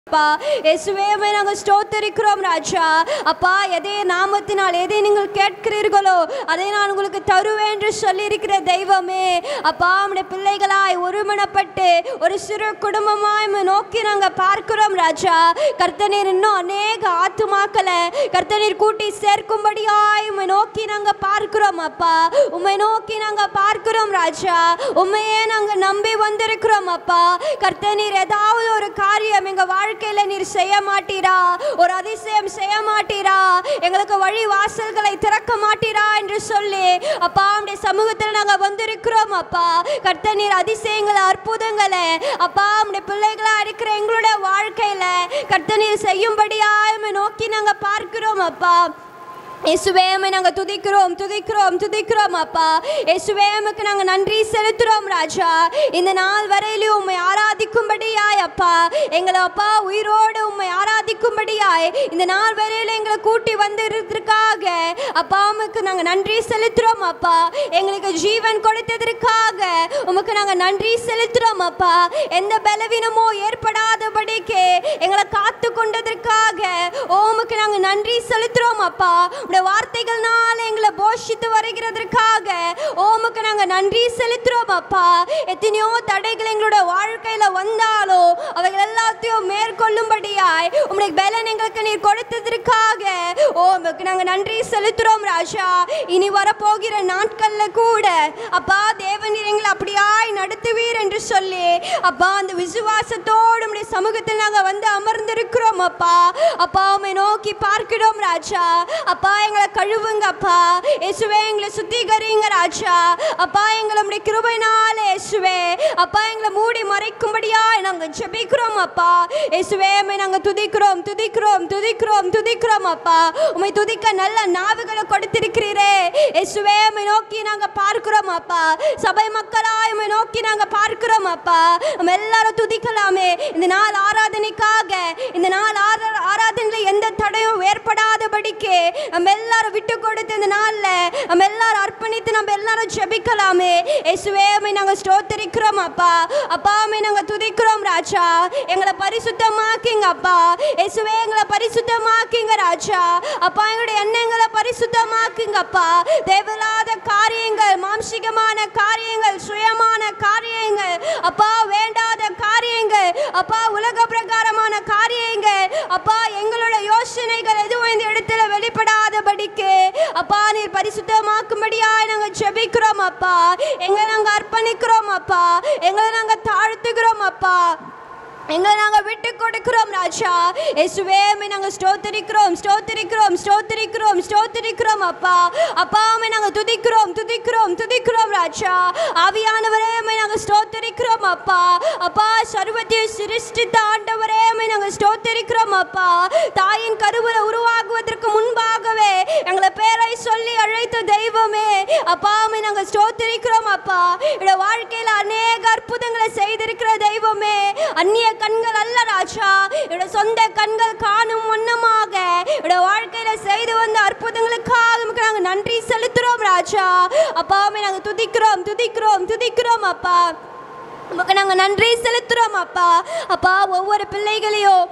அப்பா இயேசுவே உம்மை நாங்கள் ஸ்தோத்தரிக்கிறோம் ராஜா அப்பா எதை நாமத்தினால் எதை நீங்கள் கேட்கிறீர்களோ அதை நான் உங்களுக்கு தருவேன் என்று சொல்லியிருக்கிற தெய்வமே அப்பா உம்முடைய பிள்ளைகளாய் ஒருமனப்பட்டு ஒரு சிறு குடும்பமாய் உம்மை நோக்கி நாங்கள் பார்க்கிறோம் ராஜா கர்த்தனீர் இன்னும் அநேக ஆத்துமாக்களை கர்த்தனீர் கூட்டி சேர்க்கும்படியாய் உம்மை நோக்கி நாங்கள் பார்க்கிறோம் அப்பா உம்மை நோக்கி நாங்கள் பார்க்கிறோம் ராஜா உண்மையே நாங்கள் நம்பி வந்திருக்கிறோம் அப்பா கர்த்தனீர் ஏதாவது ஒரு காரியம் எங்க வாழ்க்கையில நீர் செய்ய மாட்டீரா ஒரு அதிசயம் செய்ய மாட்டீரா எங்களுக்கு வழி வாசல்களை திறக்க மாட்டீரா என்று சொல்லி அப்பா உடைய சமூகத்தில் நாங்க வந்திருக்கிறோம் அப்பா கர்த்தர் நீர் அதிசயங்களை அற்புதங்களை அப்பா உடைய பிள்ளைகளா இருக்கிற எங்களுடைய வாழ்க்கையில கர்த்தர் நீர் செய்யும்படியாய் உம்மை நோக்கி நாங்க பார்க்கிறோம் அப்பா இயேசுவேமை நாங்கள் துதிக்கிறோம் துதிக்கிறோம் துதிக்கிறோம் அப்பா இயேசுவேமுக்கு நாங்கள் நன்றி செலுத்துகிறோம் ராஜா இந்த நாள் வரையிலும் உம்மை ஆராதிக்கும்படியாய் அப்பா எங்களை அப்பா உயிரோடு உம்மை ஆராதிக்கும்படியாய் இந்த நாள் வரையிலும் எங்களை கூட்டி வந்திருக்கிறதுக்காக அப்பா உமக்கு நாங்கள் நன்றி செலுத்துகிறோம் அப்பா எங்களுக்கு ஜீவன் கொடுத்ததற்காக உமக்கு நாங்கள் நன்றி செலுத்துகிறோம் அப்பா எந்த பலவீனமோ ஏற்படாதபடிக்கு எங்களை காத்து கொண்டதற்காக உமக்கு நாங்கள் நன்றி செலுத்துகிறோம் அப்பா உடைய வார்த்தைகள்னால எங்களை போஷித்து வருகிறதற்காக உமக்கு நாங்கள் நன்றி செலுத்துகிறோம் அப்பா எத்தனையோ தடைகள் எங்களோட வாழ்க்கையில வந்தாலோ அவைகள் எல்லாத்தையும் மேற்கொள்ளும்படியாய் உம்முடைய பலன் எங்களுக்கு நீர் கொடுத்ததற்காக உமக்கு நாங்கள் நன்றி செலுத்துகிறோம் ராஜா இனி வரப்போகிற நாட்கள்ல கூட அப்பா தேவனீர் எங்களை அப்படியாய் நடத்துவீர் என்று சொல்லி அப்பா அந்த விசுவாசத்தோடு உம்முடைய சமூகத்தில் நாங்கள் வந்து அமர்ந்திருக்கிறோம் அப்பா அப்பா உம்மை நோக்கி பார்க்கிறோம் ராஜா அப்பா எங்களை கழுவுங்க அப்பா இயேசுவே எங்களை சுத்திகரிங்க ராஜா அப்பா எங்களை உம்முடைய கிருபைனால இயேசுவே அப்பா எங்களை மூடி மறைக்கும்படியா நாங்கள் ஜெபிக்கிறோம் அப்பா இயேசுவே உம்மை நாங்கள் துதிக்கிறோம் துதிக்கிறோம் துதிக்கிறோம் துதிக்கிறோம் அப்பா உம்மை துதிக்க நல்ல நாவுகளை கொடுத்திருக்கிறீரே இயேசுவே உம்மை நோக்கி நாங்கள் பார்க்கிறோம் அப்பா சபை மக்களாய் உம்மை நோக்கி நாங்கள் பார்க்கிறோம் அப்பா நம்ம எல்லாரும் துதிக்கலாமே இந்த நாள் ஆராதனைக்காக இந்த நாள் ஆரா- ஆராதனையில் எந்த தடையும் ஏற்படாதபடிக்கு நம்ம எல்லாரும் விட்டு கொடுத்து இந்த நாள்ல நம்ம எல்லாரும் அர்ப்பணித்து நம்ம எல்லாரும் ஜெபிக்கலாமே இயேசுவே உம்மை நாங்கள் ஸ்தோத்தரிக்கிறோம் அப்பா அப்பா உம்மை நாங்கள் துதிக்கிறோம் ராஜா எங்களை பரிசுத்தமாக்கிங்க அப்பா இயேசுவே எங்களை பரிசுத்தமாக்கிங்க ராஜா அப்பா எங்களுடைய எண்ணங்களை பரிசுத்தமாக்குங்க அப்பா தேவையில்லாத காரியங்கள் மாம்சிகமான காரியங்கள் சுயமான காரியங்கள் அப்பா வேண்டாத காரியங்கள் அப்பா உலக பிரகாரமான காரியங்கள் அப்பா எங்களோட யோசனைகள் எதுவும் இந்த இடத்துல வெளிப்படாதபடிக்கு அப்பா நீர் பரிசுத்தமாக்கும்படியாய் நாங்கள் ஜெபிக்கிறோம் அப்பா எங்களை நாங்கள் அர்ப்பணிக்கிறோம் அப்பா எங்களை நாங்கள் தாழ்த்துகிறோம் அப்பா எங்களை நாங்கள் விட்டு கொடுக்கிறோம் ராஜா இயேசுவே உம்மை நாங்கள் ஸ்தோத்தரிக்கிறோம் ஸ்தோத்தரிக்கிறோம் ஸ்தோத்தரிக்கிறோம் ஸ்தோத்தரிக்கிறோம் அப்பா அப்பா உம்மை நாங்கள் துதிக்கிறோம் துதிக்கிறோம் துதிக்கிறோம் ராஜா ஆவியானவரே உம்மை நாங்கள் ஸ்தோத்தரிக்கிறோம் அப்பா அப்பா சர்வத்தை சிருஷ்டித்த ஆண்டவரே உம்மை நாங்கள் ஸ்தோத்தரிக்கிறோம் அப்பா தாயின் கருவுல உருவாகுவதற்கு முன்பாகவே எங்களை பேரை சொல்லி அழைத்த தெய்வமே அப்பா உம்மை நாங்கள் ஸ்தோத்தரிக்கிறோம் அப்பா என்னோட வாழ்க்கையில் அநேக அற்புதங்களை செய்திருக்கிற தெய்வமே அந்நிய கண்கள் அல்ல ராஜா என்னோட சொந்த கண்கள் காணும் வண்ணமாக என்னோட வாழ்க்கையில செய்து வந்த அற்புதங்களுக்காக உமக்கு நாங்கள் நன்றி செலுத்துறோம் ராஜா அப்பாவுமே நாங்கள் துதிக்கிறோம் துதிக்கிறோம் துதிக்கிறோம் அப்பா உமக்கு நாங்கள் நன்றி செலுத்துறோம் அப்பா அப்பா ஒவ்வொரு பிள்ளைகளையும்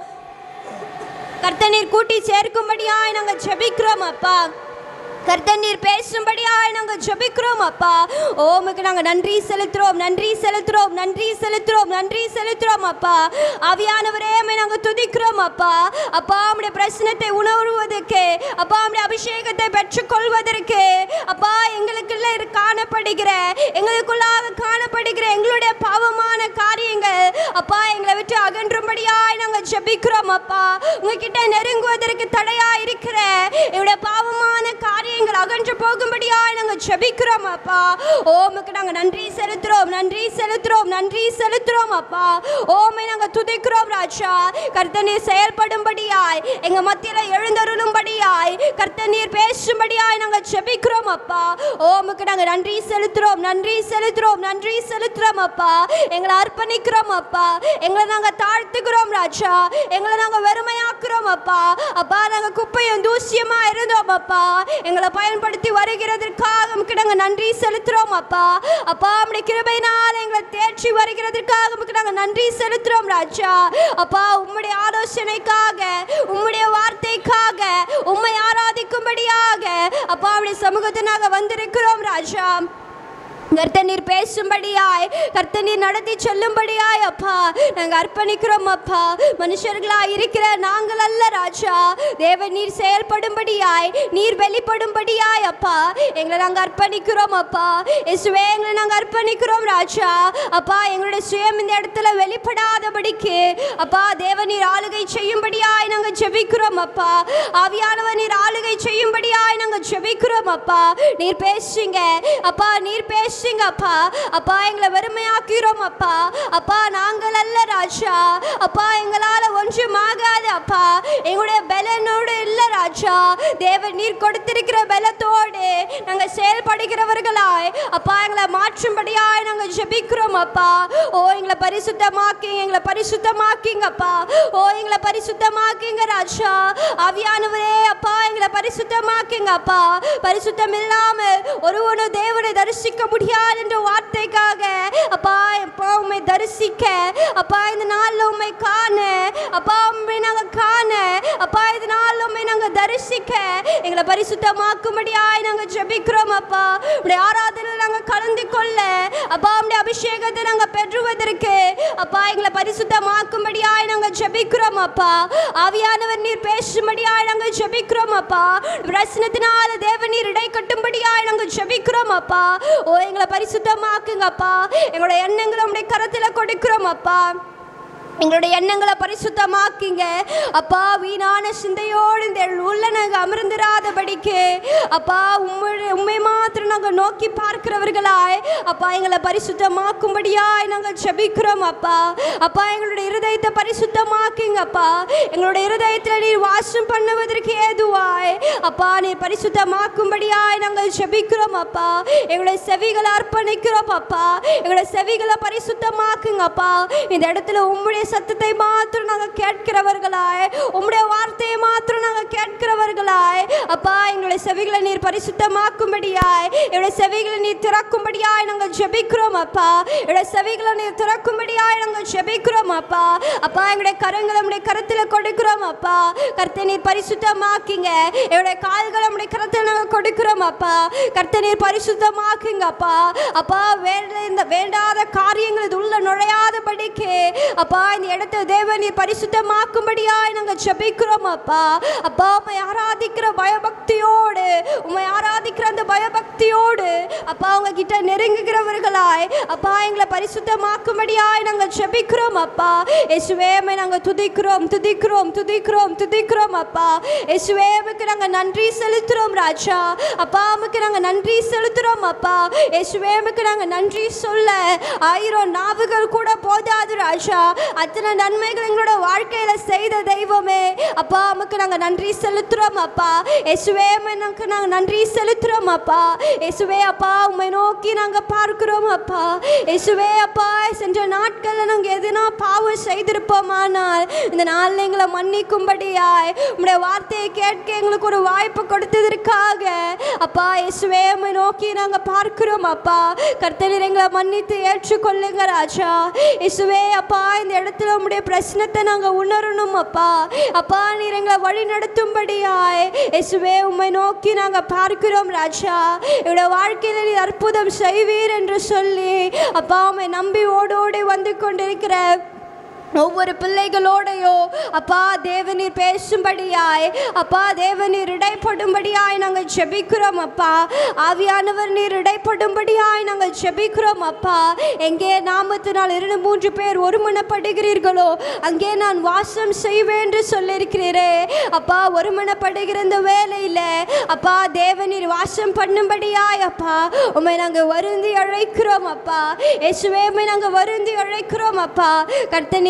கர்த்தநீர் கூட்டி சேர்க்கும்படியாய் நாங்கள் ஜெபிக்கிறோம் அப்பா கர்த்தநீர் பேசும்படியாய் நாங்கள் ஜெபிக்கிறோம் அப்பா ஓமுக்கு நாங்கள் நன்றி செலுத்துறோம் நன்றி செலுத்துறோம் நன்றி செலுத்துறோம் நன்றி செலுத்துறோம் அப்பா ஆவியானவரே உம்மை நாங்கள் துதிக்கிறோம் அப்பா அப்பா உம்முடைய பிரச்சனத்தை உணர்வதற்கு அப்பா உம்முடைய அபிஷேகத்தை பெற்றுக்கொள்வதற்கு அப்பா எங்களுக்குள்ள இரு- காணப்படுகிற எங்களுக்குள்ளாக காணப்படுகிற எங்களுடைய பாவமான காரியங்கள் அப்பா எங்களை விட்டு அகன்றும்படியாய் நாங்கள் ஜெபிக்கிறோம் அப்பா உங்ககிட்ட நெருங்குவதற்கு தடையா இருக்கிற என்னுடைய பாவமான காரியங்கள் அகன்று போகும்படியாய் நாங்கள் ஜெபிக்கிறோம் அப்பா ஓமுக்கு நாங்கள் நன்றி செலுத்துறோம் நன்றி செலுத்துறோம் நன்றி செலுத்துறோம் அப்பா ஓமை நாங்கள் துதிக்கிறோம் ராஜா கர்த்தநீர் செயல்படும்படியாய் எங்க மத்தியில எழுந்தருளும்படியாய் கர்த்தநீர் பேசும்படியாய் நாங்கள் ஜெபிக்கிறோம் அப்பா ஓமுக்கு நாங்கள் நன்றி செலுத்துறோம் நன்றி செலுத்துறோம் நன்றி செலுத்துறோம் அப்பா எங்களை அர்ப்பணிக்கிறோம் அப்பா எங்களை நாங்கள் தாழ்த்துக்கிறோம் ராஜா எங்களை நாங்கள் வெறுமையாக்குறோம் அப்பா அப்பா நாங்கள் குப்பையும் தூசியமா இருந்தோம் அப்பா எங்களை பயன்படுத்தி வருகிறதற்காக உமக்கு நாங்கள் நன்றி செலுத்துறோம் அப்பா அப்பா உம்முடைய கிருபையினால் எங்களை தேற்றி வருகிறதற்காக உமக்கு நாங்கள் நன்றி செலுத்துறோம் ராஜா அப்பா உம்முடைய ஆலோசனைக்காக உம்முடைய வார்த்தைக்காக உம்மை ஆராதிக்கும்படியாக அப்பா உம்முடைய சமூகத்தை நாங்கள் வந்திருக்கிறோம் ராஜா கர்த்த நீர் பேசும்படியாய் கர்த்த நீர் நடத்தி சொல்லும்படியாய் அப்பா நாங்கள் அர்ப்பணிக்கிறோம் அப்பா மனுஷர்களாய் இருக்கிற நாங்கள் அல்ல ராஜா தேவன் நீர் செயல்படும்படியாய் நீர் வெளிப்படும்படியாய் அப்பா எங்களை நாங்கள் அர்ப்பணிக்கிறோம் அப்பா இயேசுவே எங்களை நாங்கள் அர்ப்பணிக்கிறோம் ராஜா அப்பா எங்களுடைய சுயம் இந்த இடத்துல வெளிப்படாதபடிக்கு அப்பா தேவன் நீர் ஆளுகை செய்யும்படியாய் நாங்கள் ஜெபிக்கிறோம் அப்பா ஆவியானவர் நீர் ஆளுகை செய்யும்படியாய் நாங்கள் ஜெபிக்கிறோம் அப்பா நீர் பேசுங்க அப்பா நீர் பேசுங்க அப்பா அப்பா எங்களை வெறுமையாக்கிறோம் அப்பா அப்பா நாங்கள் அல்ல ராஜா அப்பா எங்களால் ஒன்றும் ஆகாது அப்பா எங்களுடைய பலனோடு இல்லை ராஜா தேவன் நீர் கொடுத்திருக்கிற பலத்தோடு நாங்கள் செயல்படுகிறவர்களாய் அப்பா எங்களை மாற்றும்படியாய் நாங்கள் ஜெபிக்கிறோம் அப்பா ஓ எங்களை பரிசுத்தமாக்கிங்க எங்களை பரிசுத்தமாக்கிங்கப்பா ஓ எங்களை பரிசுத்தமாக்கிங்க ராஜா ஆவியானவரே அப்பா எங்களை பரிசுத்தமாக்கிங்க அப்பா பரிசுத்தம் இல்லாமல் ஒருவனும் தேவனை தரிசிக்க முடியாது என்ற வார்த்தைக்காக அப்பா அப்பா உண்மை தரிசிக்க அப்பா இந்த நாளில் உண்மை காண அப்பா உண்மை நாங்கள் காண அப்பா இந்த நாளில் உண்மை நாங்கள் தரிசிக்க எங்களை பரிசுத்தமாக்கும்படியாய் நாங்கள் ஜெபிக்கிறோம் அப்பா உடைய ஆராதனையில் நாங்கள் கலந்து கொள்ள அப்பா உடைய அபிஷேகத்தை நாங்கள் பெற்றுவதற்கு அப்பா எங்களை பரிசுத்தமாக்கும்படியாய் நாங்கள் ஜெபிக்கிறோம் அப்பா ஆவியானவர் நீர் பேசும்படியாய் நாங்கள் ஜெபிக்கிறோம் அப்பா பிரச்சனத்தினால தேவ நீர் இடை கட்டும்படியாய் நாங்கள் ஜெபிக்கிறோம் அப்பா ஓ எங்களை பரிசுத்தமாக்குங்கப்பா எங்களோட எண்ணங்களை உடைய கரத்தில் கொடுக்கிறோம் அப்பா எங்களுடைய எண்ணங்களை பரிசுத்தமாக்கிங்க அப்பா வீணான சிந்தையோடு இந்த உள்ள நாங்கள் அமர்ந்திராதபடிக்கு அப்பா உம்முடைய உண்மை மாத்திரம் நாங்கள் நோக்கி பார்க்கிறவர்களாய் அப்பா எங்களை பரிசுத்தமாக்கும்படியாய் நாங்கள் ஜெபிக்கிறோம் அப்பா அப்பா எங்களுடைய இருதயத்தை பரிசுத்தமாக்குங்கப்பா எங்களுடைய இருதயத்தில் நீர் வாசம் பண்ணுவதற்கு ஏதுவாய் அப்பா நீர் பரிசுத்தமாக்கும்படியாய் நாங்கள் ஜெபிக்கிறோம் அப்பா எங்களுடைய செவிகளை அர்ப்பணிக்கிறோம் அப்பா எங்களுடைய செவிகளை பரிசுத்தமாக்குங்கப்பா இந்த இடத்துல உம்முடைய சத்தத்தை மாத்திரம் நாங்கள் கேட்கிறவர்களாய் உம்முடைய வார்த்தையை மாத்திரம் நாங்கள் கேட்கிறவர்களாய் அப்பா எங்களுடைய செவிகளை நீர் பரிசுத்தமாக்கும்படியாய் எங்களுடைய செவிகளை நீர் திறக்கும்படியாய் நாங்கள் ஜெபிக்கிறோம் அப்பா எங்களுடைய செவிகளை நீர் திறக்கும்படியாய் நாங்கள் ஜெபிக்கிறோம் அப்பா அப்பா எங்களுடைய கரங்களை உடைய கரத்தில் கொடுக்கிறோம் அப்பா கர்த்தை நீர் பரிசுத்தமாக்கிங்க எங்களுடைய கால்களை உடைய கரத்தில் நாங்கள் கொடுக்கிறோம் அப்பா கர்த்தை நீர் பரிசுத்தமாக்குங்க அப்பா அப்பா வேண்ட இந்த வேண்டாத காரியங்கள் இது உள்ள நுழையாதபடிக்கு அப்பா இந்த இடத்தை தேவன் நீர் பரிசுத்தமாக்கும்படியாய் நாங்கள் ஜெபிக்கிறோம் அப்பா அப்பா உம்மை ஆராதிக்கிற பயபக்தியோடு உம்மை ஆராதிக்கிற அந்த பயபக்தியோடு அப்பா உங்க கிட்ட நெருங்குகிறவர்களாய் அப்பா எங்களை பரிசுத்தமாக்கும்படியாய் நாங்கள் ஜெபிக்கிறோம் அப்பா இயேசுவே உம்மை நாங்கள் துதிக்கிறோம் துதிக்கிறோம் துதிக்கிறோம் துதிக்கிறோம் அப்பா இயேசுவே உமக்கு நாங்கள் நன்றி செலுத்துறோம் ராஜா அப்பா உமக்கு நாங்கள் நன்றி செலுத்துறோம் அப்பா இயேசுவே உமக்கு நாங்கள் நன்றி சொல்ல ஆயிரம் நாவுகள் கூட போதாது ராஜா அத்தனை நன்மைகள் எங்களோட வாழ்க்கையில செய்த தெய்வமே அப்பா உமக்கு நாங்கள் நன்றி செலுத்துறோம் அப்பா இயேசுவே உமக்கு நாங்கள் நன்றி செலுத்துறோம் அப்பா இயேசுவே அப்பா உம்மை நோக்கி நாங்கள் பார்க்கிறோம் அப்பா இயேசுவே அப்பா சென்ற நாட்களில் நாங்கள் எதுனா பாவம் செய்திருப்போமானால் இந்த நாளில் எங்களை மன்னிக்கும்படியாய் உம்முடைய வார்த்தையை கேட்க எங்களுக்கு ஒரு வாய்ப்பு கொடுத்ததற்காக அப்பா இயேசுவே உம்மை நோக்கி நாங்கள் பார்க்கிறோம் அப்பா கர்த்தர் எங்களை மன்னித்து ஏற்றுக்கொள்ளுங்க ராஜா இயேசுவே அப்பா இந்த இடத்துல உம்முடைய பிரச்சனத்தை நாங்கள் உணரணும் அப்பா அப்பா நீர் எங்களை வழி நடத்தும்படியாய் இயேசுவே உம்மை நோக்கி நாங்கள் பார்க்கிறோம் ராஜா என்னோட வாழ்க்கையில் நீர் அற்புதம் செய்வீர் என்று சொல்லி அப்பா உம்மை நம்பி ஓடோடி வந்து கொண்டிருக்கிற ஒவ்வொரு பிள்ளைகளோடையோ அப்பா தேவநீர் பேசும்படியாய் அப்பா தேவநீர் இடைப்படும்படியாய் நாங்கள் ஜெபிக்கிறோம் அப்பா ஆவியானவர் நீர் இடைப்படும்படியாய் நாங்கள் ஜெபிக்கிறோம் அப்பா எங்கே நாமத்தினால் இரண்டு மூன்று பேர் ஒருமனப்படுகிறீர்களோ அங்கே நான் வாசம் செய்வேன் என்று சொல்லியிருக்கிறீரே அப்பா ஒருமனப்படுகிற இந்த வேலையில் அப்பா தேவநீர் வாசம் பண்ணும்படியாய் அப்பா உண்மை நாங்கள் வருந்தி அழைக்கிறோம் அப்பா இயேசுவே உம்மை நாங்கள் வருந்தி அழைக்கிறோம் அப்பா கர்த்த நீர்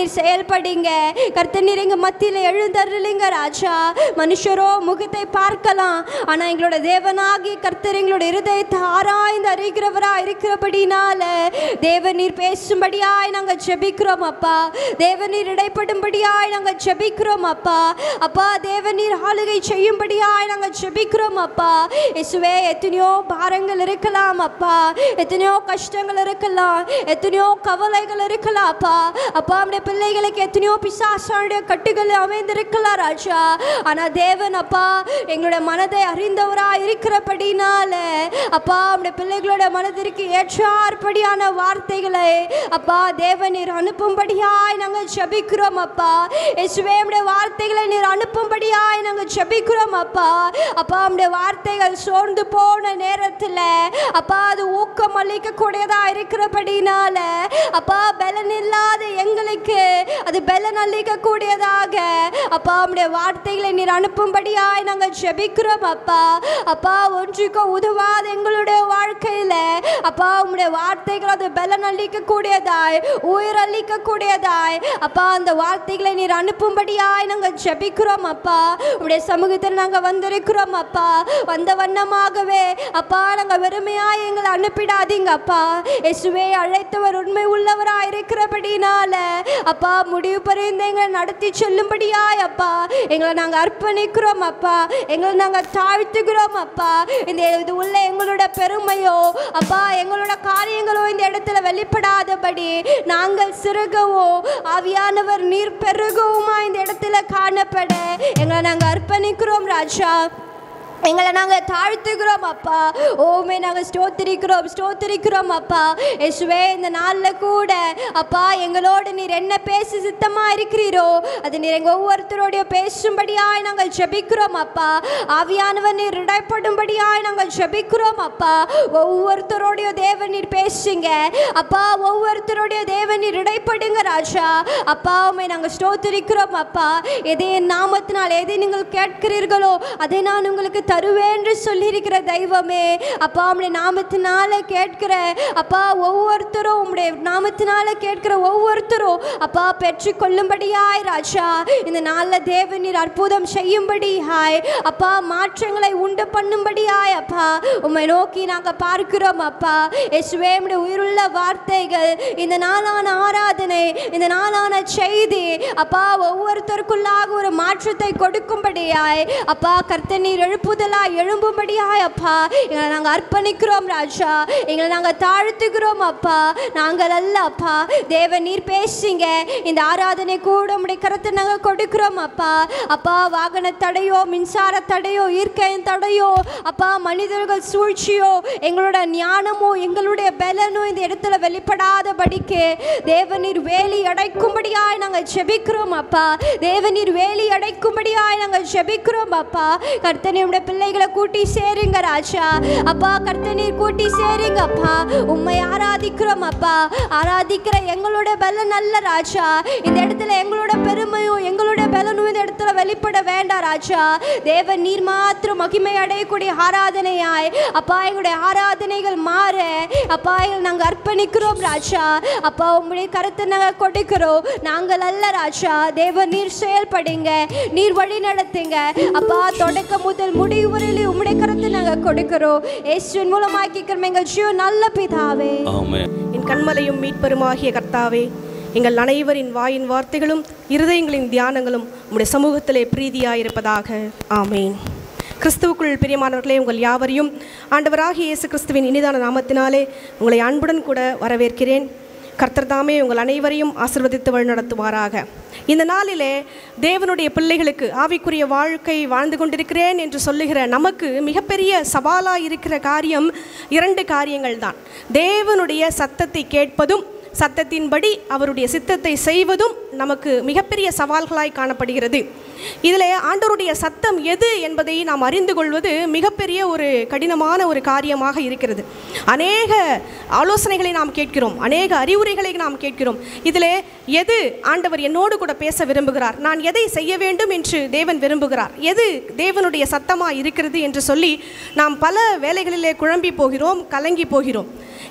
நீர் செயல்படுங்க கர்த்தர் நீர் எங்க மத்தியில் எழுந்தருளுங்க ராஜா மனுஷரோ முகத்தை பார்க்கலாம் ஆனா எங்களோட தேவனாகி கர்த்தர் எங்களோட இருதயத்தை ஆராய்ந்து அறிகிறவரா இருக்கிறபடினால தேவ நீர் பேசும்படியாய் நாங்க ஜெபிக்கிறோம் அப்பா தேவ நீர் இடைப்படும்படியாய் நாங்க ஜெபிக்கிறோம் அப்பா அப்பா தேவ நீர் ஆளுகை செய்யும்படியாய் நாங்க ஜெபிக்கிறோம் அப்பா இயேசுவே எத்தனையோ பாரங்கள் இருக்கலாம் அப்பா எத்தனையோ கஷ்டங்கள் இருக்கலாம் எத்தனையோ கவலைகள் இருக்கலாம் அப்பா அப்பா நம்முடைய பிள்ளைகளுக்கு எத்தனையோ பிசாசானுடைய கட்டுகள் அமைந்திருக்கலாம் ராஜா ஆனா தேவன் அப்பா எங்களுடைய மனதை அறிந்தவரா இருக்கிறபடினால அப்பா நம்முடைய பிள்ளைகளோட மனதிற்கு ஏற்றாற்படியான வார்த்தைகளை அப்பா தேவன் நீர் அனுப்பும்படியாய் நாங்கள் ஜெபிக்கிறோம் அப்பா இயேசுவே நம்முடைய வார்த்தைகளை நீர் அனுப்பும்படியாய் நாங்கள் ஜெபிக்கிறோம் அப்பா அப்பா நம்முடைய வார்த்தைகள் சோர்ந்து போன நேரத்தில் அப்பா அது ஊக்கம் அளிக்கக்கூடியதா இருக்கிறபடினால அப்பா பலன் இல்லாத எங்களுக்கு அது பலன் அளிக்கக்கூடியதாக அப்பா நம்முடைய வார்த்தைகளை நீர் அனுப்பும்படியாய் நாங்கள் ஜெபிக்கிறோம் அப்பா அப்பா ஒன்றுக்கும் உதவாத எங்களுடைய வாழ்க்கையில அப்பா உம்முடைய வார்த்தைகள் அது பலன் அளிக்கக்கூடியதாய் உயிர் அளிக்கக்கூடியதாய் அப்பா அந்த வார்த்தைகளை நீர் அனுப்பும்படியாய் நாங்கள் ஜெபிக்கிறோம் அப்பா உம்முடைய சமூகத்தில் நாங்கள் வந்திருக்கிறோம் அப்பா வந்த வண்ணமாகவே அப்பா நாங்கள் வெறுமையாய் எங்களை அனுப்பிடாதீங்க அப்பா இயேசுவே அழைத்தவர் உண்மை உள்ளவராய் இருக்கிறபடினால அப்பா முடிவு பரிந்து எங்களை நடத்தி செல்லும்படியாய் அப்பா எங்களை நாங்கள் அர்ப்பணிக்கிறோம் அப்பா எங்களை நாங்கள் தாழ்த்துகிறோம் அப்பா இந்த இது உள்ள எங்களோட பெருமையோ அப்பா எங்களோட காரியங்களோ இந்த இடத்துல வெளிப்படாதபடி நாங்கள் சிறுகவோ ஆவியானவர் நீர் பெருகவுமா இந்த இடத்துல காணப்பட எங்களை நாங்கள் அர்ப்பணிக்கிறோம் ராஜா எங்களை நாங்கள் தாழ்த்துகிறோம் அப்பா ஓமே நாங்கள் ஸ்தோத்திரிக்கிறோம் ஸ்தோத்திரிக்கிறோம் அப்பா யேசுவே இந்த நாளில் கூட அப்பா எங்களோடு நீர் என்ன பேசி சித்தமாக இருக்கிறீரோ அது நீர் எங்கள் ஒவ்வொருத்தரோடைய பேசும்படியாய் நாங்கள் ஜெபிக்கிறோம் அப்பா ஆவியானவர் நீர் இடைப்படும்படியாய் நாங்கள் ஜெபிக்கிறோம் அப்பா ஒவ்வொருத்தரோடைய தேவன் நீர் பேசுங்க அப்பா ஒவ்வொருத்தருடைய தேவன் நீர் இடைப்படுங்க ராஜா அப்பா உண்மை நாங்கள் ஸ்தோத்திரிக்கிறோம் அப்பா எதை என் நாமத்தினால் எதை நீங்கள் கேட்கிறீர்களோ அதை நான் உங்களுக்கு தருவேன் என்று சொல்லியிருக்கிற தெய்வமே அப்பா உம்முடைய நாமத்தினால கேட்கிற அப்பா ஒவ்வொருத்தரும் உம்முடைய நாமத்தினால கேட்கிற ஒவ்வொருத்தரும் அப்பா பெற்றுக்கொள்ளும்படியாய் ராஜா இந்த நாளில் தேவன் நீர் அற்புதம் செய்யும்படியாய் அப்பா மாற்றங்களை உண்டு பண்ணும்படியாய் அப்பா உம்மை நோக்கி நாங்கள் பார்க்கிறோம் அப்பா இயேசுவே உம்முடைய உயிருள்ள வார்த்தைகள் இந்த நாளான ஆராதனை இந்த நாளான செய்தி அப்பா ஒவ்வொருத்தருக்குள்ளாக ஒரு மாற்றத்தை கொடுக்கும்படியாய் அப்பா கர்த்தர் நீர் எழுப்புதலாய் எழும்பும்படியாய் அப்பா எங்களை நாங்கள் அர்ப்பணிக்கிறோம் ராஜா எங்களை நாங்கள் தாழ்த்துகிறோம் அப்பா நாங்கள் அல்ல அப்பா தேவன் நீர் பேசுங்க இந்த ஆராதனை கூட உடைய கருத்தை நாங்கள் கொடுக்கிறோம் அப்பா அப்பா வாகன தடையோ மின்சார தடையோ இயற்கையின் தடையோ அப்பா மனிதர்கள் சூழ்ச்சியோ எங்களோட ஞானமோ எங்களுடைய பலனோ இந்த இடத்துல வெளிப்படாதபடிக்கு தேவநீர் வேலி அடைக்கும்படியாய் நாங்கள் ஜெபிக்கிறோம் அப்பா தேவநீர் வேலி அடைக்கும்படியாய் நாங்கள் ஜெபிக்கிறோம் அப்பா கர்த்தனையுடைய பிள்ளைகளை கூட்டி சேருங்க ராஜா அப்பா கர்த்தனீர் கூட்டி சேருங்க அப்பா உம்மை ஆராதிக்கிறோம் அப்பா ஆராதிக்கிற எங்களோட பலன் அல்ல ராஜா இந்த இடத்துல எங்களோட பெருமையும் எங்களோட பலனும் இந்த இடத்துல வெளிப்பட வேண்டாம் ராஜா தேவன் நீர் மாத்திரம் மகிமை அடையக்கூடிய ஆராதனையாய் அப்பா எங்களுடைய ஆராதனைகள் மாற அப்பா எங்களை நாங்கள் அர்ப்பணிக்கிறோம் ராஜா அப்பா உங்களுடைய கருத்தை நாங்கள் கொடுக்கிறோம் நாங்கள் அல்ல ராஜா தேவன் நீர் செயல்படுங்க நீர் வழி நடத்துங்க அப்பா தொடக்க முதல் முடிவு வரையிலும் உம்முடைய கருத்தை நாங்கள் கொடுக்கிறோம் இயேசுவின் மூலமாக்கிக்கிறோம் எங்கள் ஜீவ நல்ல பிதாவே ஆமென் என் கண்மலையும் மீட்பெருமாகிய கர்த்தாவே எங்கள் அனைவரின் வாயின் வார்த்தைகளும் இருதயங்களின் தியானங்களும் உம்முடைய சமூகத்திலே பிரீதியாயிருப்பதாக ஆமேன் கிறிஸ்துவுக்குள் பிரியமானவர்களே உங்கள் யாவரையும் ஆண்டவராகிய இயேசு கிறிஸ்துவின் இனிதான நாமத்தினாலே உங்களை அன்புடன் கூட வரவேற்கிறேன் கர்த்தர் தாமே உங்கள் அனைவரையும் ஆசிர்வதித்து வழிநடத்துவாராக இந்த நாளிலே தேவனுடைய பிள்ளைகளுக்கு ஆவிக்குரிய வாழ்க்கை வாழ்ந்து கொண்டிருக்கிறேன் என்று சொல்லுகிற நமக்கு மிகப்பெரிய சவாலாக இருக்கிற காரியம் இரண்டு காரியங்கள் தான் தேவனுடைய சத்தத்தை கேட்பதும் சத்தத்தின்படி அவருடைய சித்தத்தை செய்வதும் நமக்கு மிகப்பெரிய சவால்களாய் காணப்படுகிறது இதில் ஆண்டவருடைய சத்தம் எது என்பதை நாம் அறிந்து கொள்வது மிகப்பெரிய ஒரு கடினமான ஒரு காரியமாக இருக்கிறது அநேக ஆலோசனைகளை நாம் கேட்கிறோம் அநேக அறிவுரைகளை நாம் கேட்கிறோம் இதில் எது ஆண்டவர் என்னோடு கூட பேச விரும்புகிறார் நான் எதை செய்ய வேண்டும் என்று தேவன் விரும்புகிறார் எது தேவனுடைய சத்தமாக இருக்கிறது என்று சொல்லி நாம் பல வேலைகளிலே குழம்பி போகிறோம் கலங்கி போகிறோம்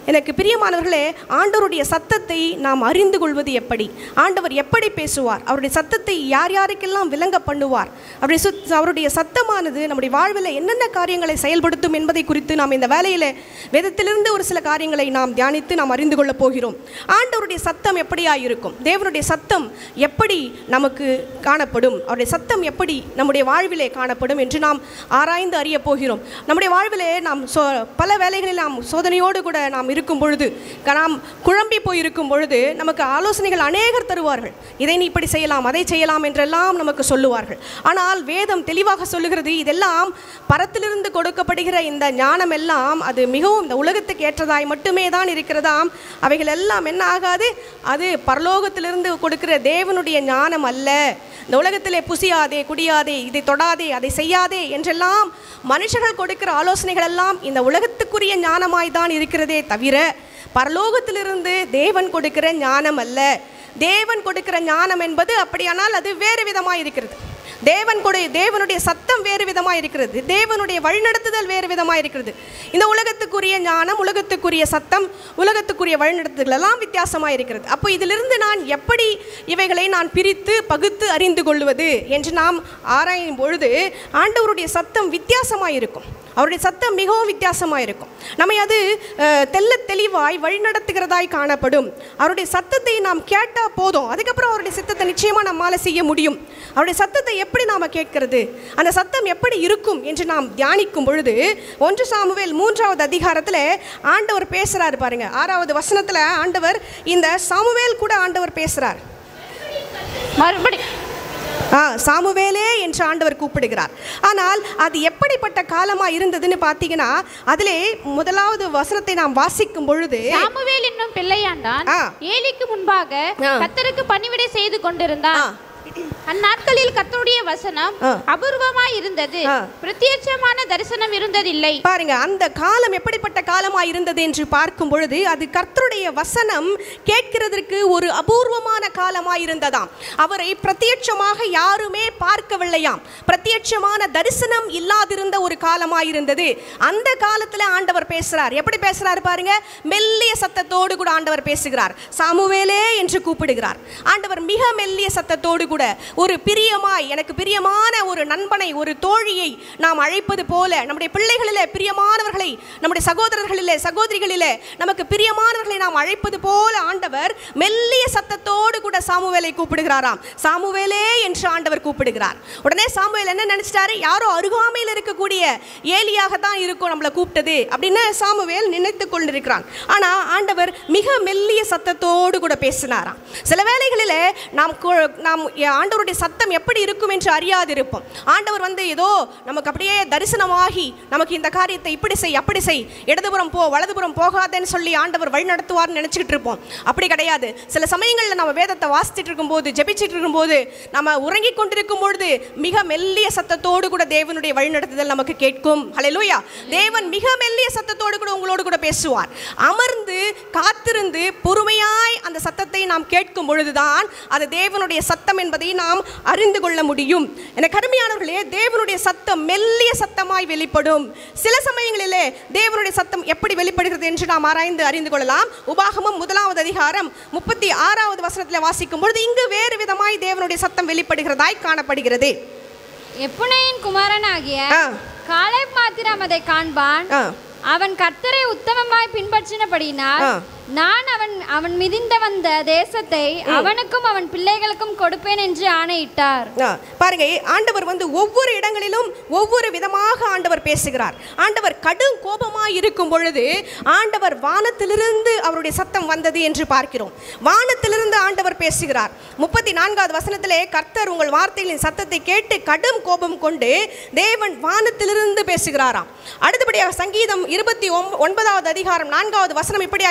எனக்கு பிரியமானவர்களே ஆண்டவருடைய சத்தத்தை நாம் அறிந்து கொள்வது எப்படி ஆண்டவர் எப்படி பேசுவார் அவருடைய சத்தத்தை யார் யாருக்கெல்லாம் விளங்க பண்ணுவார் அவருடைய சுத் அவருடைய சத்தமானது நம்முடைய வாழ்வில் என்னென்ன காரியங்களை செயல்படுத்தும் என்பதை குறித்து நாம் இந்த வேலையில் வேதத்திலிருந்து ஒரு சில காரியங்களை நாம் தியானித்து நாம் அறிந்து கொள்ளப் போகிறோம் ஆண்டவருடைய சத்தம் எப்படியாக இருக்கும் தேவனுடைய சத்தம் எப்படி நமக்கு காணப்படும் அவருடைய சத்தம் எப்படி நம்முடைய வாழ்விலே காணப்படும் என்று நாம் ஆராய்ந்து அறிய போகிறோம் நம்முடைய வாழ்விலே நாம் சோ பல வேலைகளில் நாம் சோதனையோடு கூட நாம் இருக்கும் பொழுது க- நாம் குழம்பி போய் இருக்கும் பொழுது நமக்கு ஆலோசனைகள் அநேகர் தருவார்கள் இதை நீ இப்படி செய்யலாம் அதை செய்யலாம் என்றெல்லாம் நமக்கு சொல்லுவார்கள் ஆனால் வேதம் தெளிவாக சொல்லுகிறது இதெல்லாம் பரத்திலிருந்து கொடுக்கப்படுகிற இந்த ஞானம் எல்லாம் அது மிகவும் இந்த உலகத்துக்கு ஏற்றதாய் மட்டுமே தான் இருக்கிறதாம் அவைகள் எல்லாம் என்ன ஆகாது அது பரலோகத்திலிருந்து கொடுக்கிற தேவனுடைய ஞானம் அல்ல இந்த உலகத்திலே புசியாதே குடியாதே இதை தொடாதே அதை செய்யாதே என்றெல்லாம் மனுஷர்கள் கொடுக்கிற ஆலோசனைகள் எல்லாம் இந்த உலகத்துக்குரிய ஞானமாய் தான் இருக்கிறதே தவிர பரலோகத்திலிருந்து தேவன் கொடுக்கிற ஞானம் அல்ல தேவன் கொடுக்கிற ஞானம் என்பது அப்படியானால் அது வேறு விதமாய் இருக்கிறது தேவன் கொடு தேவனுடைய சத்தம் வேறு விதமாக இருக்கிறது தேவனுடைய வழிநடத்துதல் வேறு விதமாக இருக்கிறது இந்த உலகத்துக்குரிய ஞானம் உலகத்துக்குரிய சத்தம் உலகத்துக்குரிய வழிநடத்துதல் எல்லாம் வித்தியாசமாக இருக்கிறது அப்போ இதிலிருந்து நான் எப்படி இவைகளை நான் பிரித்து பகுத்து அறிந்து கொள்வது என்று நாம் ஆராயும் பொழுது ஆண்டவருடைய சத்தம் வித்தியாசமாக இருக்கும் அவருடைய சத்தம் மிகவும் வித்தியாசமாக இருக்கும் நம்மை அது அஹ், தெள்ளத் தெளிவாய் வழிநடத்துகிறதாய் காணப்படும் அவருடைய சத்தத்தை நாம் கேட்டால் போதும் அதுக்கப்புறம் அவருடைய சித்தத்தை நிச்சயமாக நம்மால் செய்ய முடியும் அவருடைய சத்தத்தை எப்படி நாம் கேட்கிறது அந்த சத்தம் எப்படி இருக்கும் என்று நாம் தியானிக்கும் பொழுது ஒன்று சாமுவேல் மூன்றாவது அதிகாரத்தில் ஆண்டவர் பேசுகிறார் பாருங்க ஆறாவது வசனத்தில் ஆண்டவர் இந்த சாமுவேல் கூட ஆண்டவர் பேசுகிறார் மறுபடி ஆ சாமுவேலே என்று ஆண்டவர் கூப்பிடுகிறார் ஆனால் அது எப்படிப்பட்ட காலமாக இருந்ததுன்னு பார்த்தீங்கன்னா அதிலே முதலாவது வசனத்தை நாம் வாசிக்கும் பொழுது சாமுவேல் என்னும் பிள்ளையாண்டான் ஆ. ஏலிக்கு முன்பாக ஆ. கத்தருக்கு பணிவிடை செய்து கொண்டிருந்தான் ஆ. அந்நாட்களில் கர்த்தருடைய வசனம் ஆ. அபூர்வமாய் இருந்தது ஆ. பிரத்யட்சமான தரிசனம் இருந்ததில்லை பாருங்க அந்த காலம் எப்படிப்பட்ட காலமா இருந்தது என்று பார்க்கும் பொழுது அது கர்த்தருடைய வசனம் கேட்கிறதற்கு ஒரு அபூர்வமான காலமா இருந்ததாம் அவரை பிரத்யட்சமாக யாருமே பார்க்கவில்லையாம் பிரத்யட்சமான தரிசனம் இல்லாதிருந்த ஒரு காலமா இருந்தது அந்த காலத்துல ஆண்டவர் பேசுறார் எப்படி பேசுறாரு பாருங்க மெல்லிய சத்தத்தோடு கூட ஆண்டவர் பேசுகிறார் சாமுவேலே என்று கூப்பிடுகிறார் ஆண்டவர் மிக மெல்லிய சத்தத்தோடு கூட ஒரு பிரியமாய் எனக்கு பிரியமான ஒரு நண்பனை ஒரு தோழியை நாம் அழைப்பது போல நம்முடைய பிள்ளைகளிலே பிரியமானவர்களை நம்முடைய சகோதரர்களிலே சகோதரிகளிலே நமக்கு பிரியமானவர்களை நாம் அழைப்பது போல ஆண்டவர் மெல்லிய சத்தத்தோடு கூட சாமுவேலை கூப்பிடுகிறாராம் சாமுவேலே என்று ஆண்டவர் கூப்பிடுகிறார் உடனே சாமுவேல் என்ன நினைச்சிட்டாரு யாரோ அருகாமையில் இருக்கக்கூடிய ஏலியாக தான் இருக்கும் நம்மளை கூப்பிட்டது அப்படின்னு சாமுவேல் நினைத்து கொண்டிருக்கிறான் ஆனா ஆண்டவர் மிக மெல்லிய சத்தத்தோடு கூட பேசினாராம் சில வேளைகளிலே நாம் கு- நாம் ஆண்டவருடைய சத்தம் எப்படி இருக்கும் என்று அறியாதிருப்போம் ஆண்டவர் வந்து ஏதோ நமக்கு அப்படியே தரிசனமாகி நமக்கு இந்த காரியத்தை இப்படி செய் அப்படி செய் இடதுபுறம் போ வலதுபுறம் போகாதேன்னு சொல்லி ஆண்டவர் வழி நடத்துவார்னு நினச்சிக்கிட்டு இருப்போம் அப்படி கிடையாது சில சமயங்களில் நம்ம வேதத்தை வாசிச்சுட்டு இருக்கும்போது ஜெபிச்சிட்டு இருக்கும்போது நம்ம உறங்கிக் கொண்டிருக்கும் பொழுது மிக மெல்லிய சத்தத்தோடு கூட தேவனுடைய வழிநடத்துதல் நமக்கு கேட்கும் ஹalleluya தேவன் மிக மெல்லிய சத்தத்தோடு கூட உங்களோடு கூட பேசுவார் அமர்ந்து காத்திருந்து பொறுமையாய் அந்த சத்தத்தை நாம் கேட்கும் பொழுதுதான் அது தேவனுடைய சத்தம் என்பதை நாம் அறிந்து கொள்ள முடியும் எனக்கு அருமையானவர்களே தேவனுடைய சத்தம் மெல்லிய சத்தமாய் வெளிப்படும் சில சமயங்களிலே தேவனுடைய சத்தம் எப்படி வெளிப்படுகிறது என்று நாம் ஆராய்ந்து அறிந்து கொள்ளலாம் உபாகமம் முதலாவது அதிகாரம் முப்பத்தி ஆறாவது வசனத்தில் வாசிக்கும் பொழுது இங்கு வேறு விதமாய் தேவனுடைய சத்தம் வெளிப்படுகிறதாய் காணப்படுகிறது எப்புனையின் குமாரனாகிய ஆ. காலேப் மாத்திரம் அதை காண்பான் ஆ. அவன் கர்த்தரை உத்தமமாய் பின்பற்றினபடியினால் ஆ. நான் அவன் அவன் மிதிந்த வந்த தேசத்தை அவனுக்கும் அவன் பிள்ளைகளுக்கும் கொடுப்பேன் என்று ஆணையிட்டார் ஆ, பாருங்க ஆண்டவர் வந்து ஒவ்வொரு இடங்களிலும் ஒவ்வொரு விதமாக ஆண்டவர் பேசுகிறார் ஆண்டவர் கடும் கோபமாய் இருக்கும் பொழுது ஆண்டவர் வானத்திலிருந்து அவருடைய சத்தம் வந்தது என்று பார்க்கிறோம் வானத்திலிருந்து ஆண்டவர் பேசுகிறார் முப்பத்தி நான்காவது வசனத்திலே கர்த்தர் உங்கள் வார்த்தைகளின் சத்தத்தை கேட்டு கடும் கோபம் கொண்டு தேவன் வானத்திலிருந்து பேசுகிறாராம் அடுத்தபடியாக சங்கீதம் இருபத்தி ஒன்பதாவது அதிகாரம் நான்காவது வசனம் இப்படியாய் சொல்லுகிறது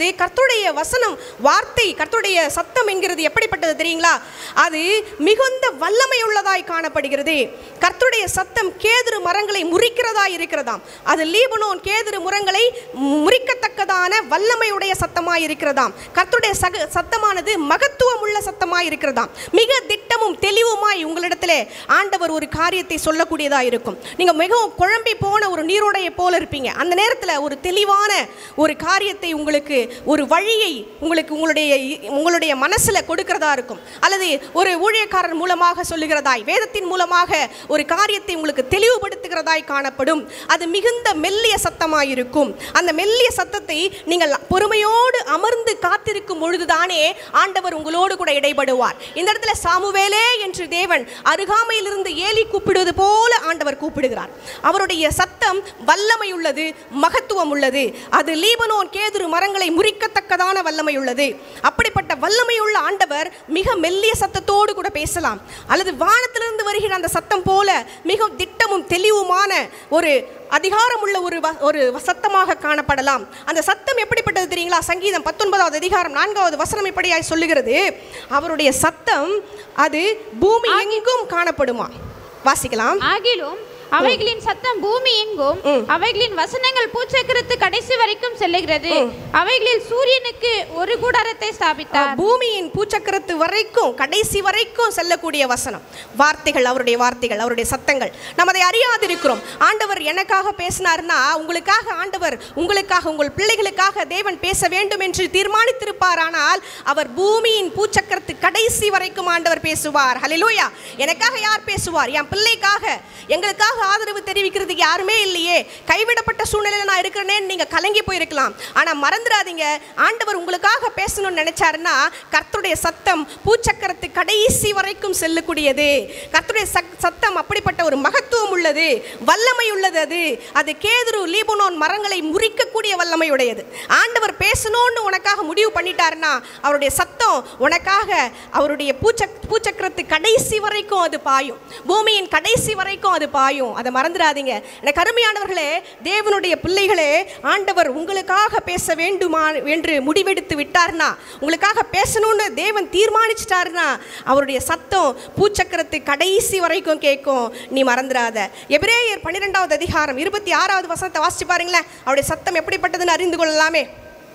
எப்படிப்பட்டது கர்த்தருடைய வசனம் வார்த்தை கர்த்தருடைய சத்தம் என்கிறது எப்படிப்பட்டது தெரியுங்களா அது மிகுந்த வல்லமை உள்ளதாய் காணப்படுகிறது கர்த்தருடைய சத்தம் கேதுரு மரங்களை முறிக்கிறதாய் இருக்கிறதாம் அது லீபனோன் கேதுரு மரங்களை முறிக்கத்தக்கதான வல்லமையுடைய சத்தமாய் இருக்கிறதாம் கர்த்தருடைய சக சத்தமானது மகத்துவம் உள்ள சத்தமாய் இருக்கிறதாம் மிக திட்டமும் தெளிவுமாய் உங்களிடத்திலே ஆண்டவர் ஒரு காரியத்தை சொல்லக்கூடியதா இருக்கும் நீங்க மிகவும் குழம்பி போன ஒரு நீரோடையை போல இருப்பீங்க அந்த நேரத்தில் ஒரு தெளிவான ஒரு காரியத்தை உங்களுக்கு ஒரு வழியை உங்களுக்கு உங்களுடைய உங்களுடைய மனசுல கொடுக்கிறதா இருக்கும் அல்லது ஒரு ஊழியக்காரர் மூலமாக சொல்லுகிறதாய் வேதத்தின் மூலமாக ஒரு காரியத்தை உங்களுக்கு தெளிவுபடுத்துகிறதாய் காணப்படும் அது மிகுந்த மெல்லிய சத்தமாய் இருக்கும் அந்த மெல்லிய சத்தத்தை நீங்கள் பொறுமையோடு அமர்ந்து காத்திருக்கும் பொழுதுதானே ஆண்டவர் உங்களோடு கூட இடைபடுவார் இந்த இடத்துல சாமுவேலே என்று தேவன் அருகாமையிலிருந்து ஏலி கூப்பிடுவது போல ஆண்டவர் கூப்பிடுகிறார் அவருடைய சத்தம் வல்லமை உள்ளது மகத்துவம் உள்ளது அது லீபனோன் கேதுரு மரங்களை முறிக்கத்தக்கதான வல்லமை உள்ளது அப்படிப்பட்ட வல்லமை உள்ள ஆண்டவர் மிக மெல்லிய சத்தத்தோடு கூட பேசலாம் அல்லது வானத்திலிருந்து வருகிற அந்த சத்தம் போல மிக திட்டமும் தெளிவுமான ஒரு அதிகாரமுள்ள ஒரு வ- ஒரு சத்தமாக காணப்படலாம் அந்த சத்தம் எப்படிப்பட்டது தெரியுங்களா சங்கீதம் பத்தொன்பதாவது அதிகாரம் நான்காவது வசனம் இப்படியாய் சொல்லுகிறது அவருடைய சத்தம் அது பூமி எங்கும் காணப்படுமா வாசிக்கலாம் ஆகிலும் அவைகளின் சத்தம் பூமி எங்கும் அவைகளின் வசனங்கள் பூச்சக்கரத்து கடைசி வரைக்கும் செல்லுகிறது அவைகளில் சூரியனுக்கு ஒரு கூடாரத்தை ஸ்தாபித்தார் பூமியின் பூச்சக்கரத்து வரைக்கும் கடைசி வரைக்கும் செல்லக்கூடிய வசனம் வார்த்தைகள் அவருடைய வார்த்தைகள் அவருடைய சத்தங்கள் நம்ம அதை அறியாதிருக்கிறோம் ஆண்டவர் எனக்காக பேசினார்னா உங்களுக்காக ஆண்டவர் உங்களுக்காக உங்கள் பிள்ளைகளுக்காக தேவன் பேச வேண்டும் என்று தீர்மானித்திருப்பார் ஆனால் அவர் பூமியின் பூச்சக்கரத்து கடைசி வரைக்கும் ஆண்டவர் பேசுவார் ஹalleluya எனக்காக யார் பேசுவார் என் பிள்ளைக்காக எங்களுக்காக ஆதரவு தெரிவிக்கிறதுக்கு யாருமே இல்லையே கைவிடப்பட்ட சூழ்நிலையில் நான் இருக்கிறேனேன்னு நீங்க கலங்கி போயிருக்கலாம் ஆனா மறந்துடாதீங்க ஆண்டவர் உங்களுக்காக பேசணும்னு நினைச்சாருன்னா கர்த்தருடைய சத்தம் பூச்சக்கரத்து கடைசி வரைக்கும் செல்லக்கூடியது கர்த்தருடைய சக்- சத்தம் அப்படிப்பட்ட ஒரு மகத்துவம் உள்ளது வல்லமை உள்ளது அது அது கேதுரு லீபனோன் மரங்களை முறிக்கக்கூடிய வல்லமை உடையது ஆண்டவர் பேசணும்னு உனக்காக முடிவு பண்ணிட்டாருன்னா அவருடைய சத்தம் உனக்காக அவருடைய பூச்சக் பூச்சக்கரத்து கடைசி வரைக்கும் அது பாயும் பூமியின் கடைசி வரைக்கும் அது பாயும் அதை மறந்துடாதீங்க எனக்கு அருமையானவர்களே தேவனுடைய பிள்ளைகளே ஆண்டவர் உங்களுக்காக பேச வேண்டுமா என்று முடிவெடுத்து விட்டார்னா உங்களுக்காக பேசணும்னு தேவன் தீர்மானிச்சிட்டாருன்னா அவருடைய சத்தம் பூச்சக்கரத்து கடைசி வரைக்கும் கேட்கும் நீ மறந்துடாத எபிரேயர் பன்னிரெண்டாவது அதிகாரம் இருபத்தி ஆறாவது வசனத்தை வாசிச்சு பாருங்களேன் அவருடைய சத்தம் எப்படிப்பட்டதுன்னு அறிந்து கொள்ளலாமே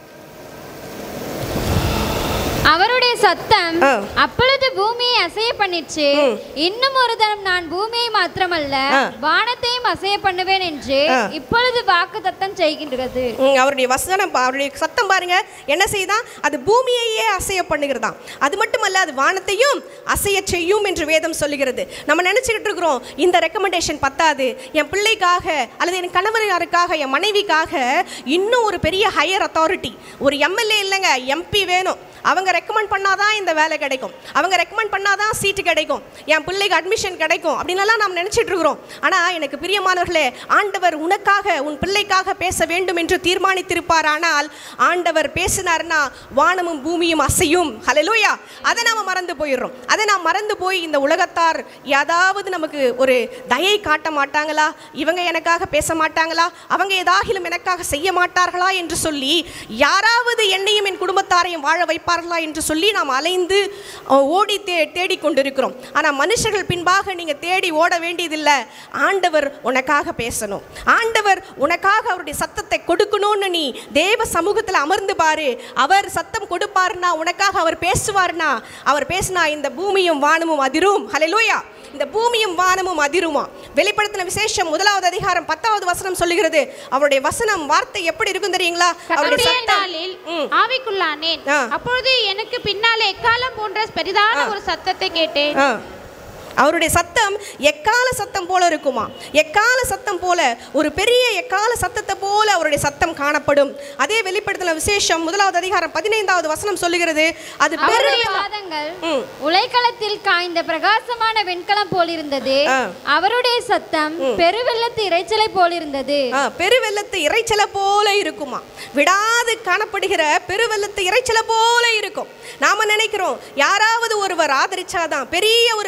அவருடைய சத்தம் ஆ. அப்பொழுது பூமியை அசைய பண்ணிச்சு ம். இன்னும் ஒரு தரம் நான் பூமியை மாத்திரமல்ல ஆ. வானத்தையும் அசைய பண்ணுவேன் என்று ஆ. இப்பொழுது வாக்கு தத்தம் செய்கின்றது ம், அவருடைய வசனம் பா- அவருடைய சத்தம் பாருங்க என்ன செய்தான் அது பூமியையே அசைய பண்ணுகிறதாம் அது மட்டுமல்ல அது வானத்தையும் அசைய செய்யும் என்று வேதம் சொல்லுகிறது நம்ம நினைச்சுக்கிட்டு இருக்கிறோம் இந்த ரெக்கமெண்டேஷன் பத்தாது என் பிள்ளைக்காக அல்லது என் கணவனாருக்காக என் மனைவிக்காக இன்னும் ஒரு பெரிய ஹையர் அத்தாரிட்டி ஒரு எம்எல்ஏ இல்லைங்க எம்பி வேணும் அவங்க ரெக்கமெண்ட் பண்ணாதான் இந்த வேலை கிடைக்கும் அவங்க ரெக்கமெண்ட் பண்ணாதான் சீட்டு கிடைக்கும் என் பிள்ளைக்கு அட்மிஷன் கிடைக்கும் அப்படின்லாம் நாம் நினைச்சிட்டு இருக்கிறோம் ஆனால் எனக்கு பிரியமானவர்களே ஆண்டவர் உனக்காக உன் பிள்ளைக்காக பேச வேண்டும் என்று தீர்மானித்திருப்பார் ஆனால் ஆண்டவர் பேசினார்னா வானமும் பூமியும் அசையும் ஹalleluya அதை நாம மறந்து போயிடுறோம் அதை நாம் மறந்து போய் இந்த உலகத்தார் ஏதாவது நமக்கு ஒரு தயை காட்ட மாட்டாங்களா இவங்க எனக்காக பேச மாட்டாங்களா அவங்க ஏதாகிலும் எனக்காக செய்ய மாட்டார்களா என்று சொல்லி யாராவது என்னையும் என் குடும்பத்தாரையும் வாழ வைப்பார்களா என்று சொல்லி நாம் அலைந்து அஹ், ஓடி தே தேடிக் கொண்டிருக்கிறோம் ஆனால் மனுஷர்கள் பின்பாக நீங்கள் தேடி ஓட வேண்டியதில்லை ஆண்டவர் உனக்காக பேசணும் ஆண்டவர் உனக்காக அவருடைய சத்தத்தை கொடுக்கணும்னு நீ தேவ சமூகத்தில் அமர்ந்து பாரு அவர் சத்தம் கொடுப்பாருன்னா உனக்காக அவர் பேசுவார்னா அவர் பேசினா இந்த பூமியும் வானமும் அதிரும் ஹalleluya இந்த பூமியும் வானமும் அதிருமா வெளிப்படுத்தின விசேஷம் முதலாவது அதிகாரம் பத்தாவது வசனம் சொல்லுகிறது அவருடைய வசனம் வார்த்தை எப்படி இருக்கும் தெரியுங்களா அவருடைய கர்த்தருடைய சத்தம் நாளில் ம். ஆவிக்குள்ளானேன் ஆ. அப்பொழுது எனக்கு பின்னாலே எக்காலம் போன்ற பெரிதான ஒரு சத்தத்தை கேட்டேன் ஆ. அவருடைய சத்தம் எக்கால சத்தம் போல இருக்குமா எக்கால சத்தம் போல ஒரு பெரிய எக்கால சத்தத்தை போல அவருடைய சத்தம் காணப்படும் அதே வெளிப்படுத்தின விசேஷம் முதலாவது அதிகாரம் பதினைந்தாவது வசனம் சொல்லுகிறது அது அவருடைய பெரிய பாதங்கள் ம். உலைக்களத்தில் காய்ந்த பிரகாசமான வெண்கலம் போலிருந்தது ஆ. அவருடைய சத்தம் பெருவெள்ளத்து இரைச்சலை போலிருந்தது ஆ, பெருவெள்ளத்து இறைச்சலை போல இருக்குமா விடாது காணப்படுகிற பெருவெள்ளத்து இறைச்சலை போல இருக்கும் நாம நினைக்கிறோம் யாராவது ஒருவர் ஆதரிச்சாதான் பெரிய ஒரு பதவியில்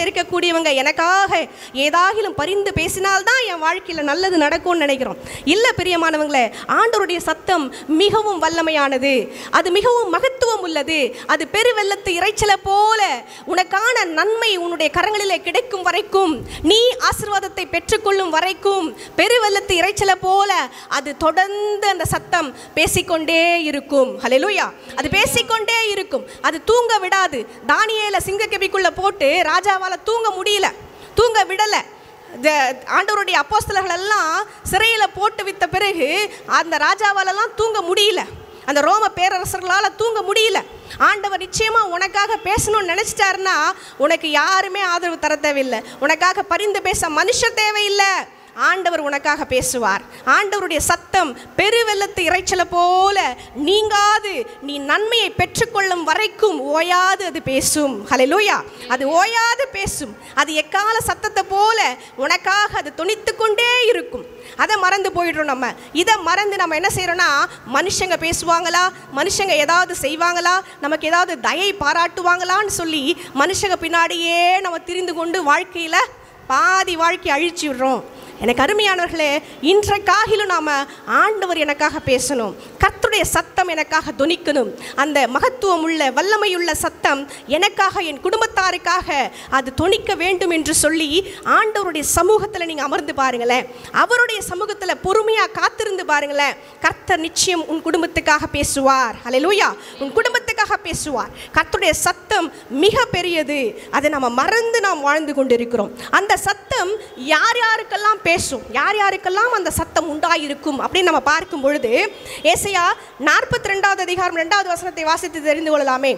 இருக்கக்கூடியவங்க எனக்காக ஏதாகிலும் பரிந்து பேசினால்தான் என் வாழ்க்கையில் நல்லது நடக்கும்னு நினைக்கிறோம் இல்லை பிரியமானவங்களே ஆண்டவருடைய சத்தம் மிகவும் வல்லமையானது அது மிகவும் மகத்துவம் உள்ளது அது பெருவெள்ளத்து இறைச்சலை போல உனக்கான நன்மை உன்னுடைய கரங்களிலே கிடைக்கும் வரைக்கும் நீ ஆசீர்வாதத்தை பெற்றுக்கொள்ளும் வரைக்கும் பெருவெள்ளத்து இறைச்சலை போல அது தொடர்ந்து அந்த சத்தம் பேசிக்கொண்டே இருக்கும் ஹalleluya அது பேசிக்கொண்டே இருக்கும் அது தூங்க விடாது தானியேல சிங்கக்கெபிக்குள்ள போட்டு ராஜாவால தூங்க முடியல தூங்க விடல இந்த ஆண்டவருடைய அப்போஸ்தலர்கள் எல்லாம் சிறையில் போட்டு வித்த பிறகு அந்த ராஜாவாலெல்லாம் தூங்க முடியல அந்த ரோம பேரரசர்களால் தூங்க முடியல ஆண்டவர் நிச்சயமா உனக்காக பேசணும்னு நினைச்சிட்டாருன்னா உனக்கு யாருமே ஆதரவு தர தேவையில்லை உனக்காக பரிந்து பேச மனுஷன் தேவையில்லை ஆண்டவர் உனக்காக பேசுவார் ஆண்டவருடைய சத்தம் பெருவெள்ளத்து இறைச்சலை போல நீங்காது நீ நன்மையை பெற்றுக்கொள்ளும் வரைக்கும் ஓயாது அது பேசும் ஹalleluya அது ஓயாது பேசும் அது எக்கால சத்தத்தை போல உனக்காக அது துணித்து கொண்டே இருக்கும் அதை மறந்து போயிடுறோம் நம்ம இதை மறந்து நம்ம என்ன செய்யறோம்னா மனுஷங்க பேசுவாங்களா மனுஷங்க ஏதாவது செய்வாங்களா நமக்கு ஏதாவது தயை பாராட்டுவாங்களான்னு சொல்லி மனுஷங்க பின்னாடியே நம்ம திரிந்து கொண்டு வாழ்க்கையில பாதி வாழ்க்கை அழிச்சு விடுறோம் எனக்கு அருமையானவர்களே இன்றைக்காகிலும் நாம் ஆண்டவர் எனக்காக பேசணும் கர்த்தருடைய சத்தம் எனக்காக துணிக்கணும் அந்த மகத்துவம் உள்ள வல்லமையுள்ள சத்தம் எனக்காக என் குடும்பத்தாருக்காக அது துணிக்க வேண்டும் என்று சொல்லி ஆண்டவருடைய சமூகத்தில் நீங்கள் அமர்ந்து பாருங்களேன் அவருடைய சமூகத்தில் பொறுமையாக காத்திருந்து பாருங்களேன் கர்த்தர் நிச்சயம் உன் குடும்பத்துக்காக பேசுவார் ஹalleluya உன் குடும்பத்துக்காக பேசுவார் கர்த்தருடைய சத்தம் மிக பெரியது அதை நம்ம மறந்து நாம் வாழ்ந்து கொண்டிருக்கிறோம் அந்த சத்தம் யார் யாருக்கெல்லாம் பேசும் யார் யாருக்கெல்லாம் அந்த சத்தம் உண்டாயிருக்கும் அப்படின்னு நம்ம பார்க்கும் பொழுது ஏசையா நாற்பத்தி ரெண்டாவது அதிகாரம் ரெண்டாவது வசனத்தை வாசித்து தெரிந்து கொள்ளலாமே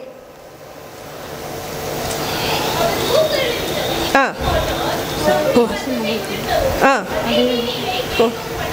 ஆ ஓ. ஆ ஓ.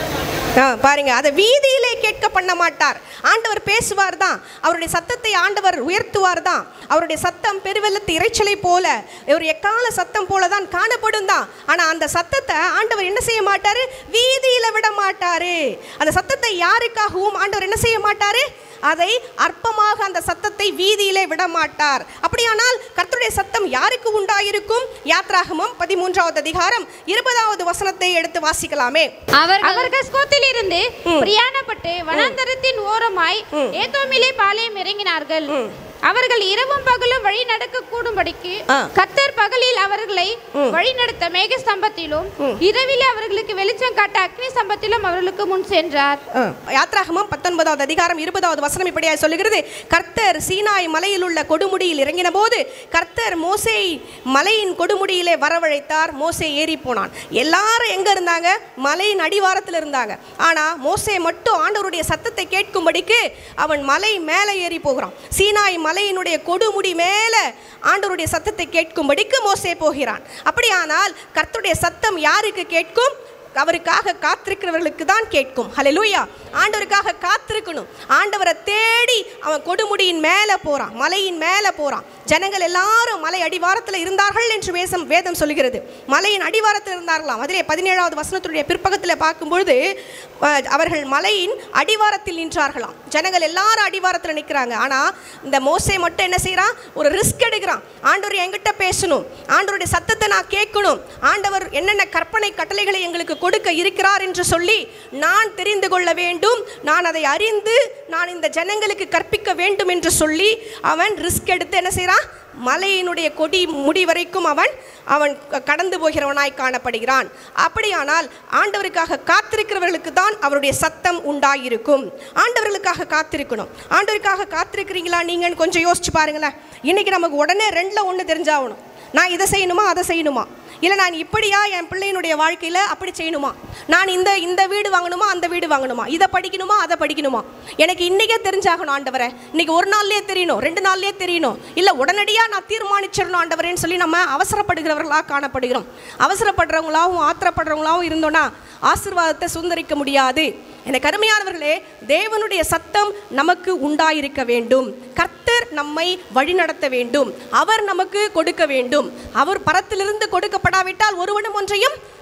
ஆ பாருங்க அதை வீதியிலே கேட்க பண்ண மாட்டார் ஆண்டவர் பேசுவார் தான் அவருடைய சத்தத்தை ஆண்டவர் உயர்த்துவார் தான் அவருடைய சத்தம் பெருவெள்ளத்து இறைச்சலை போல ஒரு எக்கால சத்தம் போல தான் காணப்படும் தான் ஆனால் அந்த சத்தத்தை ஆண்டவர் என்ன செய்ய மாட்டாரு வீதியில விட மாட்டாரு அந்த சத்தத்தை யாருக்காகவும் ஆண்டவர் என்ன செய்ய மாட்டாரு அதை அற்பமாக அந்த சத்தத்தை வீதியிலே விட மாட்டார் அப்படியானால் கர்த்தருடைய சத்தம் யாருக்கு உண்டாயிருக்கும் யாத்ராகமம் பதிமூன்றாவது அதிகாரம் இருபதாவது வசனத்தை எடுத்து வாசிக்கலாமே அவர்கள் அவர்கள் ஸ்கோத்திலிருந்து பிரயாணப்பட்டு வனாந்தரத்தின் ஓரமாய் ஏதோமிலே பாளையம் இறங்கினார்கள் அவர்கள் இரவும் பகலும் வழி நடக்க கூடும்படிக்கு ஆ. கத்தர் பகலில் அவர்களை வழி நடத்த மேக ஸ்தம்பத்திலும் இரவிலே அவர்களுக்கு வெளிச்சம் காட்ட அக்னி ஸ்தம்பத்திலும் அவர்களுக்கு முன் சென்றார் யாத்ராகமம் பத்தொன்பதாவது அதிகாரம் இருபதாவது வசனம் இப்படியாய் சொல்லுகிறது கர்த்தர் சீனாய் மலையில் உள்ள கொடுமுடியில் இறங்கின போது கர்த்தர் மோசே மலையின் கொடுமுடியிலே வரவழைத்தார் மோசே ஏறி போனான் எல்லாரும் எங்க இருந்தாங்க மலையின் அடிவாரத்தில் இருந்தாங்க ஆனா மோசே மட்டும் ஆண்டவருடைய சத்தத்தை கேட்கும்படிக்கு அவன் மலை மேலே ஏறி போகிறான் சீனாய் மலையினுடைய கொடுமுடி மேலே ஆண்டவருடைய சத்தத்தை கேட்கும்படிக்கு மோசே போகிறான் அப்படியானால் கர்த்தருடைய சத்தம் யாருக்கு கேட்கும் அவருக்காக காத்திருக்கிறவர்களுக்கு தான் கேட்கும் ஹalleluya ஆண்டவருக்காக காத்திருக்கணும் ஆண்டவரை தேடி அவன் கொடுமுடியின் மேலே போறான் மலையின் மேலே போறான் ஜனங்கள் எல்லாரும் மலை அடிவாரத்தில் இருந்தார்கள் என்று வேதம் வேதம் சொல்லுகிறது மலையின் அடிவாரத்தில் இருந்தார்களாம் அதிலே பதினேழாவது வசனத்துடைய பிற்பக்கத்தில் பார்க்கும்பொழுது அஹ், அவர்கள் மலையின் அடிவாரத்தில் நின்றார்களாம் ஜனங்கள் எல்லாரும் அடிவாரத்தில் நிற்கிறாங்க ஆனால் இந்த மோசே மட்டும் என்ன செய்கிறான் ஒரு ரிஸ்க் எடுக்கிறான் ஆண்டவர் என்கிட்ட பேசணும் ஆண்டவருடைய சத்தத்தை நான் கேட்கணும் ஆண்டவர் என்னென்ன கற்பனை கட்டளைகளை எங்களுக்கு கொடுக்க இருக்கிறார் என்று சொல்லி நான் தெரிந்து கொள்ள வேண்டும் நான் அதை அறிந்து நான் இந்த ஜனங்களுக்கு கற்பிக்க வேண்டும் என்று சொல்லி அவன் ரிஸ்க் எடுத்து என்ன செய்கிறான் மலையினுடைய கொடி முடி வரைக்கும் அவன் அவன் க- கடந்து போகிறவனாய் காணப்படுகிறான் அப்படியானால் ஆண்டவருக்காக காத்திருக்கிறவர்களுக்கு தான் அவருடைய சத்தம் உண்டாயிருக்கும் ஆண்டவர்களுக்காக காத்திருக்கணும் ஆண்டவருக்காக காத்திருக்கிறீங்களா நீங்கன்னு கொஞ்சம் யோசிச்சு பாருங்களேன் இன்னைக்கு நமக்கு உடனே ரெண்டில் ஒன்று தெரிஞ்சாகணும் நான் இதை செய்யணுமா அதை செய்யணுமா இல்லை நான் இப்படியா என் பிள்ளையினுடைய வாழ்க்கையில் அப்படி செய்யணுமா நான் இந்த இந்த வீடு வாங்கணுமா அந்த வீடு வாங்கணுமா இதை படிக்கணுமா அதை படிக்கணுமா எனக்கு இன்றைக்கே தெரிஞ்சாகணும் ஆண்டவரை இன்னைக்கு ஒரு நாள்லயே தெரியணும் ரெண்டு நாள்லயே தெரியணும் இல்லை உடனடியாக நான் தீர்மானிச்சிடணும் ஆண்டவரேன்னு சொல்லி நம்ம அவசரப்படுகிறவர்களாக காணப்படுகிறோம் அவசரப்படுறவங்களாகவும் ஆத்திரப்படுறவங்களாகவும் இருந்தோன்னா ஆசீர்வாதத்தை சுந்தரிக்க முடியாது எனக்கு அருமையானவர்களே தேவனுடைய சத்தம் நமக்கு உண்டாயிருக்க வேண்டும் கர்த்தர் நம்மை வழிநடத்த வேண்டும் அவர் நமக்கு கொடுக்க வேண்டும் அவர் பரத்திலிருந்து கொடுக்கப்படாவிட்டால் ஒருவனும் ஒன்றையும்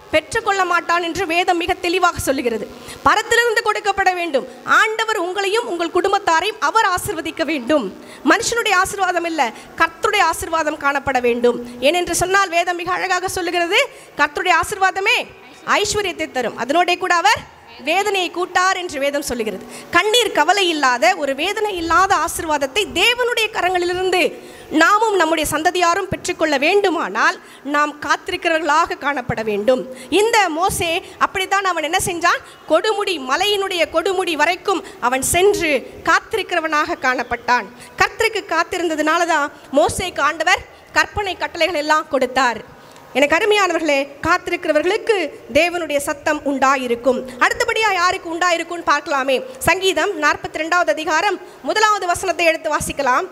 பெற்றுக்கொள்ள மாட்டான் என்று வேதம் மிக தெளிவாக சொல்லுகிறது பரத்திலிருந்து கொடுக்கப்பட வேண்டும் ஆண்டவர் உங்களையும் உங்கள் குடும்பத்தாரையும் அவர் ஆசிர்வதிக்க வேண்டும் மனுஷனுடைய ஆசீர்வாதம் இல்லை கர்த்தருடைய ஆசீர்வாதம் காணப்பட வேண்டும் ஏனென்று சொன்னால் வேதம் மிக அழகாக சொல்லுகிறது கர்த்தருடைய ஆசீர்வாதமே ஐஸ்வர்யத்தை தரும் அதனோட கூட அவர் வேதனையை கூட்டார் என்று வேதம் சொல்லுகிறது கண்ணீர் கவலை இல்லாத ஒரு வேதனை இல்லாத ஆசீர்வாதத்தை தேவனுடைய கரங்களிலிருந்து நாமும் நம்முடைய சந்ததியாரும் பெற்றுக்கொள்ள வேண்டுமானால் நாம் காத்திருக்கிறவர்களாக காணப்பட வேண்டும் இந்த மோசே அப்படித்தான் அவன் என்ன செஞ்சான் கொடுமுடி மலையினுடைய கொடுமுடி வரைக்கும் அவன் சென்று காத்திருக்கிறவனாக காணப்பட்டான் கர்த்தருக்கு காத்திருந்ததுனால தான் மோசேக்கு ஆண்டவர் கற்பனை கட்டளைகள் எல்லாம் கொடுத்தார் எனக்கு அருமையானவர்களே காத்திருக்கிறவர்களுக்கு தேவனுடைய சத்தம் உண்டாயிருக்கும் அடுத்தபடியா யாருக்கு உண்டாயிருக்கும்னு பார்க்கலாமே சங்கீதம் நாற்பத்தி ரெண்டாவது அதிகாரம் முதலாவது வசனத்தை எடுத்து வாசிக்கலாம்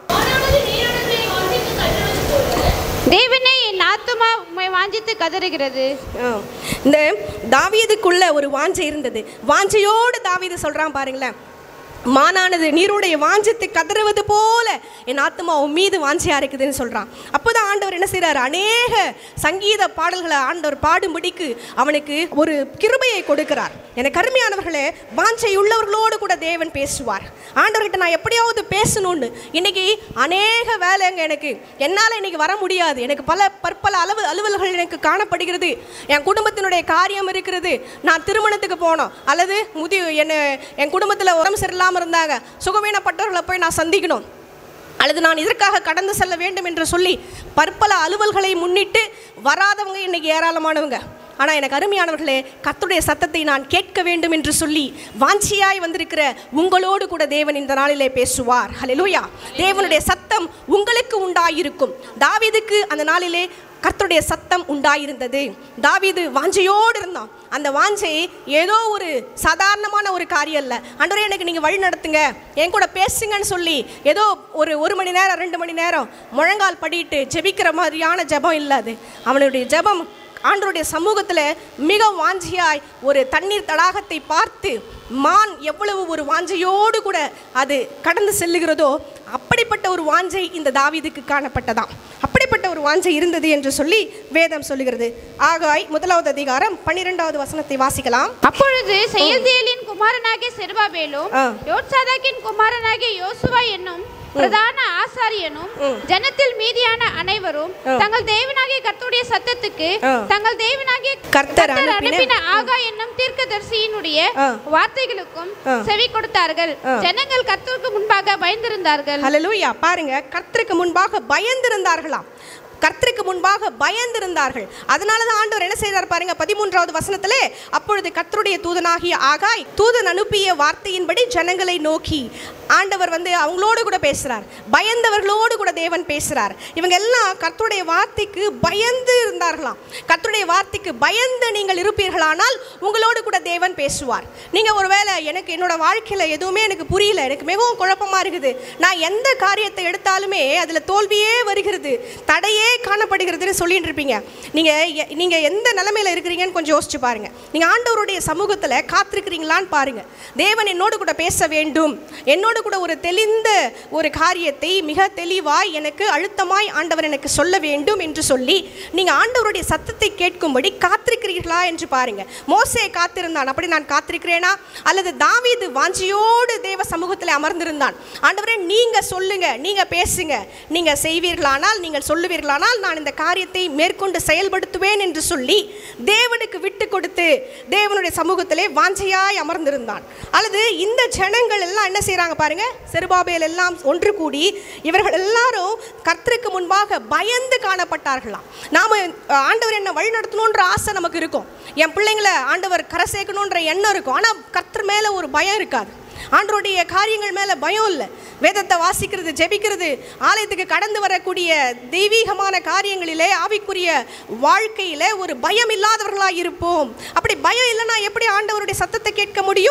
தேவனே என் ஆத்துமா உம்மை வாஞ்சித்து கதறுகிறது ஆ. இந்த தாவீதுக்குள்ள ஒரு வாஞ்சை இருந்தது வாஞ்சையோடு தாவீது சொல்றான் பாருங்களேன் மானானது நீருடைய வாஞ்சத்தை கதறுவது போல என் ஆத்மா உன் மீது வாஞ்சையா இருக்குதுன்னு சொல்றான் அப்போதான் ஆண்டவர் என்ன செய்றாரு அநேக சங்கீத பாடல்களை ஆண்டவர் பாடும்படிக்கு அவனுக்கு ஒரு கிருபையை கொடுக்கிறார் எனக்கு அருமையானவர்களே வாஞ்சை உள்ளவர்களோடு கூட தேவன் பேசுவார் ஆண்டவர்கிட்ட நான் எப்படியாவது பேசணும்னு இன்னைக்கு அநேக வேலைங்க எனக்கு என்னால் இன்னைக்கு வர முடியாது எனக்கு பல பற்பல அளவு அலுவல்கள் எனக்கு காணப்படுகிறது என் குடும்பத்தினுடைய காரியம் இருக்கிறது நான் திருமணத்துக்கு போனோம் அல்லது முதி என்ன என் குடும்பத்தில் உடம்பு சரியில்லாமல் இருந்தாங்க சுகவீனப்பட்டவர்களை போய் நான் சந்திக்கணும் அல்லது நான் இதற்காக கடந்து செல்ல வேண்டும் என்று சொல்லி பற்பல அலுவல்களை முன்னிட்டு வராதவங்க இன்னைக்கு ஏராளமானவங்க ஆனால் எனக்கு அருமையானவர்களே கர்த்தருடைய சத்தத்தை நான் கேட்க வேண்டும் என்று சொல்லி வாஞ்சியாய் வந்திருக்கிற உங்களோடு கூட தேவன் இந்த நாளிலே பேசுவார் ஹalleluya தேவனுடைய சத்தம் உங்களுக்கு உண்டாயிருக்கும் தாவீதுக்கு அந்த நாளிலே கர்த்தருடைய சத்தம் உண்டாயிருந்தது தாவீது வாஞ்சையோடு இருந்தான் அந்த வாஞ்சை ஏதோ ஒரு சாதாரணமான ஒரு காரியம் இல்லை அன்றே எனக்கு நீங்கள் வழி நடத்துங்க என் கூட பேசுங்கன்னு சொல்லி ஏதோ ஒரு ஒரு மணி நேரம் ரெண்டு மணி நேரம் முழங்கால் படிட்டு ஜெபிக்கிற மாதிரியான ஜெபம் இல்லை அது அவனுடைய ஜெபம் ஆண்டவருடைய சமூகத்தில் மிக வாஞ்சியாய் ஒரு தண்ணீர் தடாகத்தை பார்த்து மான் எவ்வளவு ஒரு வாஞ்சையோடு கூட அது கடந்து செல்லுகிறதோ அப்படிப்பட்ட ஒரு வாஞ்சை இந்த தாவீதுக்கு காணப்பட்டதாம் அப்படிப்பட்ட ஒரு வாஞ்சை இருந்தது என்று சொல்லி வேதம் சொல்லுகிறது ஆகாய் முதலாவது அதிகாரம் பன்னிரெண்டாவது வசனத்தை வாசிக்கலாம் அப்பொழுது செயல்தியலின் குமாரனாகிய செருபாபேலும் ஆ. யோட்சாதாக்கின் குமாரனாகிய யோசுவா என்னும் பிரதான ஆசாரியனும் ஜனத்தில் மீதியான அனைவரும் தங்கள் தேவனாகிய கர்த்தருடைய சத்தத்துக்கு ஆ. தங்கள் தேவனாகிய கர்த்தர் அனுப்பின- அனுப்பின ஆகா என்னும் தீர்க்கதரிசியினுடைய ஆ. வார்த்தைகளுக்கும் ஆ. செவி கொடுத்தார்கள் ஆ. ஜனங்கள் கர்த்தருக்கு முன்பாக பயந்திருந்தார்கள் ஹalleluya பாருங்க கர்த்தருக்கு முன்பாக பயந்திருந்தார்களாம் கர்த்தருக்கு முன்பாக பயந்திருந்தார்கள் அதனால தான் ஆண்டவர் என்ன செய்தார் பாருங்க பதிமூன்றாவது வசனத்திலே அப்பொழுது கர்த்தருடைய தூதனாகிய ஆகாய் தூதன் அனுப்பிய வார்த்தையின்படி ஜனங்களை நோக்கி ஆண்டவர் வந்து அவங்களோடு கூட பேசுறார் பயந்தவர்களோடு கூட தேவன் பேசுறார் இவங்க எல்லாம் கர்த்தருடைய வார்த்தைக்கு பயந்து இருந்தார்களாம் கர்த்தருடைய வார்த்தைக்கு பயந்து நீங்கள் இருப்பீர்களானால் உங்களோடு கூட தேவன் பேசுவார் நீங்க ஒருவேளை எனக்கு என்னோட வாழ்க்கையில எதுவுமே எனக்கு புரியல எனக்கு மிகவும் குழப்பமா இருக்குது நான் எந்த காரியத்தை எடுத்தாலுமே அதுல தோல்வியே வருகிறது தடையே காணப்படுகிறதுன்னு சொல்லிட்டு இருப்பீங்க நீங்க எ- நீங்க எந்த நிலைமையில இருக்கிறீங்கன்னு கொஞ்சம் யோசிச்சு பாருங்க நீங்க ஆண்டவருடைய சமூகத்துல காத்திருக்கிறீங்களான்னு பாருங்க தேவன் என்னோடு கூட பேச வேண்டும் என்னோடு கூட ஒரு தெளிந்த ஒரு காரியத்தை மிக தெளிவாய் எனக்கு அழுத்தமாய் ஆண்டவர் எனக்கு சொல்ல வேண்டும் என்று சொல்லி நீங்க ஆண்டவருடைய சத்தத்தை கேட்கும்படி காத்திருக்கிறீர்களா என்று பாருங்க மோசே காத்திருந்தான் அப்படி நான் காத்திருக்கிறேனா அல்லது தாவீது வாஞ்சியோடு தேவ சமூகத்தில் அமர்ந்திருந்தான் ஆண்டவரே நீங்க சொல்லுங்க நீங்க பேசுங்க நீங்க செய்வீர்களானால் நீங்கள் சொல்லுவீர்களானால் நான் இந்த காரியத்தை மேற்கொண்டு செயல்படுத்துவேன் என்று சொல்லி தேவனுக்கு விட்டு கொடுத்து தேவனுடைய சமூகத்திலே வாஞ்சையாய் அமர்ந்திருந்தான் அல்லது இந்த ஜனங்கள் எல்லாம் என்ன செய்றாங்க பாருங்க செருபாபேல் எல்லாம் ஒன்று கூடி இவர்கள் எல்லாரும் கர்த்தருக்கு முன்பாக பயந்து காணப்பட்டார்களாம் நாம அஹ், ஆண்டவர் என்ன வழி நடத்தணுன்ற ஆசை நமக்கு இருக்கும் என் பிள்ளைங்களை ஆண்டவர் கரை சேர்க்கணுன்ற எண்ணம் இருக்கும் ஆனால் கர்த்தர் மேலே ஒரு பயம் இருக்காது ஆண்டவருடைய காரியங்கள் மேலே பயம் இல்லை வேதத்தை வாசிக்கிறது ஜெபிக்கிறது ஆலயத்துக்கு கடந்து வரக்கூடிய தெய்வீகமான காரியங்களிலே ஆவிக்குரிய வாழ்க்கையில ஒரு பயம் இல்லாதவர்களாக இருப்போம் அப்படி பயம் இல்லைன்னா எப்படி ஆண்டவருடைய சத்தத்தை கேட்க முடியும்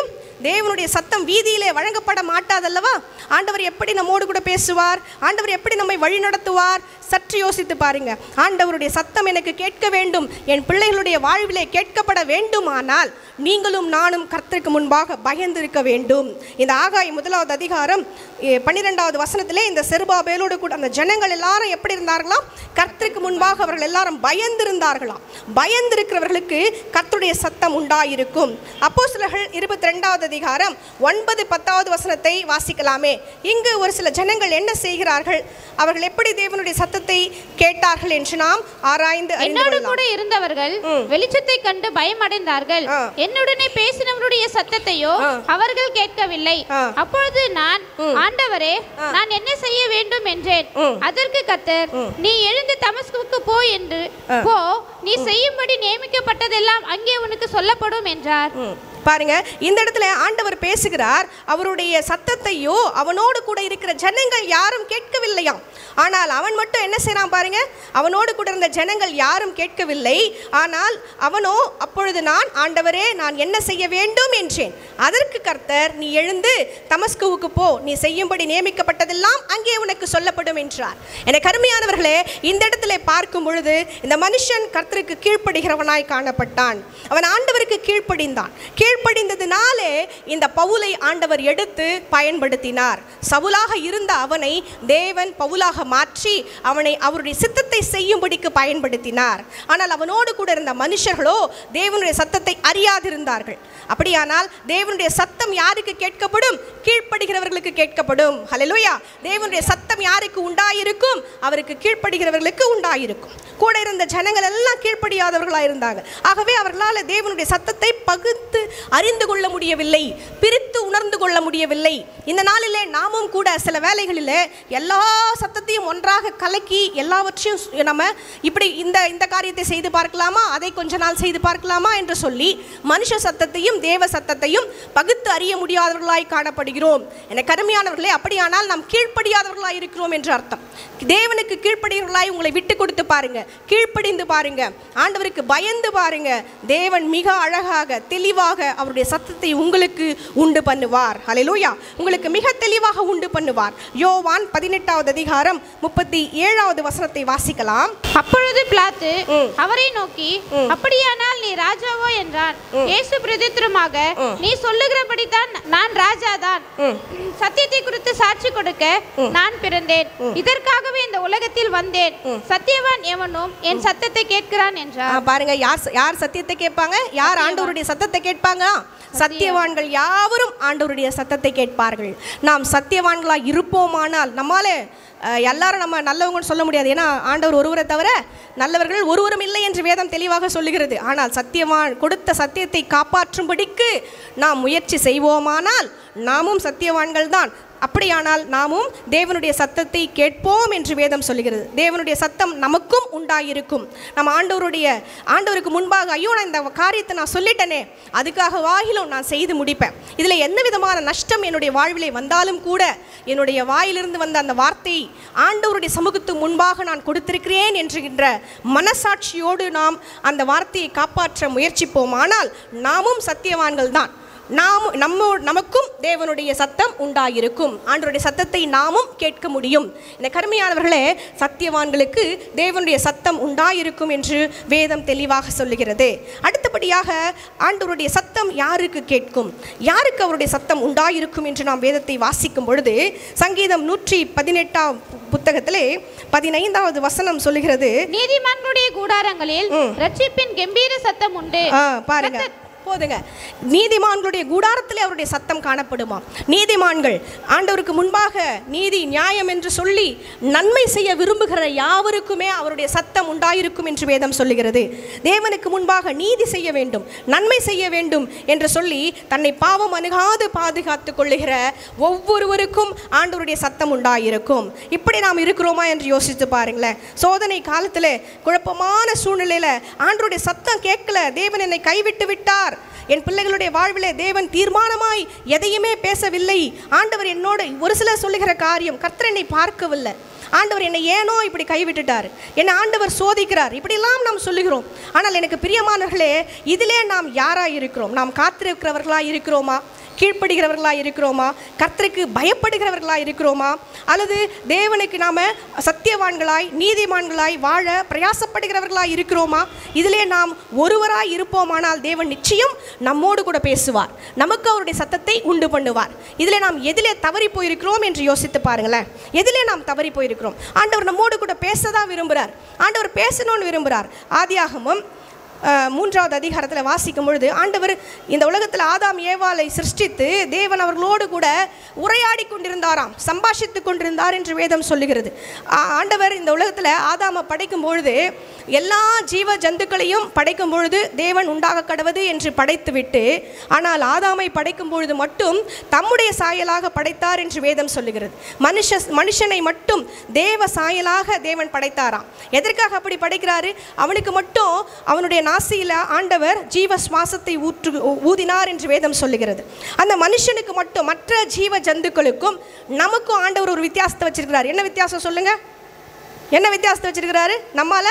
தேவனுடைய சத்தம் வீதியிலே வழங்கப்பட மாட்டாதல்லவா ஆண்டவர் எப்படி நம்மோடு கூட பேசுவார் ஆண்டவர் எப்படி நம்மை வழி நடத்துவார் சற்று யோசித்து பாருங்க ஆண்டவருடைய சத்தம் எனக்கு கேட்க வேண்டும் என் பிள்ளைகளுடைய வாழ்விலே கேட்கப்பட வேண்டுமானால் நீங்களும் நானும் கர்த்தருக்கு முன்பாக பயந்திருக்க வேண்டும் இந்த ஆகாய் முதலாவது அதிகாரம் எ, பன்னிரெண்டாவது வசனத்திலே இந்த செருபாபேலோடு கூட அந்த ஜனங்கள் எல்லாரும் எப்படி இருந்தார்களாம் கர்த்தருக்கு முன்பாக அவர்கள் எல்லாரும் பயந்திருந்தார்களாம் பயந்திருக்கிறவர்களுக்கு கர்த்தருடைய சத்தம் உண்டாயிருக்கும் அப்போஸ்தலர்கள் இருபத்தி ரெண்டாவது அதிகாரம் ஒன்பது பத்தாவது வசனத்தை வாசிக்கலாமே இங்கு ஒரு சில ஜனங்கள் என்ன செய்கிறார்கள் அவர்கள் எப்படி தேவனுடைய சத்தத்தை கேட்டார்கள் என்று நாம் ஆராய்ந்து அறிந்து என்னோடு கொள்ளலாம். கூட இருந்தவர்கள் வெளிச்சத்தை கண்டு பயமடைந்தார்கள் ஆ. என்னுடனே பேசினவருடைய சத்தத்தையோ ஆ. அவர்கள் கேட்கவில்லை ஆ. அப்பொழுது நான் ஆண்டவரே நான் என்ன செய்ய வேண்டும் என்றேன் ம். அதற்கு கத்தர் நீ எழுந்து தமஸ்குவுக்கு போ என்று போ நீ செய்யும்படி நியமிக்கப்பட்டதெல்லாம் அங்கே உனக்கு சொல்லப்படும் என்றார் ம். பாருங்க இந்த இடத்துல ஆண்டவர் பேசுகிறார் அவருடைய சத்தத்தையோ அவனோடு கூட இருக்கிற ஜனங்கள் யாரும் கேட்கவில்லையாம் ஆனால் அவன் மட்டும் என்ன செய்றான் பாருங்க அவனோடு கூட இருந்த ஜனங்கள் யாரும் கேட்கவில்லை ஆனால் அவனோ அப்பொழுது நான் ஆண்டவரே நான் என்ன செய்ய வேண்டும் என்றேன் அதற்கு கர்த்தர் நீ எழுந்து தமஸ்குவுக்கு போ நீ செய்யும்படி நியமிக்கப்பட்டதெல்லாம் அங்கே உனக்கு சொல்லப்படும் என்றார் என கருமையானவர்களே இந்த இடத்துல பார்க்கும் பொழுது இந்த மனுஷன் கர்த்தருக்கு கீழ்ப்படுகிறவனாய் காணப்பட்டான் அவன் ஆண்டவருக்கு கீழ்ப்படிந்தான் கீழ்ப்படிந்ததினாலே இந்த பவுலை ஆண்டவர் எடுத்து பயன்படுத்தினார் சவுலாக இருந்த அவனை தேவன் பவுலாக மாற்றி அவனை அவருடைய சித்தத்தை செய்யும்படிக்கு பயன்படுத்தினார் ஆனால் அவனோடு கூட இருந்த மனுஷர்களோ தேவனுடைய சத்தத்தை அறியாதிருந்தார்கள் அப்படியானால் தேவனுடைய சத்தம் யாருக்கு கேட்கப்படும் கீழ்ப்படுகிறவர்களுக்கு கேட்கப்படும் ஹalleluya தேவனுடைய சத்தம் யாருக்கு உண்டாயிருக்கும் அவருக்கு கீழ்ப்படுகிறவர்களுக்கு உண்டாயிருக்கும் கூட இருந்த ஜனங்கள் எல்லாம் கீழ்ப்படியாதவர்களாக இருந்தாங்க ஆகவே அவர்களால் தேவனுடைய சத்தத்தை பகுத்து அறிந்து கொள்ள முடியவில்லை பிரித்து உணர்ந்து கொள்ள முடியவில்லை இந்த நாளிலே நாமும் கூட சில வேளைகளில் எல்லா சத்தத்தையும் ஒன்றாக கலக்கி எல்லாவற்றையும் சு- நம்ம இப்படி இந்த இந்த காரியத்தை செய்து பார்க்கலாமா அதை கொஞ்ச நாள் செய்து பார்க்கலாமா என்று சொல்லி மனுஷ சத்தத்தையும் தேவ சத்தத்தையும் பகுத்து அறிய முடியாதவர்களாய் காணப்படுகிறோம் என கருமையானவர்களே அப்படியானால் நாம் கீழ்ப்படியாதவர்களாய் இருக்கிறோம் என்று அர்த்தம் தேவனுக்கு கீழ்ப்படியவர்களாய் உங்களை விட்டு கொடுத்து பாருங்க கீழ்ப்படிந்து பாருங்க ஆண்டவருக்கு பயந்து பாருங்க தேவன் மிக அழகாக தெளிவாக அவருடைய சத்தத்தை உங்களுக்கு உண்டு பண்ணுவார் ஹalleluya உங்களுக்கு மிக தெளிவாக உண்டு பண்ணுவார் யோவான் பதினெட்டாவது அதிகாரம் முப்பத்தி ஏழாவது வசனத்தை வாசிக்கலாம் அப்பொழுது பிலாத்து ம். அவரை நோக்கி அப்படியானால் நீ ராஜாவோ என்றான் இயேசு பிரதித்திரமாக நீ சொல்லுகிறபடிதான் நான் ராஜாதான் சத்தியத்தை குறித்து சாட்சி கொடுக்க நான் பிறந்தேன் இதற்காகவே இந்த உலகத்தில் வந்தேன் சத்தியவான் எவனும் என் சத்தத்தை கேட்கிறான் ஆ, என்றார் பாருங்க யார் ச- யார் சத்தியத்தை கேட்பாங்க யார் ஆண்டவருடைய சத்தத்தை கேட்பாங்க சத்தியவான்கள் யாவரும் ஆண்டவருடைய சத்தத்தை கேட்பார்கள் நாம் சத்தியவான்களா இருப்போமானால் நம்மால அஹ், எல்லாரும் நம்ம நல்லவங்கன்னு சொல்ல முடியாது ஏன்னா ஆண்டவர் ஒருவரை தவிர நல்லவர்கள் ஒருவரும் இல்லை என்று வேதம் தெளிவாக சொல்லுகிறது ஆனால் சத்தியவான் கொடுத்த சத்தியத்தை காப்பாற்றும்படிக்கு நாம் முயற்சி செய்வோமானால் நாமும் சத்தியவான்கள் தான் அப்படியானால் நாமும் தேவனுடைய சத்தத்தை கேட்போம் என்று வேதம் சொல்லுகிறது தேவனுடைய சத்தம் நமக்கும் உண்டாயிருக்கும் நம்ம ஆண்டவருடைய ஆண்டவருக்கு முன்பாக ஐயோ நான் இந்த காரியத்தை நான் சொல்லிட்டேனே அதுக்காக வாயிலும் நான் செய்து முடிப்பேன் இதில் என்ன விதமான நஷ்டம் என்னுடைய வாழ்விலே வந்தாலும் கூட என்னுடைய வாயிலிருந்து வந்த அந்த வார்த்தை ஆண்டவருடைய சமூகத்துக்கு முன்பாக நான் கொடுத்திருக்கிறேன் என்கின்ற மனசாட்சியோடு நாம் அந்த வார்த்தையை காப்பாற்ற முயற்சிப்போமானால் நாமும் சத்தியவான்கள் தான் நாம் நம்ம நமக்கும் தேவனுடைய சத்தம் உண்டாயிருக்கும் ஆண்டவருடைய சத்தத்தை நாமும் கேட்க முடியும் இந்த கருமையானவர்களே சத்தியவான்களுக்கு தேவனுடைய சத்தம் உண்டாயிருக்கும் என்று வேதம் தெளிவாக சொல்லுகிறது அடுத்தபடியாக ஆண்டவருடைய சத்தம் யாருக்கு கேட்கும் யாருக்கு அவருடைய சத்தம் உண்டாயிருக்கும் என்று நாம் வேதத்தை வாசிக்கும் பொழுது சங்கீதம் நூற்றி பதினெட்டாம் புத்தகத்திலே பதினைந்தாவது வசனம் சொல்லுகிறது நீதிமான்களுடைய கூடாரங்களில் ரட்சிப்பின் கம்பீர சத்தம் உண்டு ஆ, பாருங்க போதுங்க நீதிமான்களுடைய கூடாரத்திலே அவருடைய சத்தம் காணப்படுமா நீதிமான்கள் ஆண்டவருக்கு முன்பாக நீதி நியாயம் என்று சொல்லி நன்மை செய்ய விரும்புகிற யாவருக்குமே அவருடைய சத்தம் உண்டாயிருக்கும் என்று வேதம் சொல்லுகிறது தேவனுக்கு முன்பாக நீதி செய்ய வேண்டும் நன்மை செய்ய வேண்டும் என்று சொல்லி தன்னை பாவம் அணுகாது பாதுகாத்துக் கொள்ளுகிற ஒவ்வொருவருக்கும் ஆண்டவருடைய சத்தம் உண்டாயிருக்கும் இப்படி நாம் இருக்கிறோமா என்று யோசித்து பாருங்களேன் சோதனை காலத்தில் குழப்பமான சூழ்நிலையில் ஆண்டவருடைய சத்தம் கேட்கல தேவன் என்னை கைவிட்டு விட்டார் என் பிள்ளைகளுடைய வாழ்விலே தேவன் தீர்மானமாய் எதையுமே பேசவில்லை ஆண்டவர் என்னோடு ஒரு சிலர் சொல்லுகிற காரியம் கர்த்தர் என்னை பார்க்கவில்லை ஆண்டவர் என்னை ஏனோ இப்படி கைவிட்டுட்டார் என்னை ஆண்டவர் சோதிக்கிறார் இப்படிலாம் நாம் சொல்லுகிறோம் ஆனால் எனக்கு பிரியமானவர்களே இதிலே நாம் யாராக இருக்கிறோம் நாம் காத்திருக்கிறவர்களாக இருக்கிறோமா கீழ்ப்படுகிறவர்களாக இருக்கிறோமா கர்த்தருக்கு பயப்படுகிறவர்களாக இருக்கிறோமா அல்லது தேவனுக்கு நாம் சத்தியவான்களாய் நீதிமான்களாய் வாழ பிரயாசப்படுகிறவர்களாய் இருக்கிறோமா இதிலே நாம் ஒருவராய் இருப்போமானால் தேவன் நிச்சயம் நம்மோடு கூட பேசுவார் நமக்கு அவருடைய சத்தத்தை உண்டு பண்ணுவார் இதிலே நாம் எதிலே தவறி போயிருக்கிறோம் என்று யோசித்து பாருங்களேன் எதிலே நாம் தவறி போயிருக்கிறோம் ஆண்டவர் நம்மோடு கூட பேச தான் விரும்புகிறார் ஆண்டவர் பேசணும்னு விரும்புகிறார் ஆதியாகமும் அஹ், மூன்றாவது அதிகாரத்தில் வாசிக்கும் பொழுது ஆண்டவர் இந்த உலகத்தில் ஆதாம் ஏவாளை சிருஷ்டித்து தேவன் அவர்களோடு கூட உரையாடி கொண்டிருந்தாராம் சம்பாஷித்து கொண்டிருந்தார் என்று வேதம் சொல்லுகிறது ஆ- ஆண்டவர் இந்த உலகத்தில் ஆதாமை படைக்கும் பொழுது எல்லா ஜீவ ஜந்துக்களையும் படைக்கும் பொழுது தேவன் உண்டாக கடவது என்று படைத்துவிட்டு ஆனால் ஆதாமை படைக்கும் பொழுது மட்டும் தம்முடைய சாயலாக படைத்தார் என்று வேதம் சொல்லுகிறது மனுஷ மனுஷனை மட்டும் தேவ சாயலாக தேவன் படைத்தாராம் எதற்காக அப்படி படைக்கிறாரு அவனுக்கு மட்டும் அவனுடைய நாசியில ஆண்டவர் ஜீவ சுவாசத்தை ஊற்று ஊதினார் என்று வேதம் சொல்லுகிறது அந்த மனுஷனுக்கு மட்டும் மற்ற ஜீவ ஜந்துக்களுக்கும் நமக்கும் ஆண்டவர் ஒரு வித்தியாசத்தை வச்சிருக்கிறார் என்ன வித்தியாசம் சொல்லுங்க என்ன வித்தியாசத்தை வச்சிருக்கிறாரு நம்மால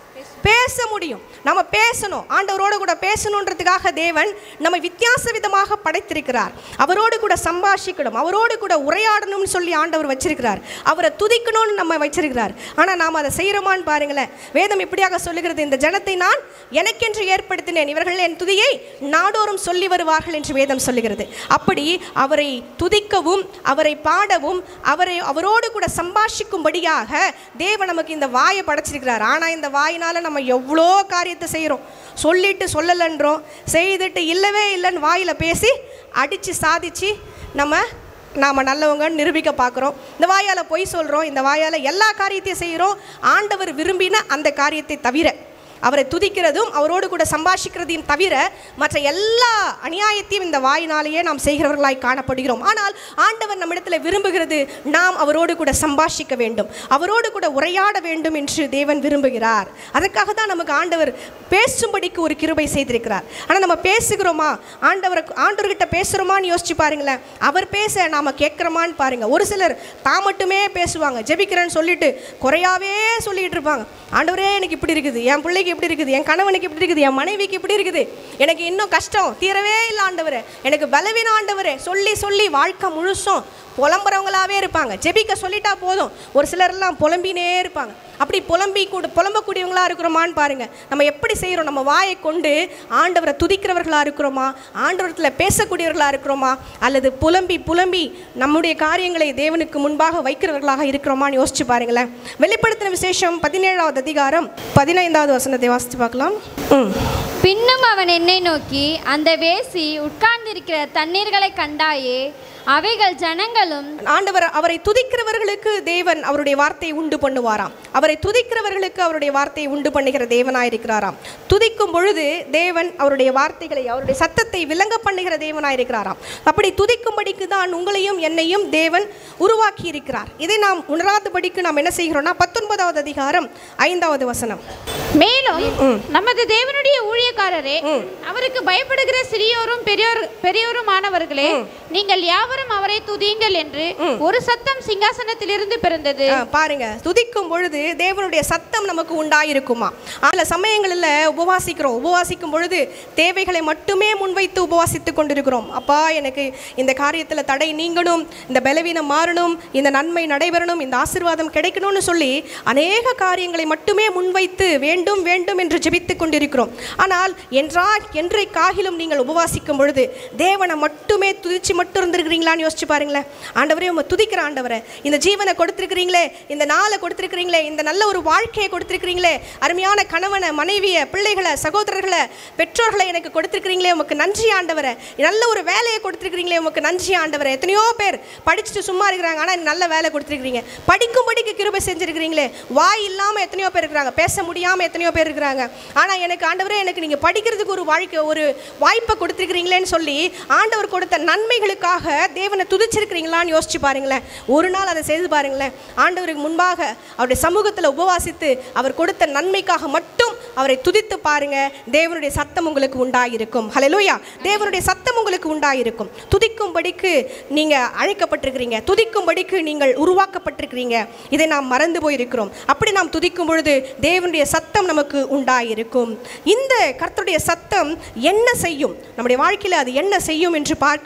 பேச முடியும் நம்ம பேசணும் ஆண்டவரோடு கூட பேசணுன்றதுக்காக தேவன் நம்மை வித்தியாச விதமாக படைத்திருக்கிறார் அவரோடு கூட சம்பாஷிக்கணும் அவரோடு கூட உரையாடணும்னு சொல்லி ஆண்டவர் வச்சிருக்கிறார் அவரை துதிக்கணும்னு நம்ம வச்சிருக்கிறார் ஆனால் நாம் அதை செய்கிறோமான்னு பாருங்களேன் வேதம் இப்படியாக சொல்லுகிறது இந்த ஜனத்தை நான் எனக்கென்று ஏற்படுத்தினேன் இவர்கள் என் துதியை நாடோறும் சொல்லி வருவார்கள் என்று வேதம் சொல்லுகிறது அப்படி அவரை துதிக்கவும் அவரை பாடவும் அவரை அவரோடு கூட சம்பாஷிக்கும்படியாக தேவன் நமக்கு இந்த வாயை படைச்சிருக்கிறார் ஆனால் இந்த வாயினால் நம்ம எவ்வளோ காரியத்தை செய்கிறோம் சொல்லிட்டு சொல்லலைன்றோம் செய்துட்டு இல்லவே இல்லைன்னு வாயில் பேசி அடித்து சாதிச்சு நம்ம நாம் நல்லவங்கன்னு நிரூபிக்க பார்க்குறோம் இந்த வாயால் பொய் சொல்கிறோம் இந்த வாயால் எல்லா காரியத்தையும் செய்கிறோம் ஆண்டவர் விரும்பின அந்த காரியத்தை தவிர அவரை துதிக்கிறதும் அவரோடு கூட சம்பாஷிக்கிறதையும் தவிர மற்ற எல்லா அநியாயத்தையும் இந்த வாயினாலேயே நாம் செய்கிறவர்களாய் காணப்படுகிறோம் ஆனால் ஆண்டவர் நம்மிடத்தில் விரும்புகிறது நாம் அவரோடு கூட சம்பாஷிக்க வேண்டும் அவரோடு கூட உரையாட வேண்டும் என்று தேவன் விரும்புகிறார் அதற்காக தான் நமக்கு ஆண்டவர் பேசும்படிக்கு ஒரு கிருபை செய்திருக்கிறார் ஆனால் நம்ம பேசுகிறோமா ஆண்டவர் ஆண்டவர்கிட்ட பேசுகிறோமான்னு யோசிச்சு பாருங்களேன் அவர் பேச நாம் கேட்குறோமான்னு பாருங்க ஒரு சிலர் தான் மட்டுமே பேசுவாங்க ஜெபிக்கிறேன்னு சொல்லிட்டு குறையாவே சொல்லிட்டு இருப்பாங்க ஆண்டவரே எனக்கு இப்படி இருக்குது என் பிள்ளைக்கு இப்படி இருக்குது என் கணவனுக்கு இப்படி இருக்குது என் மனைவிக்கு இப்படி இருக்குது எனக்கு இன்னும் கஷ்டம் தீரவே இல்லை ஆண்டவரே எனக்கு பலவீனம் ஆண்டவரே சொல்லி சொல்லி வாழ்க்கை முழுசும் புலம்புறவங்களாவே இருப்பாங்க ஜெபிக்க சொல்லிட்டா போதும் ஒரு சிலர்லாம் புலம்பினே இருப்பாங்க அப்படி புலம்பி கூட புலம்பக்கூடியவங்களா இருக்கிறோமான்னு பாருங்க நம்ம எப்படி செய்கிறோம் நம்ம வாயை கொண்டு ஆண்டவரை துதிக்கிறவர்களா இருக்கிறோமா ஆண்டவரத்தில் பேசக்கூடியவர்களா இருக்கிறோமா அல்லது புலம்பி புலம்பி நம்முடைய காரியங்களை தேவனுக்கு முன்பாக வைக்கிறவர்களாக இருக்கிறோமான்னு யோசிச்சு பாருங்களேன் வெளிப்படுத்தின விசேஷம் பதினேழாவது அதிகாரம் பதினைந்தாவது வசனத்தை வாசித்து பார்க்கலாம் ம் பின்னும் அவன் என்னை நோக்கி அந்த வேசி உட்கார்ந்திருக்கிற தண்ணீர்களை கண்டாயே அவைகள் ஜனங்களும் ஆண்டவர் அவரை துதிக்கிறவர்களுக்கு தேவன் அவருடைய வார்த்தையை உண்டு பண்ணுவாராம் அவரை துதிக்கிறவர்களுக்கு அவருடைய வார்த்தையை உண்டு பண்ணுகிற தேவனாயிருக்கிறாராம் துதிக்கும் பொழுது தேவன் அவருடைய வார்த்தைகளை அவருடைய சத்தத்தை விளங்க பண்ணுகிற தேவனாயிருக்கிறாராம் அப்படி துதிக்கும்படிக்கு தான் உங்களையும் என்னையும் தேவன் உருவாக்கி இருக்கிறார் இதை நாம் உணராதபடிக்கு நாம் என்ன செய்கிறோம்னா பத்தொன்பதாவது அதிகாரம் ஐந்தாவது வசனம் மேலும் நமது தேவனுடைய ஊழியக்காரரே அவருக்கு பயப்படுகிற சிறியோரும் பெரியோர் பெரியோருமானவர்களே நீங்கள் யாவரும் அவரை துதியுங்கள் என்று ஒரு சத்தம் சிங்காசனத்திலிருந்து பிறந்தது ஆ, பாருங்க துதிக்கும் பொழுது தேவனுடைய சத்தம் நமக்கு உண்டாயிருக்குமா அதில் சமயங்களில் உபவாசிக்கிறோம் உபவாசிக்கும் பொழுது தேவைகளை மட்டுமே முன்வைத்து உபவாசித்து கொண்டிருக்கிறோம் அப்பா எனக்கு இந்த காரியத்தில் தடை நீங்கணும் இந்த பலவீனம் மாறணும் இந்த நன்மை நடைபெறணும் இந்த ஆசீர்வாதம் கிடைக்கணும்னு சொல்லி அநேக காரியங்களை மட்டுமே முன்வைத்து வேண்டும் வேண்டும் என்று ஜெபித்து கொண்டிருக்கிறோம் ஆனால் என்றா என்றைக்காகிலும் நீங்கள் உபவாசிக்கும் பொழுது தேவனை மட்டுமே துதிச்சு மட்டும் இருந்திருக்கிறீங்களான்னு யோசிச்சு பாருங்களேன் ஆண்டவரே உங்க துதிக்கிற ஆண்டவரே இந்த ஜீவனை கொடுத்திருக்கிறீங்களே இந்த நாளை கொடுத்திருக்கிறீங்களே இந்த நல்ல ஒரு வாழ்க்கையை கொடுத்திருக்கிறீங்களே அருமையான கணவனை மனைவியை பிள்ளைகளை சகோதரர்களை பெற்றோர்களை எனக்கு கொடுத்திருக்கிறீங்களே உமக்கு நன்றி ஆண்டவரே நல்ல ஒரு வேலையை கொடுத்திருக்கிறீங்களே உமக்கு நன்றி ஆண்டவரே எத்தனையோ பேர் படிச்சுட்டு சும்மா இருக்கிறாங்க ஆனால் நல்ல வேலை கொடுத்திருக்கிறீங்க படிக்கும்படிக்கு கிருபை செஞ்சிருக்கிறீங்களே வாய் இல்லாமல் எத்தனையோ பேர் இருக்கிறாங்க பேச முடியாமல் எத்தனையோ பேர் இருக்கிறாங்க ஆனால் எனக்கு ஆண்டவரே எனக்கு நீங்கள் படிக்கிறதுக்கு ஒரு வாழ்க்கை ஒரு வாய்ப்பை கொடுத்துருக்கிறீங்களேன்னு சொல்லி ஆண்டவர் கொடுத்த நன்மைகளுக்காக தேவனை துதிச்சிருக்கிறீங்களான்னு யோசிச்சு பாருங்களேன் ஒரு நாள் அதை செய்து பாருங்களேன் ஆண்டவருக்கு முன்பாக அவருடைய சமூகத்தில் உபவாசித்து அவர் கொடுத்த நன்மைக்காக மட்டும் அவரை துதித்து பாருங்க தேவனுடைய சத்தம் உங்களுக்கு உண்டாயிருக்கும் ஹalleluya தேவனுடைய சத்தம் உங்களுக்கு உண்டாயிருக்கும் துதிக்கும்படிக்கு நீங்கள் அழைக்கப்பட்டிருக்கிறீங்க துதிக்கும்படிக்கு நீங்கள் உருவாக்கப்பட்டிருக்கிறீங்க இதை நாம் மறந்து போயிருக்கிறோம் அப்படி நாம் துதிக்கும் பொழுது தேவனுடைய சத்தம் நமக்கு உண்டாயிருக்கும் இந்த கர்த்தருடைய சத்தம் என்ன செய்யும் நம்முடைய வாழ்க்கையில் அது என்ன செய்யும் என்று பார்க்கும் பொழுது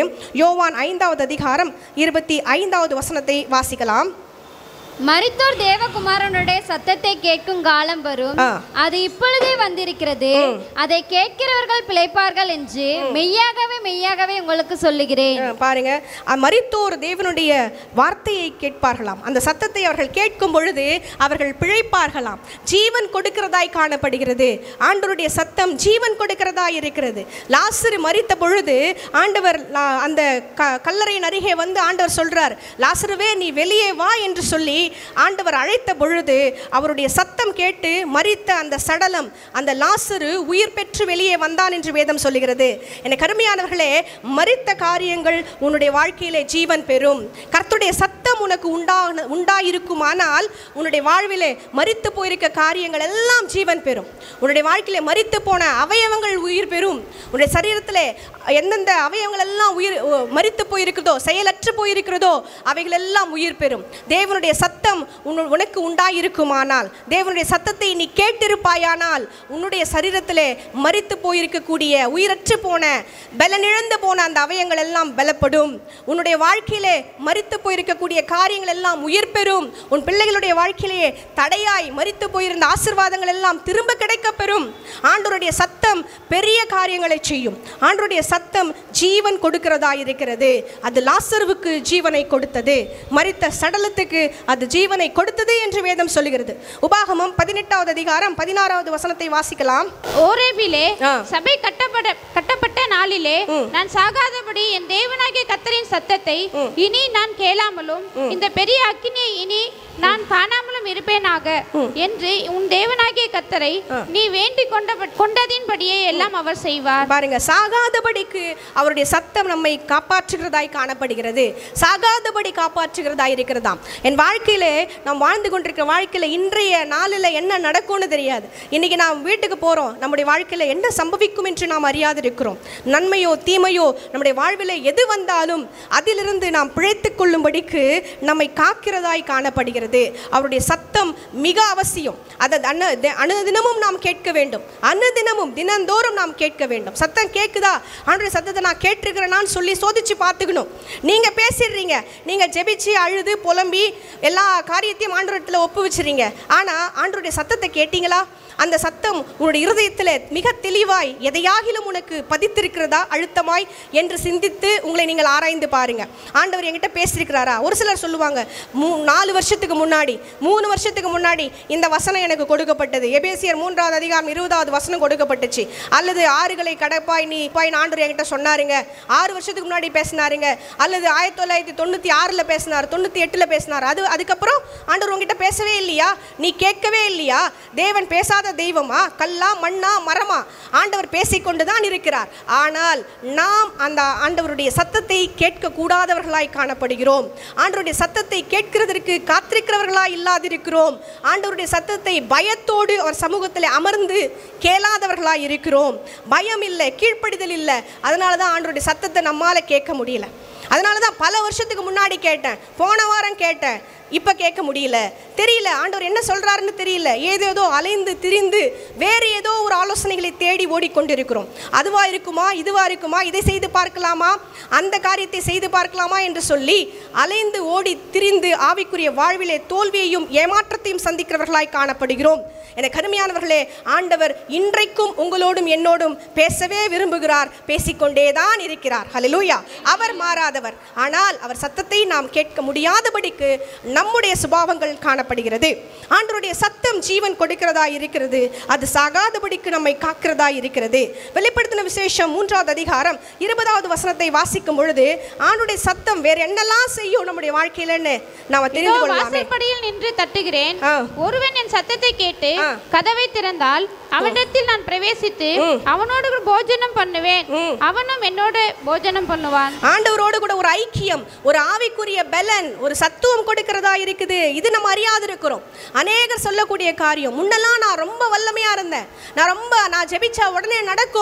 யோவான் ஐந்தாவது அதிகாரம் இருபத்தி ஐந்தாவது வசனத்தை வாசிக்கலாம் மரித்தோர் தேவகுமாரனுடைய சத்தத்தை கேட்கும் காலம் வரும் ஆ. அது இப்பொழுதே வந்திருக்கிறது அதை கேட்கிறவர்கள் பிழைப்பார்கள் என்று மெய்யாகவே மெய்யாகவே உங்களுக்கு சொல்லுகிறேன் அஹ் பாருங்க அஹ் மரித்தோர் தேவனுடைய வார்த்தையை கேட்பார்களாம் அந்த சத்தத்தை அவர்கள் கேட்கும் பொழுது அவர்கள் பிழைப்பார்களாம் ஜீவன் கொடுக்கிறதாய் காணப்படுகிறது ஆண்டவருடைய சத்தம் ஜீவன் கொடுக்கிறதாய் இருக்கிறது லாசரு மரித்த பொழுது ஆண்டவர் லா- அந்த க கல்லறையின் அருகே வந்து ஆண்டவர் சொல்றார் லாசருவே நீ வெளியே வா என்று சொல்லி ஆண்டவர் அழைத்த பொழுது அவருடைய சத்தம் கேட்டு மரித்த அந்த சடலம் அந்த லாசரு உயிர் பெற்று வெளியே வந்தான் என்று வேதம் சொல்லுகிறது என கருமையானவர்களே மரித்த காரியங்கள் உன்னுடைய வாழ்க்கையிலே ஜீவன் பெறும் கர்த்தருடைய சத்தம் உனக்கு உண்டா உண்டாயிருக்குமானால் உன்னுடைய வாழ்விலே மரித்து போயிருக்க காரியங்கள் எல்லாம் ஜீவன் பெறும் உன்னுடைய வாழ்க்கையிலே மரித்து போன அவயவங்கள் உயிர் பெறும் உன்னுடைய சரீரத்திலே எந்தெந்த அவயவங்கள் எல்லாம் உயிர் உ- மரித்து போயிருக்கிறதோ செயலற்று போயிருக்கிறதோ அவைகள் எல்லாம் உயிர் பெறும் தேவனுடைய சத்தம் உன்னு- உனக்கு உண்டாயிருக்குமானால் தேவனுடைய சத்தத்தை நீ கேட்டிருப்பாயானால் உன்னுடைய சரீரத்திலே மரித்து போயிருக்கக்கூடிய உயிரற்று போன பலனிழந்து போன அந்த அவயங்கள் எல்லாம் பலப்படும் உன்னுடைய வாழ்க்கையிலே மரித்து போயிருக்கக்கூடிய காரியங்கள் எல்லாம் உயிர் பெறும் உன் பிள்ளைகளுடைய வாழ்க்கையிலே தடையாய் மரித்து போயிருந்த ஆசீர்வாதங்கள் எல்லாம் திரும்ப கிடைக்கப் பெறும் ஆண்டவருடைய சத்தம் பெரிய காரியங்களை செய்யும் ஆண்டவருடைய சத்தம் ஜீவன் கொடுக்கிறதா இருக்கிறது அது லாசருவுக்கு ஜீவனை கொடுத்தது மரித்த சடலத்துக்கு அது ஜீவனை கொடுத்தது என்று வேதம் சொல்லுகிறது உபாகமம் பதினெட்டாவது அதிகாரம் பதினாறாவது வசனத்தை வாசிக்கலாம் ஓரேபிலே ஆ. சபை கட்டப்பட கட்டப்பட்ட நாளிலே நான் சாகாதபடி என் தேவனாகிய கத்தரின் சத்தத்தை இனி நான் கேளாமலும் இந்த பெரிய அக்கினியை இனி நான் காணாமலும் இருப்பேனாக என்று உன் தேவனாகிய கத்தரை நீ வேண்டிக் கொண்ட கொண்டதின்படியே எல்லாம் அவர் செய்வார் பாருங்க சாகாதபடிக்கு அவருடைய சத்தம் நம்மை காப்பாற்றுகிறதாய் காணப்படுகிறது சாகாதபடி காப்பாற்றுகிறதாய் இருக்கிறதாம் என் வாழ்க்கையிலே நாம் வாழ்ந்து கொண்டிருக்கிற வாழ்க்கையில இன்றைய நாளில் என்ன நடக்கும்னு தெரியாது இன்னைக்கு நாம் வீட்டுக்கு போறோம் நம்முடைய வாழ்க்கையில என்ன சம்பவிக்கும் என்று நாம் அறியாது இருக்கிறோம் நன்மையோ தீமையோ நம்முடைய வாழ்வில் எது வந்தாலும் அதிலிருந்து நாம் பிழைத்துக் கொள்ளும்படிக்கு நம்மை காக்கிறதாய் காணப்படுகிறது அவருடைய சத்தம் மிக அவசியம் அதை அன தி- அனுதினமும் நாம் கேட்க வேண்டும் அனுதினமும் தினந்தோறும் நாம் கேட்க வேண்டும் சத்தம் கேட்குதா ஆண்டுடைய சத்தத்தை நான் கேட்டிருக்கிறேனான்னு சொல்லி சோதிச்சு பார்த்துக்கணும் நீங்க பேசிடுறீங்க நீங்க ஜெபிச்சு அழுது புலம்பி எல்லா காரியத்தையும் ஆண்டவரத்தில் ஒப்பு வச்சிடுறீங்க ஆனா ஆண்டவருடைய சத்தத்தை கேட்டீங்களா அந்த சத்தம் உன்னுடைய இருதயத்தில் மிக தெளிவாய் எதையாகிலும் உனக்கு பதித்திருக்கிறதா அழுத்தமாய் என்று சிந்தித்து உங்களை நீங்கள் ஆராய்ந்து பாருங்க ஆண்டவர் என்கிட்ட பேசியிருக்கிறாரா ஒரு சிலர் சொல்லுவாங்க மூ நாலு வருஷத்துக்கு முன்னாடி மூணு வருஷத்துக்கு முன்னாடி இந்த வசனம் எனக்கு கொடுக்கப்பட்டது எபேசியர் மூன்றாவது அதிகாரம் இருபதாவது வசனம் கொடுக்கப்பட்டுச்சு அல்லது ஆறுகளை கடப்பாய் நீ பாய் ஆண்டவர் என்கிட்ட சொன்னாருங்க ஆறு வருஷத்துக்கு முன்னாடி பேசினாருங்க அல்லது ஆயிரத்தி தொள்ளாயிரத்தி தொண்ணூற்றி ஆறில் பேசினார் தொண்ணூற்றி எட்டில் பேசினார் அது அதுக்கப்புறம் ஆண்டவர் உங்ககிட்ட பேசவே இல்லையா நீ கேட்கவே இல்லையா தேவன் பேசாத தெய்வமா கல்லா மண்ணா மரமா ஆண்டவர் பேசிக்கொண்டு தான் இருக்கிறார் ஆனால் நாம் அந்த ஆண்டவருடைய சத்தத்தை கேட்க கூடாதவர்களாய் காணப்படுகிறோம் ஆண்டவருடைய சத்தத்தை கேட்கிறதற்கு காத்திருக்கிறவர்களாய் இல்லாதிருக்கிறோம் ஆண்டவருடைய சத்தத்தை பயத்தோடு அவர் சமூகத்தில் அமர்ந்து கேளாதவர்களாய் இருக்கிறோம் பயம் இல்லை கீழ்ப்படிதல் இல்லை அதனால தான் ஆண்டவருடைய சத்தத்தை நம்மால கேட்க முடியல அதனால தான் பல வருஷத்துக்கு முன்னாடி கேட்டேன் போன வாரம் கேட்டேன் இப்போ கேட்க முடியல தெரியல ஆண்டவர் என்ன சொல்றாருன்னு தெரியல ஏதேதோ அலைந்து திரிந்து வேறு ஏதோ ஒரு ஆலோசனைகளை தேடி ஓடிக்கொண்டிருக்கிறோம் அதுவா இருக்குமா இதுவா இருக்குமா இதை செய்து பார்க்கலாமா அந்த காரியத்தை செய்து பார்க்கலாமா என்று சொல்லி அலைந்து ஓடி திரிந்து ஆவிக்குரிய வாழ்விலே தோல்வியையும் ஏமாற்றத்தையும் சந்திக்கிறவர்களாய் காணப்படுகிறோம் என கருமையானவர்களே ஆண்டவர் இன்றைக்கும் உங்களோடும் என்னோடும் பேசவே விரும்புகிறார் பேசிக்கொண்டே தான் இருக்கிறார் ஹalleluya அவர் மாறாதவர் ஆனால் அவர் சத்தத்தை நாம் கேட்க முடியாதபடிக்கு நம்முடைய சுபாவங்கள் காணப்படுகிறது ஆண்டவருடைய சத்தம் ஜீவன் கொடுக்கிறதா இருக்கிறது அது சாகாதபடிக்கு நம்மை காக்கிறதா இருக்கிறது வெளிப்படுத்தின விசேஷம் மூன்றாவது அதிகாரம் இருபதாவது வசனத்தை வாசிக்கும் பொழுது ஆண்டுடைய சத்தம் வேற என்னெல்லாம் செய்யும் நம்முடைய வாழ்க்கையிலன்னு நாம இதோ தெரிந்து கொள்ளலாமே வாசற்படியில் நின்று தட்டுகிறேன் ஆ. ஒருவன் என் சத்தத்தை கேட்டு ஆ. கதவை திறந்தால் அவனிடத்தில் நான் பிரவேசித்து அவனோடு கூட போஜனம் பண்ணுவேன் அவனும் என்னோட போஜனம் பண்ணுவான் ஆண்டவரோடு கூட ஒரு ஐக்கியம் ஒரு ஆவிக்குரிய பலன் ஒரு சத்துவம் கொடுக்கிறதா இருக்குது இது நம்ம அறியாது இருக்கிறோம் அநேகர் சொல்லக்கூடிய காரியம் முன்னெல்லாம் நான் ரொம்ப வல்லமையா இருந்தேன் நான் ரொம்ப நான் ஜெபிச்சா உடனே நடக்கும்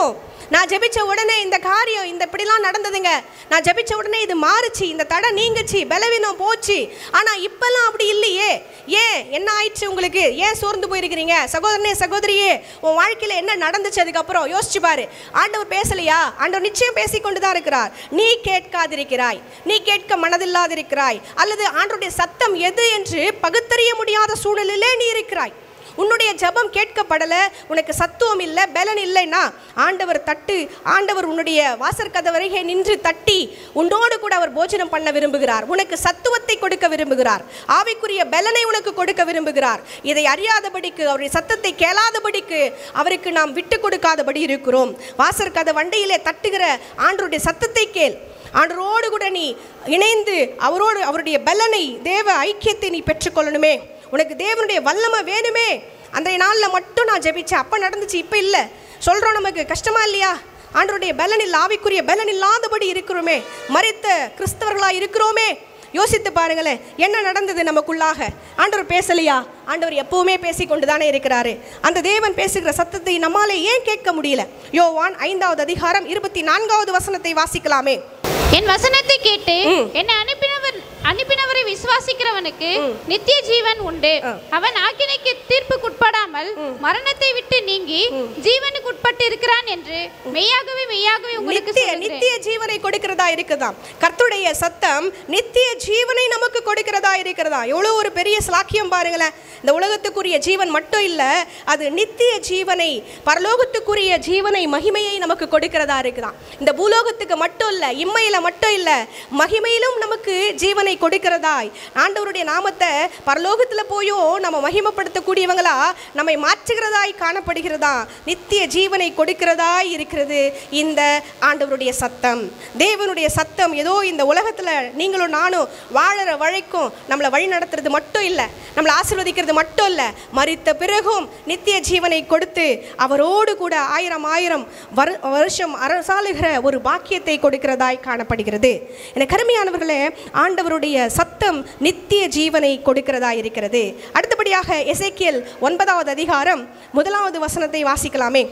நான் ஜெபிச்ச உடனே இந்த காரியம் இந்த இப்படிலாம் நடந்ததுங்க நான் ஜெபிச்ச உடனே இது மாறுச்சு இந்த தடை நீங்குச்சு பலவீனம் போச்சு ஆனா இப்பெல்லாம் அப்படி இல்லையே ஏன் என்ன ஆயிடுச்சு உங்களுக்கு ஏன் சோர்ந்து போயிருக்கிறீங்க சகோதரனே சகோதரியே உன் வாழ்க்கையில என்ன நடந்துச்சு அதுக்கப்புறம் யோசிச்சு பாரு ஆண்டவர் பேசலையா ஆண்டவர் நிச்சயம் பேசிக்கொண்டு தான் இருக்கிறார் நீ கேட்காதிருக்கிறாய் நீ கேட்க மனதில்லாதிருக்கிறாய் அல்லது ஆண்டவருடைய சத்தம் எது என்று பகுத்தறிய முடியாத சூழலிலே நீ இருக்கிறாய் உன்னுடைய ஜெபம் கேட்கப்படல உனக்கு சத்துவம் இல்லை பலன் இல்லைன்னா ஆண்டவர் தட்டு ஆண்டவர் உன்னுடைய வாசற்கதவரையே நின்று தட்டி உன்னோடு கூட அவர் போஜனம் பண்ண விரும்புகிறார் உனக்கு சத்துவத்தை கொடுக்க விரும்புகிறார் ஆவிக்குரிய பலனை உனக்கு கொடுக்க விரும்புகிறார் இதை அறியாதபடிக்கு அவருடைய சத்தத்தை கேளாதபடிக்கு அவருக்கு நாம் விட்டு கொடுக்காதபடி இருக்கிறோம் வாசற்கத வண்டியிலே தட்டுகிற ஆண்டருடைய சத்தத்தை கேள் ஆண்டரோடு கூட நீ இணைந்து அவரோடு அவருடைய பலனை தேவ ஐக்கியத்தை நீ பெற்றுக்கொள்ளணுமே உனக்கு தேவனுடைய வல்லமை வேணுமே அன்றைய நாளில் மட்டும் நான் ஜெபிச்சேன் அப்போ நடந்துச்சு இப்போ இல்லை சொல்கிறோம் நமக்கு கஷ்டமா இல்லையா ஆண்டவருடைய பலன் இல்லை ஆவிக்குரிய பலன் இல்லாதபடி இருக்கிறோமே மறித்த கிறிஸ்தவர்களாக இருக்கிறோமே யோசித்து பாருங்களேன் என்ன நடந்தது நமக்குள்ளாக ஆண்டவர் பேசலையா ஆண்டவர் எப்பவுமே பேசிக்கொண்டு தானே இருக்கிறாரு அந்த தேவன் பேசுகிற சத்தத்தை நம்மாலே ஏன் கேட்க முடியல யோவான் ஐந்தாவது அதிகாரம் இருபத்தி நான்காவது வசனத்தை வாசிக்கலாமே என் வசனத்தை கேட்டு ம். என்னை அனுப்பினவர் அனுப்பினவரை விசுவாசிக்கிறவனுக்கு நித்திய ஜீவன் உண்டு ஆ. அவன் ஆக்கினைக்கு தீர்ப்புக்குட்படாமல் மரணத்தை விட்டு நீங்கி ஜீவனுக்கு உட்பட்டு இருக்கிறான் என்று மெய்யாகவே மெய்யாகவே உங்களுக்கு நித்திய சொல்லுகிறேன். நித்திய ஜீவனை கொடுக்கிறதா இருக்குதாம் கர்த்தருடைய சத்தம் நித்திய ஜீவனை நமக்கு கொடுக்கிறதா இருக்கிறதா எவ்வளோ ஒரு பெரிய ஸ்லாக்கியம் பாருங்களேன் இந்த உலகத்துக்குரிய ஜீவன் மட்டும் இல்ல அது நித்திய ஜீவனை பரலோகத்துக்குரிய ஜீவனை மகிமையை நமக்கு கொடுக்கிறதா இருக்குதாம் இந்த பூலோகத்துக்கு மட்டும் இல்ல இம்மையில மட்டும் இல்ல மகிமையிலும் நமக்கு ஜீவனை கொடுக்கிறதாய் ஆண்டவருடைய நாமத்தை பரலோகத்துல போயும் நம்ம மகிமைப்படுத்தக்கூடியவங்களா நம்மை மாற்றுகிறதாய் காணப்படுகிறதா நித்திய ஜீவனை கொடுக்கிறதாய் இருக்கிறது இந்த ஆண்டவருடைய சத்தம் தேவனுடைய சத்தம் ஏதோ இந்த உலகத்தில் நீங்களும் நானும் வாழற வழைக்கும் நம்மளை வழி நடத்துறது மட்டும் இல்லை நம்மளை ஆசீர்வதிக்கிறது மட்டும் இல்லை மறித்த பிறகும் நித்திய ஜீவனை கொடுத்து அவரோடு கூட ஆயிரம் ஆயிரம் வரு வருஷம் அரசாளுகிற ஒரு பாக்கியத்தை கொடுக்கிறதாய் காணப்படுகிறது என கருமையானவர்களே ஆண்டவருடைய சத்தம் நித்திய ஜீவனை கொடுக்கிறதாய் இருக்கிறது அடுத்தபடியாக எசேக்கியல் ஒன்பதாவது அதிகாரம் முதலாவது வசனத்தை வாசிக்கலாமே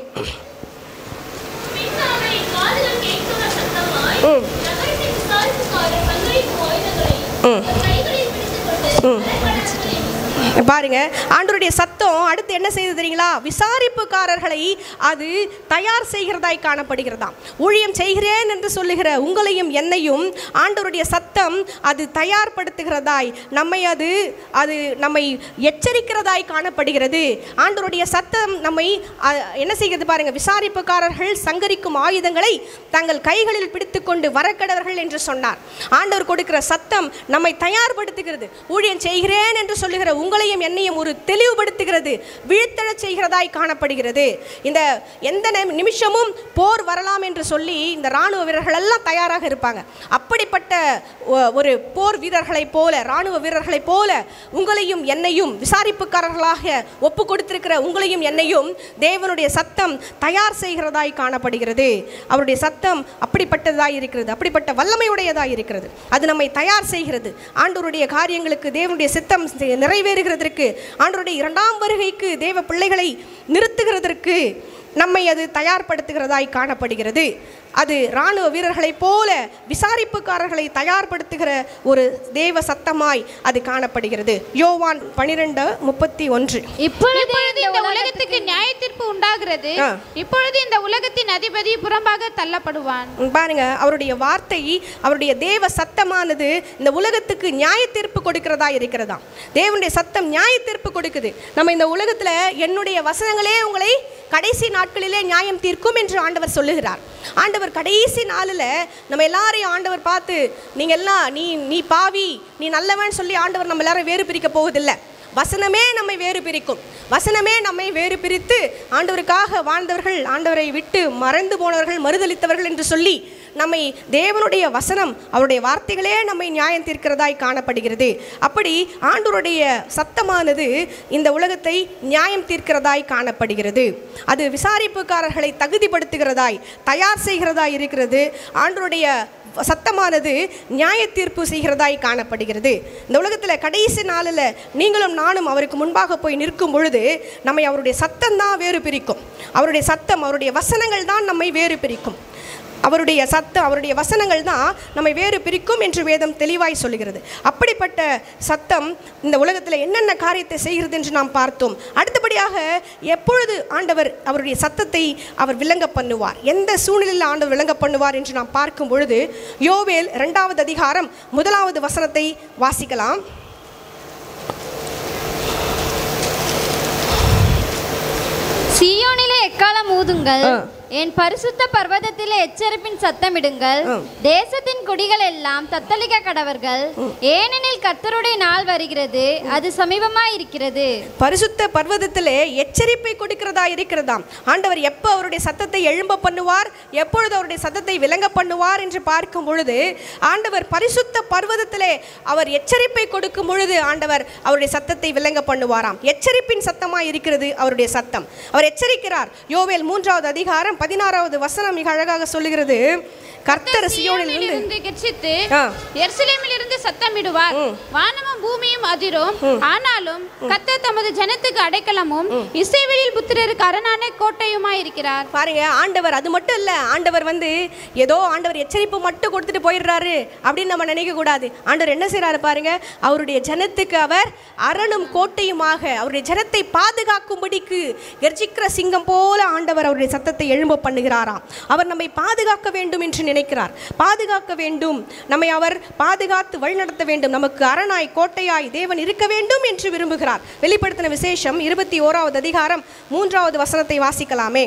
ம் ம் ம் பாருங்க ஆண்டவருடைய சத்தம் அடுத்து என்ன செய்யுது தெரியுங்களா விசாரிப்புக்காரர்களை அது தயார் செய்கிறதாய் காணப்படுகிறதாம் ஊழியம் செய்கிறேன் என்று சொல்லுகிற உங்களையும் என்னையும் ஆண்டவருடைய சத்தம் அது தயார்படுத்துகிறதாய் நம்மை அது அது நம்மை எச்சரிக்கிறதாய் காணப்படுகிறது ஆண்டவருடைய சத்தம் நம்மை அ, என்ன செய்கிறது பாருங்க விசாரிப்புக்காரர்கள் சங்கரிக்கும் ஆயுதங்களை தங்கள் கைகளில் பிடித்துக்கொண்டு வரக்கடவர்கள் என்று சொன்னார் ஆண்டவர் கொடுக்கிற சத்தம் நம்மை தயார்படுத்துகிறது ஊழியம் செய்கிறேன் என்று சொல்லுகிற உங்களையும் என்னையும் ஒரு தெளிவுபடுத்துகிறது வீழ்த்தழச் செய்கிறதாய் காணப்படுகிறது இந்த எந்த நி- நிமிஷமும் போர் வரலாம் என்று சொல்லி இந்த ராணுவ வீரர்கள் எல்லாம் தயாராக இருப்பாங்க அப்படிப்பட்ட ஒ- ஒரு போர் வீரர்களைப் போல ராணுவ வீரர்களைப் போல உங்களையும் என்னையும் விசாரிப்புக்காரர்களாக ஒப்பு கொடுத்திருக்கிற உங்களையும் என்னையும் தேவனுடைய சத்தம் தயார் செய்கிறதாய் காணப்படுகிறது அவருடைய சத்தம் அப்படிப்பட்டதாய் இருக்கிறது அப்படிப்பட்ட வல்லமையுடையதாய் இருக்கிறது அது நம்மை தயார் செய்கிறது ஆண்டவருடைய காரியங்களுக்கு தேவனுடைய சித்தம் நிறைவேறுகிறதற்கு ஆண்டவருடைய இரண்டாம் வருகைக்கு தேவ பிள்ளைகளை நிறுத்துகிறதற்கு நம்மை அது தயார்படுத்துகிறதாய் காணப்படுகிறது அது இராணுவ வீரர்களைப் போல விசாரிப்புக்காரர்களை தயார்படுத்துகிற ஒரு தேவ சத்தமாய் அது காணப்படுகிறது யோவான் பனிரெண்டு முப்பத்தி ஒன்று இப்பொழுது இப்பொழுது இந்த உலகத்துக்கு நியாய தீர்ப்பு உண்டாகிறது ஆ. இப்பொழுது இந்த உலகத்தின் அதிபதி புறம்பாக தள்ளப்படுவான் பாருங்க அவருடைய வார்த்தை அவருடைய தேவ சத்தமானது இந்த உலகத்துக்கு நியாய தீர்ப்பு கொடுக்கிறதா இருக்கிறதா தேவனுடைய சத்தம் நியாய தீர்ப்பு கொடுக்குது நம்ம இந்த உலகத்துல என்னுடைய வசனங்களே உங்களை கடைசி நாட்களிலே நியாயம் தீர்க்கும் என்று ஆண்டவர் சொல்லுகிறார் ஆண்டவர் கடைசி நாளில் நம்ம எல்லாரையும் ஆண்டவர் பார்த்து நீங்க எல்லாம் நீ நீ பாவி நீ நல்லவன் சொல்லி ஆண்டவர் நம்ம எல்லாரும் வேறு பிரிக்க போவதில்லை வசனமே நம்மை வேறு பிரிக்கும் வசனமே நம்மை வேறு பிரித்து ஆண்டவருக்காக வாழ்ந்தவர்கள் ஆண்டவரை விட்டு மறைந்து போனவர்கள் மறுதலித்தவர்கள் என்று சொல்லி நம்மை தேவனுடைய வசனம் அவருடைய வார்த்தைகளே நம்மை நியாயம் தீர்க்கிறதாய் காணப்படுகிறது அப்படி ஆண்டவருடைய சத்தமானது இந்த உலகத்தை நியாயம் தீர்க்கிறதாய் காணப்படுகிறது அது விசாரிப்புக்காரர்களை தகுதிப்படுத்துகிறதாய் தயார் செய்கிறதாய் இருக்கிறது ஆண்டவருடைய சத்தமானது நியாய தீர்ப்பு செய்கிறதாய் காணப்படுகிறது இந்த உலகத்தில் கடைசி நாளில் நீங்களும் நானும் அவருக்கு முன்பாக போய் நிற்கும் பொழுது நம்மை அவருடைய சத்தம் தான் வேறு பிரிக்கும் அவருடைய சத்தம் அவருடைய வசனங்கள் தான் நம்மை வேறு பிரிக்கும் அவருடைய சத்தம் அவருடைய வசனங்கள் தான் நம்மை வேறு பிரிக்கும் என்று வேதம் தெளிவாய் சொல்லுகிறது அப்படிப்பட்ட சத்தம் இந்த உலகத்தில் என்னென்ன காரியத்தை செய்கிறது என்று நாம் பார்த்தோம் அடுத்தபடியாக எப்பொழுது ஆண்டவர் அவருடைய சத்தத்தை அவர் விளங்க பண்ணுவார் எந்த சூழ்நிலையில் ஆண்டவர் விளங்க பண்ணுவார் என்று நாம் பார்க்கும் பொழுது யோவேல் இரண்டாவது அதிகாரம் முதலாவது வசனத்தை வாசிக்கலாம் சீயோனிலே எக்காலம் ஊதுங்கள் ஆ. என் பரிசுத்த பர்வதத்திலே எச்சரிப்பின் சத்தமிடுங்கள் ஆ. தேசத்தின் குடிகள் எல்லாம் தத்தளிக்க கடவர்கள் ஏனெனில் கர்த்தருடைய நாள் வருகிறது அது சமீபமாய் இருக்கிறது பரிசுத்த பர்வதத்திலே எச்சரிப்பை கொடுக்கிறதா இருக்கிறதாம் ஆண்டவர் எப்போ அவருடைய சத்தத்தை எழும்ப பண்ணுவார் எப்பொழுது அவருடைய சத்தத்தை விளங்க பண்ணுவார் என்று பார்க்கும் பொழுது ஆண்டவர் பரிசுத்த பர்வதத்திலே அவர் எச்சரிப்பை கொடுக்கும் பொழுது ஆண்டவர் அவருடைய சத்தத்தை விளங்க பண்ணுவாராம் எச்சரிப்பின் சத்தமாய் இருக்கிறது அவருடைய சத்தம் அவர் எச்சரிக்கிறார் யோவேல் மூன்றாவது அதிகாரம் பதினாறாவது வசனம் மிக அழகாக சொல்லுகிறது கர்த்தர் சியோனிலிருந்து இருந்து கெர்ச்சித்து ஆ. எருசலேமில் இருந்து சத்தமிடுவார் வானமும் பூமியும் அதிரும் ஆனாலும் கர்த்தர் தமது ஜனத்துக்கு அடைக்கலமும் இசைவெளியில் புத்திரருக்கு அரணான கோட்டையுமாய் இருக்கிறார் பாருங்க ஆண்டவர் அது மட்டும் இல்ல ஆண்டவர் வந்து ஏதோ ஆண்டவர் எச்சரிப்பு மட்டும் கொடுத்துட்டு போயிடுறாரு அப்படின்னு நம்ம நினைக்க கூடாது ஆண்டவர் என்ன செய்றாரு பாருங்க அவருடைய ஜனத்துக்கு அவர் அரணும் கோட்டையுமாக அவருடைய ஜனத்தை பாதுகாக்கும்படிக்கு கர்ஜிக்கிற சிங்கம் போல ஆண்டவர் அவருடைய சத்தத்தை எழும்ப பண்ணுகிறாராம் அவர் நம்மை பாதுகாக்க வேண்டும் என்று நினைக்கிறார் பாதுகாக்க வேண்டும் நம்மை அவர் பாதுகாத்து வழிநடத்த வேண்டும் நமக்கு அரணாய் கோட்டையாய் தேவன் இருக்க வேண்டும் என்று விரும்புகிறார் வெளிப்படுத்தின விசேஷம் இருபத்தி ஓராவது அதிகாரம் மூன்றாவது வசனத்தை வாசிக்கலாமே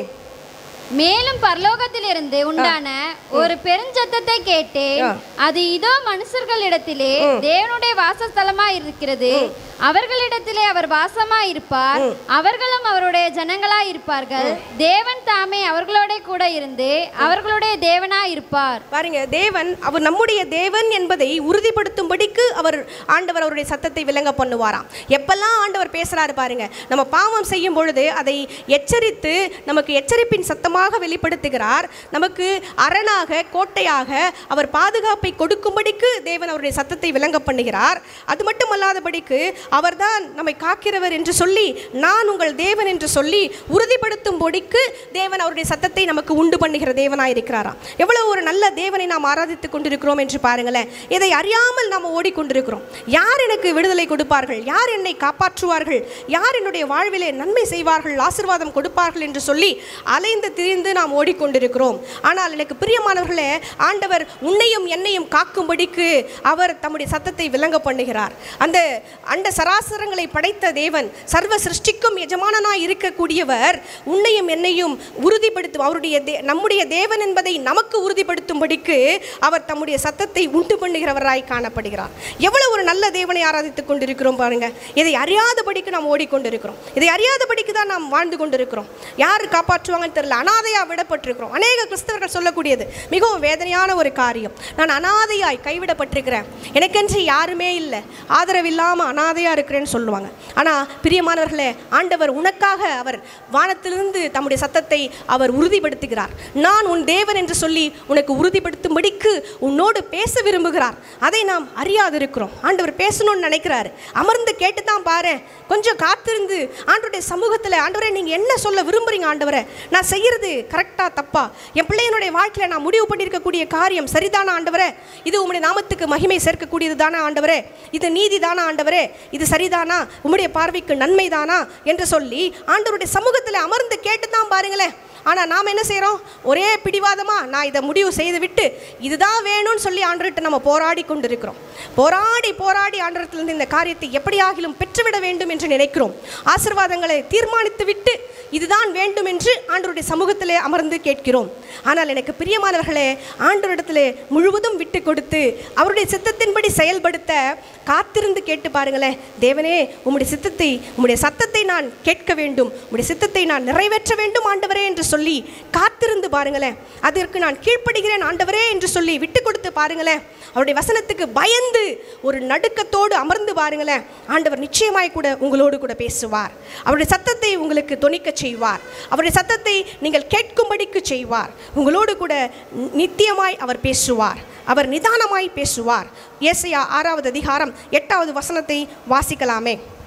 மேலும் பரலோகத்திலிருந்து உண்டான ஒரு பெருஞ்சத்தத்தை கேட்டேன் ஆ. அது இதோ மனுஷர்களிடத்திலே தேவனுடைய வாசஸ்தலமா இருக்கிறது அவர்களிடத்திலே அவர் வாசமா இருப்பார் அவர்களும் அவருடைய ஜனங்களா இருப்பார்கள் தேவன் தாமே அவர்களோட கூட இருந்து அவர்களுடைய தேவனா இருப்பார் பாருங்க தேவன் அவர் நம்முடைய தேவன் என்பதை உறுதிப்படுத்தும்படிக்கு அவர் ஆண்டவர் அவருடைய சத்தத்தை விளங்க பண்ணுவாராம் எப்பெல்லாம் ஆண்டவர் பேசுறாரு பாருங்க நம்ம பாவம் செய்யும் பொழுது அதை எச்சரித்து நமக்கு எச்சரிப்பின் சத்தமாக வெளிப்படுத்துகிறார் நமக்கு அரணாக கோட்டையாக அவர் பாதுகாப்பை கொடுக்கும்படிக்கு தேவன் அவருடைய சத்தத்தை விளங்க பண்ணுகிறார் அது மட்டுமல்லாதபடிக்கு அவர்தான் நம்மை காக்கிறவர் என்று சொல்லி நான் உங்கள் தேவன் என்று சொல்லி உறுதிப்படுத்தும்படிக்கு தேவன் அவருடைய சத்தத்தை நமக்கு உண்டு பண்ணுகிற தேவனாய் இருக்கிறாராம் எவ்வளவு ஒரு நல்ல தேவனை நாம் ஆராதித்துக் கொண்டிருக்கிறோம் என்று பாருங்களேன் இதை அறியாமல் நாம் ஓடிக்கொண்டிருக்கிறோம் யார் எனக்கு விடுதலை கொடுப்பார்கள் யார் என்னை காப்பாற்றுவார்கள் யார் என்னுடைய வாழ்விலே நன்மை செய்வார்கள் ஆசீர்வாதம் கொடுப்பார்கள் என்று சொல்லி அலைந்து திரிந்து நாம் ஓடிக்கொண்டிருக்கிறோம் ஆனால் எனக்கு பிரியமானவர்களே ஆண்டவர் உன்னையும் என்னையும் காக்கும்படிக்கு அவர் தம்முடைய சத்தத்தை விளங்க பண்ணுகிறார் அந்த அண்ட சராசரங்களை படைத்த தேவன் சர்வ சிருஷ்டிக்கும் எஜமானனாய் இருக்கக்கூடியவர் உன்னையும் என்னையும் உறுதிப்படுத்தும் அவருடைய தே- நம்முடைய தேவன் என்பதை நமக்கு உறுதிப்படுத்தும்படிக்கு அவர் தம்முடைய சத்தத்தை உண்டு பண்ணுகிறவராய் காணப்படுகிறார் எவ்வளவு ஒரு நல்ல தேவனை ஆராதித்துக் கொண்டிருக்கிறோம் பாருங்க இதை அறியாதபடிக்கு நாம் ஓடிக்கொண்டிருக்கிறோம் இதை அறியாதபடிக்கு தான் நாம் வாழ்ந்து கொண்டிருக்கிறோம் யார் காப்பாற்றுவாங்கன்னு தெரியல அனாதையா விடப்பட்டிருக்கிறோம் அநேக கிறிஸ்தவர்கள் சொல்லக்கூடியது மிகவும் வேதனையான ஒரு காரியம் நான் அனாதையாய் கைவிடப்பட்டிருக்கிறேன் எனக்கென்று யாருமே இல்லை ஆதரவில்லாமல் அனாதையாக இருக்கிறேன்னு சொல்லுவாங்க ஆனால் பிரியமானவர்களே ஆண்டவர் உனக்காக அவர் வானத்திலிருந்து தம்முடைய சத்தத்தை அவர் உறுதிப்படுத்துகிறார் நான் உன் தேவன் என்று சொல்லி உனக்கு உறுதிப்படுத்தும்படிக்கு உன்னோடு பேச விரும்புகிறார் அதை நாம் அறியாதிருக்கிறோம் ஆண்டவர் பேசணும்னு நினைக்கிறாரு அமர்ந்து கேட்டு தான் பாரு கொஞ்சம் காத்திருந்து ஆண்டவருடைய சமூகத்தில் ஆண்டவரே நீங்கள் என்ன சொல்ல விரும்புறீங்க ஆண்டவரே நான் செய்யறது கரெக்டா தப்பா என் பிள்ளையனுடைய வாழ்க்கையில் நான் முடிவு பண்ணியிருக்கக்கூடிய காரியம் சரிதானா ஆண்டவரே இது உம்முடைய நாமத்துக்கு மகிமை சேர்க்கக்கூடியது தானா ஆண்டவரே இது நீதி தானா ஆண்டவரே இது சரிதானா உம்முடைய பார்வைக்கு நன்மை தானா என்று சொல்லி ஆண்டவருடைய சமூகத்தில் அமர்ந்து கேட்டு தான் பாருங்களேன் ஆனால் நாம் என்ன செய்கிறோம் ஒரே பிடிவாதமா நான் இதை முடிவு செய்து விட்டு இதுதான் வேணும்னு சொல்லி ஆண்டவர்கிட்ட நம்ம போராடி கொண்டிருக்கிறோம் போராடி போராடி ஆண்டவரத்திலிருந்து இந்த காரியத்தை எப்படியாகிலும் பெற்றுவிட வேண்டும் என்று நினைக்கிறோம் ஆசீர்வாதங்களை தீர்மானித்து விட்டு இதுதான் வேண்டும் என்று ஆண்டவருடைய சமூகத்திலே அமர்ந்து கேட்கிறோம் ஆனால் எனக்கு பிரியமானவர்களே ஆண்டவரிடத்திலே முழுவதும் விட்டு கொடுத்து அவருடைய சித்தத்தின்படி செயல்படுத்த காத்திருந்து கேட்டு பாருங்களேன் தேவனே உம்முடைய சித்தத்தை உம்முடைய சத்தத்தை நான் கேட்க வேண்டும் உம்முடைய சித்தத்தை நான் நிறைவேற்ற வேண்டும் ஆண்டவரே என்று சொல்லி காத்திருந்து பாருங்களேன் அதற்கு நான் கீழ்ப்படுகிறேன் ஆண்டவரே என்று சொல்லி விட்டு கொடுத்து பாருங்களேன் அவருடைய வசனத்துக்கு பயந்து ஒரு நடுக்கத்தோடு அமர்ந்து பாருங்களேன் ஆண்டவர் நிச்சயமாய் கூட உங்களோடு கூட பேசுவார் அவருடைய சத்தத்தை உங்களுக்கு தொனிக்க செய்வார் அவருடைய சத்தத்தை நீங்கள் கேட்கும்படிக்கு செய்வார் உங்களோடு கூட நித்தியமாய் அவர் பேசுவார் அவர் நிதானமாய் பேசுவார் ஏசையா ஆறாவது அதிகாரம் எட்டாவது வசனத்தை வாசிக்கலாமே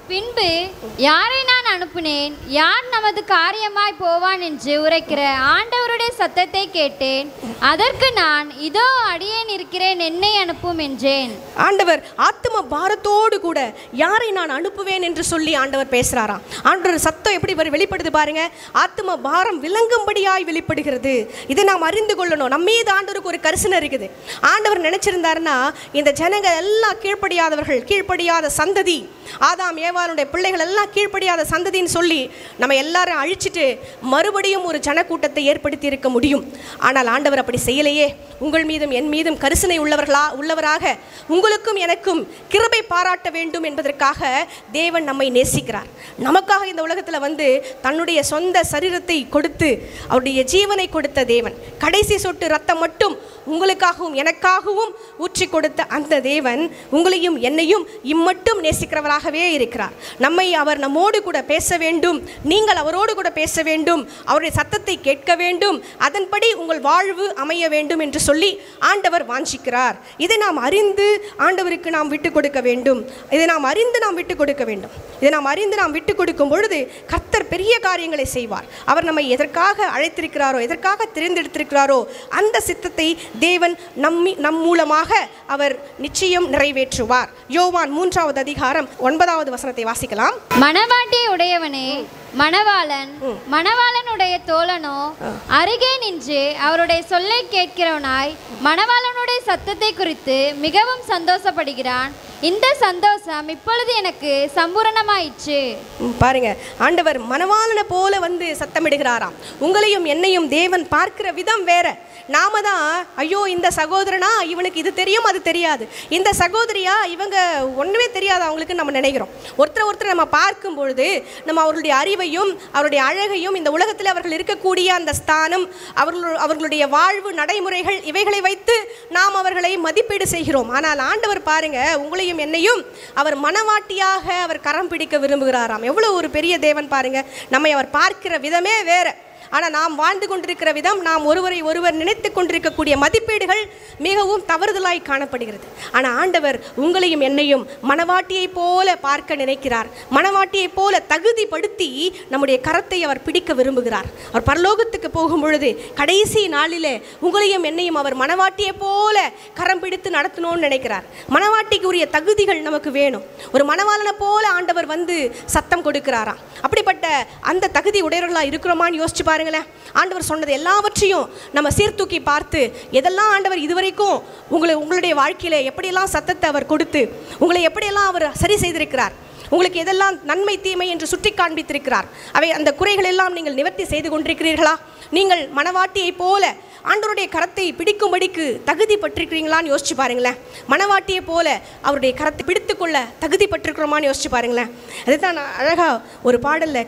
பின்பு யாரை நான் அனுப்பினேன் யார் நமது காரியமாய் போவான் என்று உரைக்கிற ஆண்டவருடைய சத்தத்தை கேட்டேன் அதற்கு நான் இதோ அடியேன் இருக்கிறேன் என்னை அனுப்பும் என்றேன் ஆண்டவர் ஆத்ம பாரத்தோடு கூட யாரை நான் அனுப்புவேன் என்று சொல்லி ஆண்டவர் பேசுறாராம் ஆண்டவர் சத்தம் எப்படி வரு- வெளிப்படுது பாருங்க ஆத்ம பாரம் விளங்கும்படியாய் வெளிப்படுகிறது இதை நாம் அறிந்து கொள்ளணும் நம்ம மீது ஆண்டவருக்கு ஒரு கரிசனை இருக்குது ஆண்டவர் நினைச்சிருந்தாருன்னா இந்த ஜனங்க எல்லாம் கீழ்ப்படியாதவர்கள் கீழ்ப்படியாத சந்ததி ஆதாம் ஏவாளுடைய பிள்ளைகள் எல்லாம் கீழ்ப்படியாத சந்ததின்னு சொல்லி நம்ம எல்லாரும் அழிச்சிட்டு மறுபடியும் ஒரு ஜனக்கூட்டத்தை ஏற்படுத்தி இருக்க முடியும் ஆனால் ஆண்டவர் அப்படி செய்யலையே உங்கள் மீதும் என் மீதும் கரிசனை உள்ளவர்களா உள்ளவராக உங்களுக்கும் எனக்கும் கிருபை பாராட்ட வேண்டும் என்பதற்காக தேவன் நம்மை நேசிக்கிறார் நமக்காக இந்த உலகத்தில் வந்து தன்னுடைய சொந்த சரீரத்தை கொடுத்து அவருடைய ஜீவனை கொடுத்த தேவன் கடைசி சொட்டு ரத்தம் மட்டும் உங்களுக்காகவும் எனக்காகவும் ஊற்றி கொடுத்த அந்த தேவன் உங்களையும் என்னையும் இம்மட்டும் நேசிக்கிறவராகவே இருக்கிறார் நம்மை அவர் நம்மோடு கூட பேச வேண்டும் நீங்கள் அவரோடு கூட பேச வேண்டும் அவருடைய சத்தத்தை கேட்க வேண்டும் அதன்படி உங்கள் வாழ்வு அமைய வேண்டும் என்று சொல்லி ஆண்டவர் வாஞ்சிக்கிறார் இதை நாம் அறிந்து ஆண்டவருக்கு நாம் விட்டு கொடுக்க வேண்டும் இதை நாம் அறிந்து நாம் விட்டு கொடுக்க வேண்டும் இதை நாம் அறிந்து நாம் விட்டு கொடுக்கும் பொழுது கர்த்தர் பெரிய காரியங்களை செய்வார் அவர் நம்மை எதற்காக அழைத்திருக்கிறாரோ எதற்காக தெரிந்தெடுத்திருக்கிறாரோ அந்த சித்தத்தை தேவன் நம்மி நம் மூலமாக அவர் நிச்சயம் நிறைவேற்றுவார் யோவான் மூன்றாவது அதிகாரம் ஒன்பதாவது வசனத்தை வாசிக்கலாம் மணவாட்டி உடையவனே மணவாளன் மணவாளனுடைய தோழனோ அருகே நின்று அவருடைய சொல்லை கேட்கிறவனாய் மணவாளனுடைய சத்தத்தை குறித்து மிகவும் சந்தோஷப்படுகிறான் இந்த சந்தோஷம் இப்பொழுது எனக்கு சம்பூரணமாயிற்று ம், பாருங்க ஆண்டவர் மனவாளனை போல வந்து சத்தமிடுகிறாராம் உங்களையும் என்னையும் தேவன் பார்க்கிற விதம் வேற நாம தான் ஐயோ இந்த சகோதரனா இவனுக்கு இது தெரியும் அது தெரியாது இந்த சகோதரியா இவங்க ஒன்றுமே தெரியாது அவங்களுக்கு நம்ம நினைக்கிறோம் ஒருத்தர் ஒருத்தர் நம்ம பார்க்கும் பொழுது நம்ம அவர்களுடைய அறிவையும் அவருடைய அழகையும் இந்த உலகத்தில் அவர்கள் இருக்கக்கூடிய அந்த ஸ்தானம் அவர்கள் அவர்களுடைய வாழ்வு நடைமுறைகள் இவைகளை வைத்து நாம் அவர்களை மதிப்பீடு செய்கிறோம் ஆனால் ஆண்டவர் பாருங்க உங்களையும் என்னையும் அவர் மனவாட்டியாக அவர் கரம் பிடிக்க விரும்புகிறாராம் எவ்வளோ ஒரு பெரிய தேவன் பாருங்க நம்மை அவர் பார்க்கிற விதமே வேற ஆனால் நாம் வாழ்ந்து கொண்டிருக்கிற விதம் நாம் ஒருவரை ஒருவர் நினைத்து கொண்டிருக்கக்கூடிய மதிப்பீடுகள் மிகவும் தவறுதலாய் காணப்படுகிறது ஆனால் ஆண்டவர் உங்களையும் என்னையும் மனவாட்டியைப் போல பார்க்க நினைக்கிறார் மனவாட்டியைப் போல தகுதிப்படுத்தி நம்முடைய கரத்தை அவர் பிடிக்க விரும்புகிறார் அவர் பரலோகத்துக்கு போகும் பொழுது கடைசி நாளிலே உங்களையும் என்னையும் அவர் மனவாட்டியைப் போல கரம் பிடித்து நடத்தணும்னு நினைக்கிறார் மனவாட்டிக்கு உரிய தகுதிகள் நமக்கு வேணும் ஒரு மனவாளனை போல ஆண்டவர் வந்து சத்தம் கொடுக்கிறாராம் அப்படிப்பட்ட அந்த தகுதி உடையவர்களாக இருக்கிறோமான்னு யோசிச்சு பாருங்களேன் ஆண்டவர் சொன்னது எல்லாவற்றையும் நம்ம சீர்தூக்கி பார்த்து எதெல்லாம் ஆண்டவர் இதுவரைக்கும் உங்களை உங்களுடைய வாழ்க்கையில எப்படியெல்லாம் சத்தத்தை அவர் கொடுத்து உங்களை எப்படியெல்லாம் அவர் சரி செய்திருக்கிறார் உங்களுக்கு எதெல்லாம் நன்மை தீமை என்று சுட்டி காண்பித்திருக்கிறார் அவை அந்த குறைகள் எல்லாம் நீங்கள் நிவர்த்தி செய்து கொண்டிருக்கிறீர்களா நீங்கள் மனவாட்டியைப் போல ஆண்டவருடைய கரத்தை பிடிக்கும்படிக்கு தகுதி பட்டிருக்கிறீங்களான்னு யோசிச்சு பாருங்களேன் மனவாட்டியை போல அவருடைய கரத்தை பிடித்துக்கொள்ள தகுதி பட்டிருக்கிறோமான்னு யோசிச்சு பாருங்களேன் அதுதான் நான் அழகா ஒரு பாடல்ல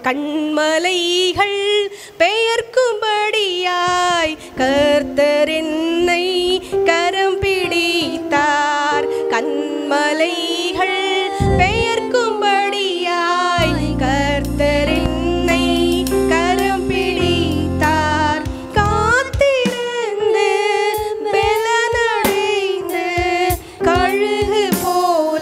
கண்மலைகள் பெயர்க்கும்படியாய் கர்த்தர் என்னை கரம் பிடித்தார் கண்மலைகள் பெயர்க்கும்படியாய் கர்த்தர் என்னை கரம் பிடித்தார் காத்திருந்து பெலனடைந்து கழுகு போல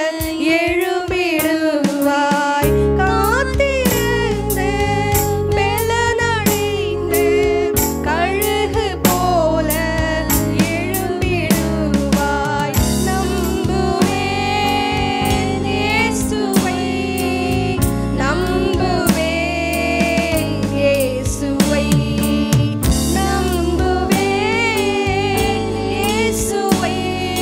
எழும்பிடுவாய் காத்திருந்து பெலனடைந்து கழுகு போல எழும்பிடுவாய் நம்புவேன் இயேசுவை நம்புவேன் இயேசுவை நம்புவேன் இயேசுவை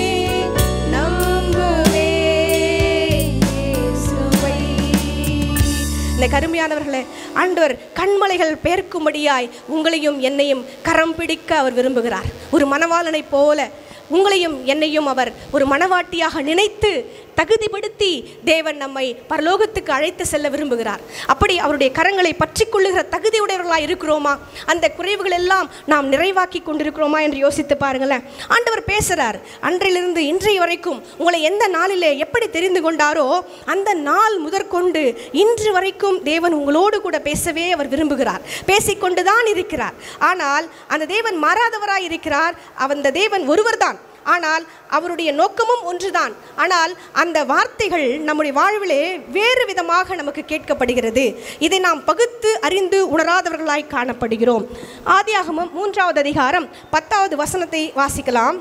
நம்புவேன் இயேசுவை இந்த கருமையானவர்களே ஆண்டவர் கண்மலைகள் பெயர்க்கும்படியாய் உங்களையும் என்னையும் கரம் பிடிக்க அவர் விரும்புகிறார் ஒரு மணவாளனைப் போல உங்களையும் என்னையும் அவர் ஒரு மணவாட்டியாக நினைத்து தகுதிப்படுத்தி தேவன் நம்மை பரலோகத்துக்கு அழைத்து செல்ல விரும்புகிறார் அப்படி அவருடைய கரங்களை பற்றி கொள்ளுகிற தகுதியுடையவர்களாக இருக்கிறோமா அந்த குறைவுகள் எல்லாம் நாம் நிறைவாக்கி கொண்டிருக்கிறோமா என்று யோசித்து பாருங்களேன் ஆண்டவர் பேசுகிறார் அன்றிலிருந்து இன்றைய வரைக்கும் உங்களை எந்த நாளிலே எப்படி தெரிந்து கொண்டாரோ அந்த நாள் முதற்கொண்டு இன்று வரைக்கும் தேவன் உங்களோடு கூட பேசவே அவர் விரும்புகிறார் பேசிக்கொண்டு தான் இருக்கிறார் ஆனால் அந்த தேவன் மாறாதவராய் இருக்கிறார் அந்த தேவன் ஒருவர்தான் ஆனால் அவருடைய நோக்கமும் ஒன்றுதான் ஆனால் அந்த வார்த்தைகள் நம்முடைய வாழ்விலே வேறு விதமாக நமக்கு கேட்கப்படுகிறது இதை நாம் பகுத்து அறிந்து உணராதவர்களாய் காணப்படுகிறோம் ஆதியாகமம் மூன்றாவது அதிகாரம் பத்தாவது வசனத்தை வாசிக்கலாம்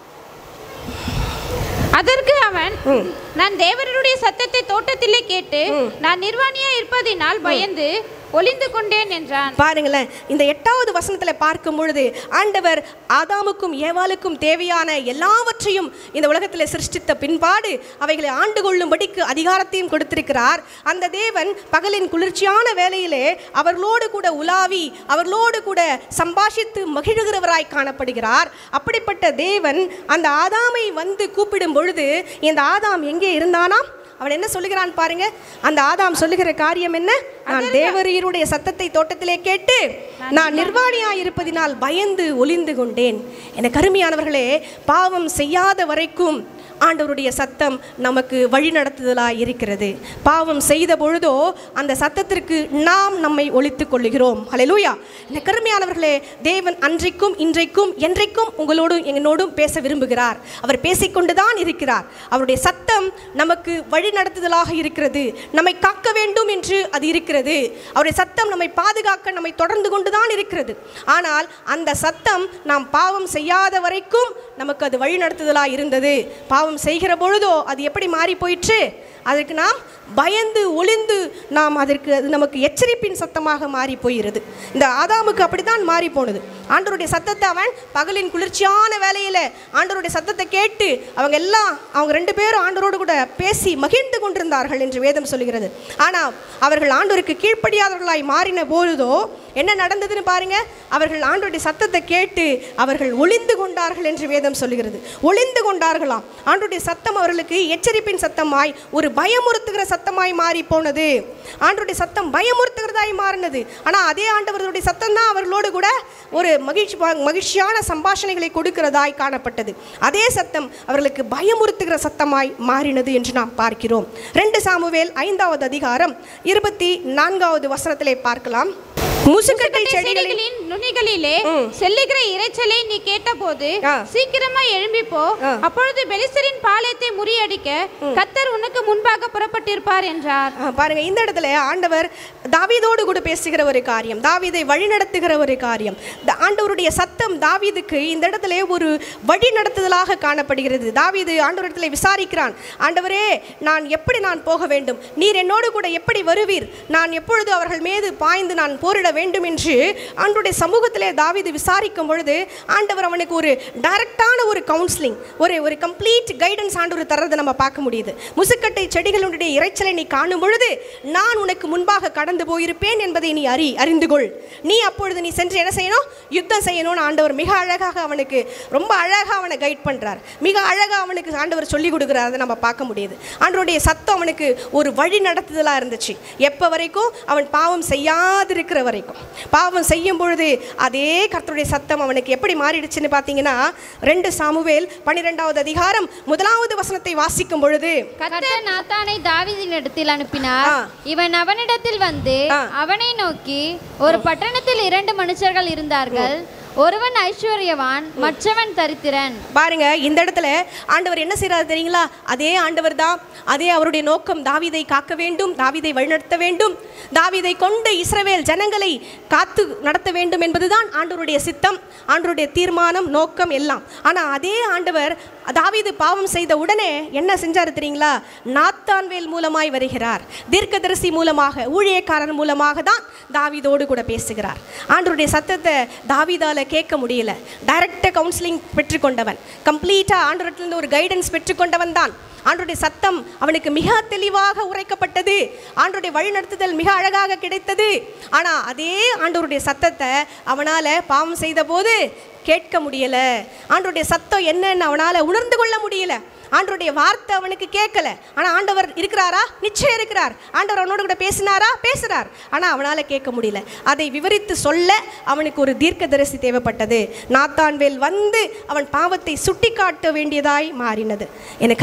அதற்கு அவன் நான் தேவருடைய சத்தத்தை தோட்டத்திலே கேட்டு நான் நிர்வாணியா இருப்பதினால் பயந்து ஒளிந்து கொண்டேன் என்றான் பாருங்களேன் இந்த எட்டாவது வசனத்தில் பார்க்கும் பொழுது ஆண்டவர் ஆதாமுக்கும் ஏவாளுக்கும் தேவையான எல்லாவற்றையும் இந்த உலகத்தில் சிருஷ்டித்த பின்பாடு அவைகளை ஆண்டு கொள்ளும்படிக்கு அதிகாரத்தையும் கொடுத்திருக்கிறார் அந்த தேவன் பகலின் குளிர்ச்சியான வேளையிலே அவர்களோடு கூட உலாவி அவர்களோடு கூட சம்பாஷித்து மகிழுகிறவராய் காணப்படுகிறார் அப்படிப்பட்ட தேவன் அந்த ஆதாமை வந்து கூப்பிடும் பொழுது இந்த ஆதாம் எங்கே இருந்தானாம் அவன் என்ன சொல்லுகிறான் பாருங்க அந்த ஆதாம் சொல்லுகிற காரியம் என்ன நான் தேவரீருடைய சத்தத்தை தோட்டத்திலே கேட்டு நான் நிர்வாணியாய் இருப்பதினால் பயந்து ஒளிந்து கொண்டேன் என கருமையானவர்களே பாவம் செய்யாத வரைக்கும் ஆண்டவருடைய சத்தம் நமக்கு வழி நடத்துதலாய் இருக்கிறது பாவம் செய்த பொழுதோ அந்த சத்தத்திற்கு நாம் நம்மை ஒழித்துக் கொள்ளுகிறோம் ஹalleluya இந்த கருமையானவர்களே தேவன் அன்றைக்கும் இன்றைக்கும் என்றைக்கும் உங்களோடும் என்னோடும் பேச விரும்புகிறார் அவர் பேசிக்கொண்டுதான் இருக்கிறார் அவருடைய சத்தம் நமக்கு வழி நடத்துதலாக இருக்கிறது நம்மை காக்க வேண்டும் என்று அது இருக்கிறது அவருடைய சத்தம் நம்மை பாதுகாக்க நம்மை தொடர்ந்து கொண்டுதான் இருக்கிறது ஆனால் அந்த சத்தம் நாம் பாவம் செய்யாத வரைக்கும் நமக்கு அது வழி நடத்துதலாக இருந்தது பாவம் செய்கிற பொழுதோ அது எப்படி மாறி போயிற்று அதற்கு நாம் பயந்து ஒளிந்து நாம் அதற்கு அது நமக்கு எச்சரிப்பின் சத்தமாக மாறி போகிறது இந்த ஆதாமுக்கு அப்படித்தான் மாறி போனது ஆண்டவருடைய சத்தத்தை அவன் பகலின் குளிர்ச்சியான வேலையில் ஆண்டவருடைய சத்தத்தை கேட்டு அவங்க எல்லாம் அவங்க ரெண்டு பேரும் ஆண்டவரோடு கூட பேசி மகிழ்ந்து கொண்டிருந்தார்கள் என்று வேதம் சொல்லுகிறது ஆனால் அவர்கள் ஆண்டவருக்கு கீழ்ப்படியாதவர்களாய் மாறின பொழுதோ என்ன நடந்ததுன்னு பாருங்க அவர்கள் ஆண்டவருடைய சத்தத்தை கேட்டு அவர்கள் ஒளிந்து கொண்டார்கள் என்று வேதம் சொல்லுகிறது ஒளிந்து கொண்டார்களாம் ஆண்டவருடைய சத்தம் அவர்களுக்கு எச்சரிப்பின் சத்தமாய் ஒரு பயமுறுத்துகிற சத்தமாய் மாறி போனது ஆண்டவருடைய சத்தம் பயமுறுத்துகிறதாய் மாறினது ஆனால் அதே ஆண்டவருடைய சத்தம் தான் அவர்களோடு கூட ஒரு மகிழ்ச்சி மகிழ்ச்சியான சம்பாஷணைகளை கொடுக்கிறதாய் காணப்பட்டது அதே சத்தம் அவர்களுக்கு பயமுறுத்துகிற சத்தமாய் மாறினது என்று நாம் பார்க்கிறோம் ரெண்டு சாமுவேல் ஐந்தாவது அதிகாரம் இருபத்தி நான்காவது வசனத்திலே பார்க்கலாம் முசுக்கட்டை செடிகளின் செடிகளின் நுனிகளிலே செல்லுகிற இரைச்சலை நீ கேட்டபோது ஆ. சீக்கிரமா எழும்பி போ ஆ. அப்பொழுது பெலிஸ்தரின் பாளையத்தை முறியடிக்க கத்தர் உனக்கு முன்பாக புறப்பட்டிருப்பார் என்றார் ஆ, பாருங்க இந்த இடத்துல ஆண்டவர் தாவீதோடு கூட பேசுகிற ஒரு காரியம் தாவீதை வழிநடத்துகிற ஒரு காரியம் த- ஆண்டவருடைய சத்தம் தாவீதுக்கு இந்த இடத்துல ஒரு வழி நடத்துதலாக காணப்படுகிறது தாவீது ஆண்டவரிடத்தில் விசாரிக்கிறான் ஆண்டவரே நான் எப்படி நான் போக வேண்டும் நீர் என்னோடு கூட எப்படி வருவீர் நான் எப்பொழுது அவர்கள் மீது பாய்ந்து நான் போரிட வேண்டும் என்று ஆண்டவருடைய சமூகத்திலே தாவீது விசாரிக்கும் பொழுது ஆண்டவர் அவனுக்கு ஒரு டைரக்டான ஒரு கவுன்சிலிங் ஒரு ஒரு கம்ப்ளீட் கைடன்ஸ் ஆண்டவர் தர்றதை நம்ம பார்க்க முடியுது முசுக்கட்டை செடிகளுடைய இறைச்சலை நீ காணும் பொழுது நான் உனக்கு முன்பாக கடந்து போயிருப்பேன் என்பதை நீ அறி அறிந்து கொள் நீ அப்பொழுது நீ சென்று என்ன செய்யணும் யுத்தம் செய்யணும்னு ஆண்டவர் மிக அழகாக அவனுக்கு ரொம்ப அழகாக அவனை கைட் பண்ணுறார் மிக அழகாக அவனுக்கு ஆண்டவர் சொல்லி கொடுக்குறார் அதை நம்ம பார்க்க முடியுது ஆண்டவருடைய சத்தம் அவனுக்கு ஒரு வழி நடத்துதலாக இருந்துச்சு எப்போ வரைக்கும் அவன் பாவம் செய்யாதிருக்கிற வரைக்கும் பாவம் செய்யும் பொழுது அதே கர்த்தருடைய சத்தம் அவனுக்கு எப்படி மாறிடுச்சுன்னு பார்த்தீங்கன்னா ரெண்டு சாமுவேல் பன்னிரெண்டாவது அதிகாரம் முதலாவது வசனத்தை வாசிக்கும் பொழுது கர்த்தர் நாத்தானை தாவீதின் இடத்தில் அனுப்பினார் ஆ. இவன் அவனிடத்தில் வந்து ஆ. அவனை நோக்கி ஒரு பட்டணத்தில் இரண்டு மனுஷர்கள் இருந்தார்கள் ஒருவன் ஐஸ்வர்யவான் மற்றவன் தரித்திரன் பாருங்க இந்த இடத்துல ஆண்டவர் என்ன செய்றாரு தெரியுங்களா அதே ஆண்டவர் தான் அதே அவருடைய நோக்கம் தாவீதை காக்க வேண்டும் தாவீதை வழிநடத்த வேண்டும் தாவீதை கொண்டு இஸ்ரவேல் ஜனங்களை காத்து நடத்த வேண்டும் என்பதுதான் ஆண்டவருடைய சித்தம் ஆண்டவருடைய தீர்மானம் நோக்கம் எல்லாம் ஆனால் அதே ஆண்டவர் தாவீது பாவம் செய்த உடனே என்ன செஞ்சாரு தெரியுங்களா நாத்தான்வேல் மூலமாய் வருகிறார் தீர்க்கதரிசி மூலமாக ஊழியக்காரன் மூலமாக தான் தாவீதோடு கூட பேசுகிறார் ஆண்டவருடைய சத்தத்தை தாவீதால கேட்க முடியல டைரக்டாக கவுன்சிலிங் பெற்றுக்கொண்டவன் கம்ப்ளீட்டாக ஆண்டவரத்திலிருந்து ஒரு கைடன்ஸ் பெற்றுக்கொண்டவன் தான் ஆண்டருடைய சத்தம் அவனுக்கு மிக தெளிவாக உரைக்கப்பட்டது ஆண்டருடைய வழிநடத்துதல் மிக அழகாக கிடைத்தது ஆனால் அதே ஆண்டவருடைய சத்தத்தை அவனால் பாவம் செய்த போது கேட்க முடியல ஆண்டருடைய சத்தம் என்னன்னு அவனால் உணர்ந்து கொள்ள முடியல ஆண்டவருடைய வார்த்தை அவனுக்கு கேட்கல ஆனால் ஆண்டவர் இருக்கிறாரா நிச்சயம் இருக்கிறார் ஆண்டவர் அவனோடு கூட பேசினாரா பேசுறார் ஆனால் அவனால் கேட்க முடியல அதை விவரித்து சொல்ல அவனுக்கு ஒரு தீர்க்கதரிசி தேவைப்பட்டது நாத்தான்வேல் வந்து அவன் பாவத்தை சுட்டி காட்ட வேண்டியதாய் மாறினது என கருமையானவர்கள்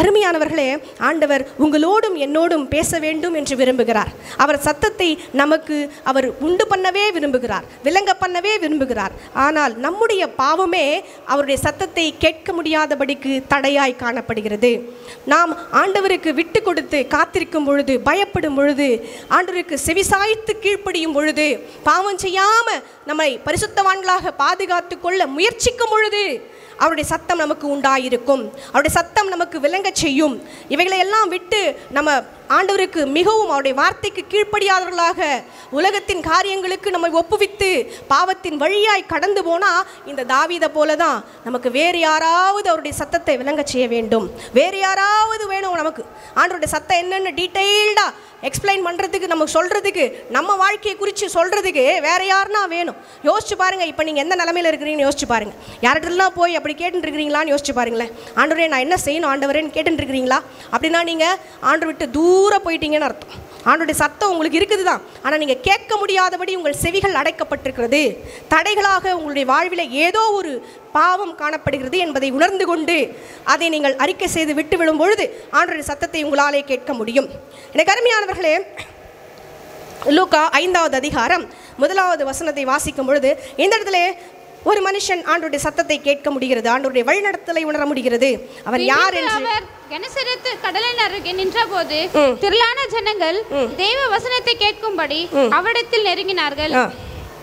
கருமையானவர்களே ஆண்டவர் உங்களோடும் என்னோடும் பேச வேண்டும் என்று விரும்புகிறார் அவர் சத்தத்தை நமக்கு அவர் உண்டு பண்ணவே விரும்புகிறார் விளங்க பண்ணவே விரும்புகிறார் ஆனால் நம்முடைய பாவமே அவருடைய சத்தத்தை கேட்க முடியாதபடிக்கு தடையாய் காணப்படுகிறது நாம் ஆண்டவருக்கு விட்டு கொடுத்து காத்திருக்கும் பொழுது பயப்படும் பொழுது ஆண்டவருக்கு செவிசாய்த்து கீழ்ப்படியும் பொழுது பாவம் செய்யாம நம்மை பரிசுத்தவான்களாக பாதுகாத்து கொள்ள முயற்சிக்கும் பொழுது அவருடைய சத்தம் நமக்கு உண்டாயிருக்கும் அவருடைய சத்தம் நமக்கு விளங்கச் செய்யும் இவைகளை எல்லாம் விட்டு நம்ம ஆண்டவருக்கு மிகவும் அவருடைய வார்த்தைக்கு கீழ்ப்படியாதவர்களாக உலகத்தின் காரியங்களுக்கு நம்மை ஒப்புவித்து பாவத்தின் வழியாய் கடந்து போனா இந்த தாவீதை போல தான் நமக்கு வேறு யாராவது அவருடைய சத்தத்தை விளங்கச் செய்ய வேண்டும் வேறு யாராவது வேணும் நமக்கு ஆண்டவருடைய சத்தம் என்னென்னு டீட்டெயில்டாக எக்ஸ்பிளைன் பண்ணுறதுக்கு நமக்கு சொல்கிறதுக்கு நம்ம வாழ்க்கையை குறித்து சொல்கிறதுக்கு வேற யாருன்னா வேணும் யோசிச்சு பாருங்க இப்போ நீங்கள் எந்த நிலமையில இருக்கிறீங்கன்னு யோசிச்சு பாருங்க யார்கிட்டலாம் போய் அப்படி கேட்டுட்டு இருக்கிறீங்களான்னு யோசிச்சு பாருங்களேன் ஆண்டவரே நான் என்ன செய்யணும் ஆண்டவரேன்னு கேட்டுட்டு இருக்கிறீங்களா அப்படின்னா நீங்கள் ஆண்டவர் விட்டு தூரம் போயிட்டீங்கன்னு அர்த்தம் ஆண்டுடைய சத்தம் உங்களுக்கு இருக்குது தான் ஆனால் நீங்கள் கேட்க முடியாதபடி உங்கள் செவிகள் அடைக்கப்பட்டிருக்கிறது தடைகளாக உங்களுடைய வாழ்வில் ஏதோ ஒரு பாவம் காணப்படுகிறது என்பதை உணர்ந்து கொண்டு அதை நீங்கள் அறிக்கை செய்து விட்டு விடும் பொழுது ஆண்டுடைய சத்தத்தை உங்களாலே கேட்க முடியும் எனக்கு அருமையானவர்களே லூக்கா ஐந்தாவது அதிகாரம் முதலாவது வசனத்தை வாசிக்கும் பொழுது இந்த இடத்துல ஒரு மனுஷன் ஆண்டுடைய சத்தத்தை கேட்க முடிகிறது ஆண்டுடைய வழிநடத்தலை உணர முடிகிறது அவர் யார் பின்பு என்று அவர் கெனசரத்து கடலின் அருகே நின்றபோது திரளான ஜனங்கள் தெய்வ வசனத்தை கேட்கும்படி அவரிடத்தில் நெருங்கினார்கள் ஆ.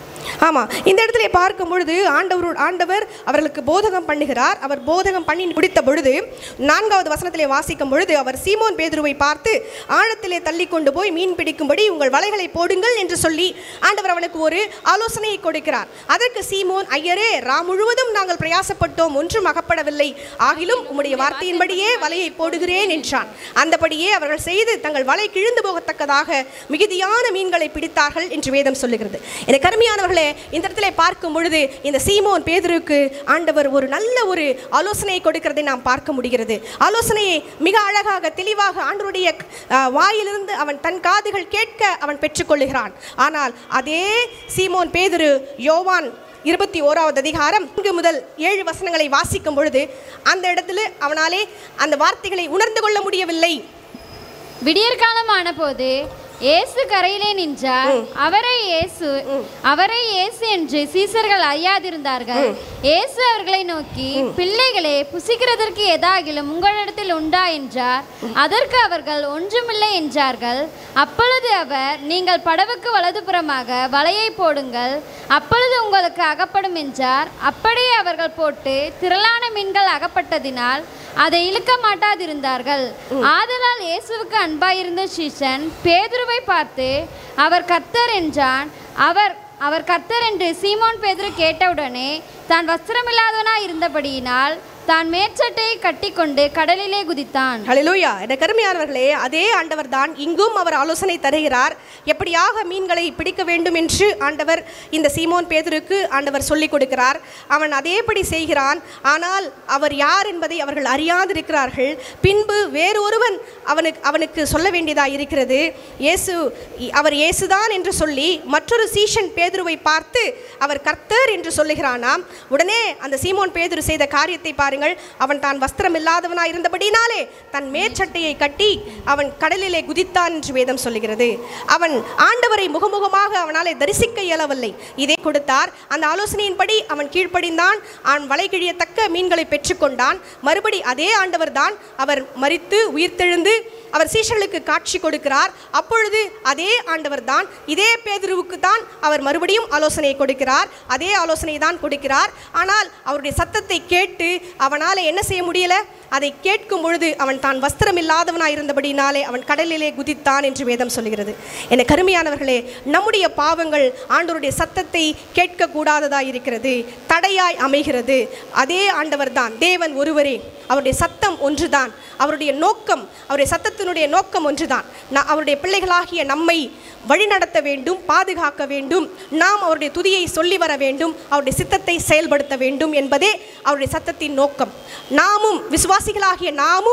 ஆமா இந்த இடத்துல பார்க்கும் பொழுது ஆண்டவர் ஆண்டவர் அவர்களுக்கு போதகம் பண்ணுகிறார் அவர் போதகம் பண்ணி முடித்த பொழுது நான்காவது வசனத்திலே வாசிக்கும் பொழுது அவர் சீமோன் பேதுருவை பார்த்து ஆழத்திலே தள்ளி கொண்டு போய் மீன் பிடிக்கும்படி உங்கள் வலைகளை போடுங்கள் என்று சொல்லி ஆண்டவர் அவனுக்கு ஒரு ஆலோசனையை கொடுக்கிறார் அதற்கு சீமோன் ஐயரே ரா முழுவதும் நாங்கள் பிரயாசப்பட்டோம் ஒன்றும் அகப்படவில்லை ஆகிலும் உம்முடைய வார்த்தையின்படியே வலையை போடுகிறேன் என்றான் அந்தபடியே அவர்கள் செய்து தங்கள் வலை கிழிந்து போகத்தக்கதாக மிகுதியான மீன்களை பிடித்தார்கள் என்று வேதம் சொல்லுகிறது எனக்கு கருமையானவர்களே இந்த இடத்துல பார்க்கும் பொழுது இந்த சீமோன் பேதுருக்கு ஆண்டவர் ஒரு நல்ல ஒரு ஆலோசனையை கொடுக்கிறதை நாம் பார்க்க முடிகிறது ஆலோசனையை மிக அழகாக தெளிவாக ஆண்டவருடைய அஹ், வாயிலிருந்து அவன் தன் காதுகள் கேட்க அவன் பெற்றுக்கொள்ளுகிறான் ஆனால் அதே சீமோன் பேதுரு யோவான் இருபத்தி ஓராவது அதிகாரம் இங்கு முதல் ஏழு வசனங்களை வாசிக்கும் பொழுது அந்த இடத்துல அவனாலே அந்த வார்த்தைகளை உணர்ந்து கொள்ள முடியவில்லை விடியற்காலமான போது இயேசு கரையிலே நின்றார் அவரை இயேசு அவரை இயேசு என்று சீசர்கள் அறியாதிருந்தார்கள் இயேசு அவர்களை நோக்கி பிள்ளைகளே புசிக்கிறதற்கு ஏதாகிலும் உங்களிடத்தில் உண்டா என்றார் அதற்கு அவர்கள் ஒன்றுமில்லை என்றார்கள் அப்பொழுது அவர் நீங்கள் படவுக்கு வலதுபுறமாக வலையை போடுங்கள் அப்பொழுது உங்களுக்கு அகப்படும் என்றார் அப்படியே அவர்கள் போட்டு திரளான மீன்கள் அகப்பட்டதினால் அதை இழுக்க மாட்டாதிருந்தார்கள் ஆதலால் இயேசுவுக்கு அன்பாயிருந்த சீசன் பேதுருவை பார்த்து அவர் கர்த்தர் என்றான் அவர் அவர் கர்த்தர் என்று சீமோன் பேதுரு கேட்டவுடனே தான் வஸ்திரமில்லாதவனாய் இருந்தபடியினால் தான் மேற்சட்டையை கட்டிக்கொண்டு கடலிலே குதித்தான் ஹalleluya என்ற கருமையானவர்களே அதே ஆண்டவர் தான் இங்கும் அவர் ஆலோசனை தருகிறார் எப்படியாக மீன்களை பிடிக்க வேண்டும் என்று ஆண்டவர் இந்த சீமோன் பேதுருக்கு ஆண்டவர் சொல்லிக் கொடுக்கிறார் அவன் அதேபடி செய்கிறான் ஆனால் அவர் யார் என்பதை அவர்கள் அறியாதிருக்கிறார்கள் பின்பு வேறு ஒருவன் அவனுக்கு அவனுக்கு சொல்ல வேண்டியதாக இருக்கிறது இயேசு அவர் இயேசுதான் என்று சொல்லி மற்றொரு சீஷன் பேதுருவை பார்த்து அவர் கர்த்தர் என்று சொல்லுகிறானாம் உடனே அந்த சீமோன் பேதுரு செய்த காரியத்தை பாருங்கள் அவன் தான் வஸ்திரம் இல்லாதவனாய் இருந்தபடினாலே தன் மேற்சட்டையை கட்டி அவன் கடலிலே குதித்தான் என்று வேதம் சொல்லுகிறது அவன் ஆண்டவரை முகமுகமாக அவனாலே தரிசிக்க இயலவில்லை இதை கொடுத்தார் அந்த ஆலோசனையின்படி அவன் கீழ்ப்படிந்தான் அவன் வலை கிழியத்தக்க மீன்களை பெற்றுக்கொண்டான் மறுபடி அதே ஆண்டவர் தான் அவர் மரித்து உயிர்த்தெழுந்து அவர் சீஷர்களுக்கு காட்சி கொடுக்கிறார் அப்பொழுது அதே ஆண்டவர் தான் இதே பேதுருவுக்கு தான் அவர் மறுபடியும் ஆலோசனை கொடுக்கிறார் அதே ஆலோசனை தான் கொடுக்கிறார் ஆனால் அவருடைய சத்தத்தை கேட்டு அவனால் என்ன செய்ய முடியல அதை கேட்கும் பொழுது அவன் தான் வஸ்திரம் இல்லாதவனாய் இருந்தபடினாலே அவன் கடலிலே குதித்தான் என்று வேதம் சொல்கிறது என கருமையானவர்களே நம்முடைய பாவங்கள் ஆண்டவருடைய சத்தத்தை கேட்கக்கூடாததாய் இருக்கிறது தடையாய் அமைகிறது அதே ஆண்டவர் தான் தேவன் ஒருவரே அவருடைய சத்தம் ஒன்றுதான் அவருடைய நோக்கம் அவருடைய சத்தத்தினுடைய நோக்கம் ஒன்றுதான் நான் அவருடைய பிள்ளைகளாகிய நம்மை வழிநடத்த வேண்டும் பாதுகாக்க வேண்டும் நாம் அவருடைய துதியை சொல்லி வர வேண்டும் அவருடைய சித்தத்தை செயல்படுத்த வேண்டும் என்பதே அவருடைய சத்தத்தின் நோக்கம் நாமும் விசுவாசிகளாகிய நாமும்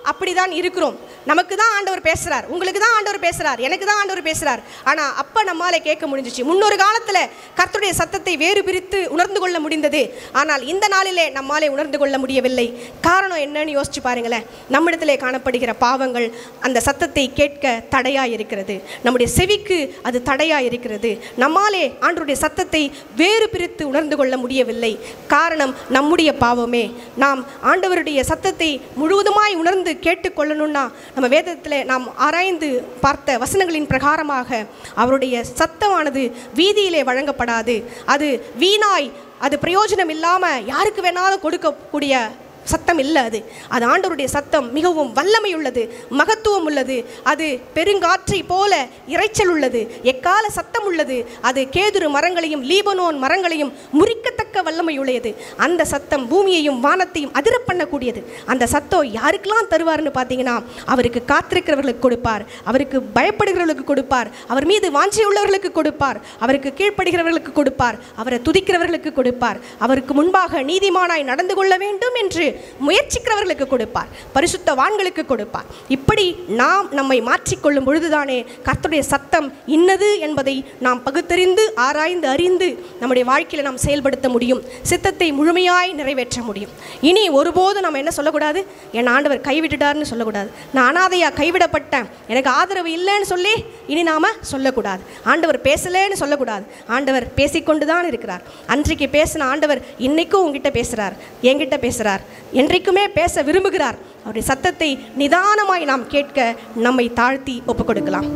அப்படிதான் இருக்கிறோம் நமக்கு தான் ஆண்டவர் பேசுறார் உங்களுக்கு தான் ஆண்டவர் பேசுறார் எனக்கு தான் ஆண்டவர் பேசுறார் ஆனா அப்ப நம்மாலே கேட்க முடிஞ்சிச்சு முன்னொரு காலத்துல கர்த்தருடைய சத்தத்தை வேறு பிரித்து உணர்ந்து கொள்ள முடிந்தது ஆனால் இந்த நாளிலே நம்மாலே உணர்ந்து கொள்ள முடியவில்லை காரணம் என்னன்னு யோசிச்சு பாருங்களேன் நம்மிடத்திலே காணப்படுகிற பாவங்கள் அந்த சத்தத்தை கேட்க தடையா இருக்கிறது நம்முடைய செவிக்கு அது தடையா இருக்கிறது நம்மாலே ஆண்டவருடைய சத்தத்தை வேறு பிரித்து உணர்ந்து கொள்ள முடியவில்லை காரணம் நம்முடைய பாவமே நாம் ஆண்டவருடைய சத்தத்தை முழுவதுமாய் உணர்ந்து கேட்டுக்கொள்ளணும்னா நம்ம வேதத்தில் நாம் ஆராய்ந்து பார்த்த வசனங்களின் பிரகாரமாக அவருடைய சத்தமானது வீதியிலே வழங்கப்படாது அது வீணாய் அது பிரயோஜனம் இல்லாமல் யாருக்கு வேணாலும் கொடுக்கக்கூடிய சத்தம் இல்லை அது அது ஆண்டவருடைய சத்தம் மிகவும் வல்லமை உள்ளது மகத்துவம் உள்ளது அது பெருங்காற்றை போல இரைச்சல் உள்ளது எக்கால சத்தம் உள்ளது அது கேதுரு மரங்களையும் லீபனோன் மரங்களையும் முறிக்கத்தக்க வல்லமை உடையது அந்த சத்தம் பூமியையும் வானத்தையும் அதிர பண்ணக்கூடியது அந்த சத்தம் யாருக்கெல்லாம் தருவார்னு பார்த்தீங்கன்னா அவருக்கு காத்திருக்கிறவர்களுக்கு கொடுப்பார் அவருக்கு பயப்படுகிறவர்களுக்கு கொடுப்பார் அவர் மீது வாஞ்சி உள்ளவர்களுக்கு கொடுப்பார் அவருக்கு கீழ்ப்படுகிறவர்களுக்கு கொடுப்பார் அவரை துதிக்கிறவர்களுக்கு கொடுப்பார் அவருக்கு முன்பாக நீதிமானாய் நடந்து கொள்ள வேண்டும் என்று முயற்சிக்கிறவர்களுக்கு கொடுப்பார் பரிசுத்தவான்களுக்கு கொடுப்பார் இப்படி நாம் நம்மை மாற்றிக்கொள்ளும் பொழுதுதானே கர்த்தருடைய சத்தம் இன்னது என்பதை நாம் பகுத்தறிந்து ஆராய்ந்து அறிந்து நம்முடைய வாழ்க்கையில் நாம் செயல்படுத்த முடியும் சித்தத்தை முழுமையாய் நிறைவேற்ற முடியும் இனி ஒருபோதும் நம்ம என்ன சொல்லக்கூடாது என் ஆண்டவர் கைவிட்டுட்டார்னு சொல்லக்கூடாது நான் அனாதையா கைவிடப்பட்டேன் எனக்கு ஆதரவு இல்லைன்னு சொல்லி இனி நாம சொல்லக்கூடாது ஆண்டவர் பேசலேன்னு சொல்லக்கூடாது ஆண்டவர் பேசிக்கொண்டு தான் இருக்கிறார் அன்றைக்கு பேசின ஆண்டவர் இன்னைக்கும் உங்ககிட்ட பேசுகிறார் என்கிட்ட பேசுகிறார் என்றைக்குமே பேச விரும்புகிறார் அவருடைய சத்தத்தை நிதானமாய் நாம் கேட்க நம்மை தாழ்த்தி ஒப்புக் கொடுக்கலாம்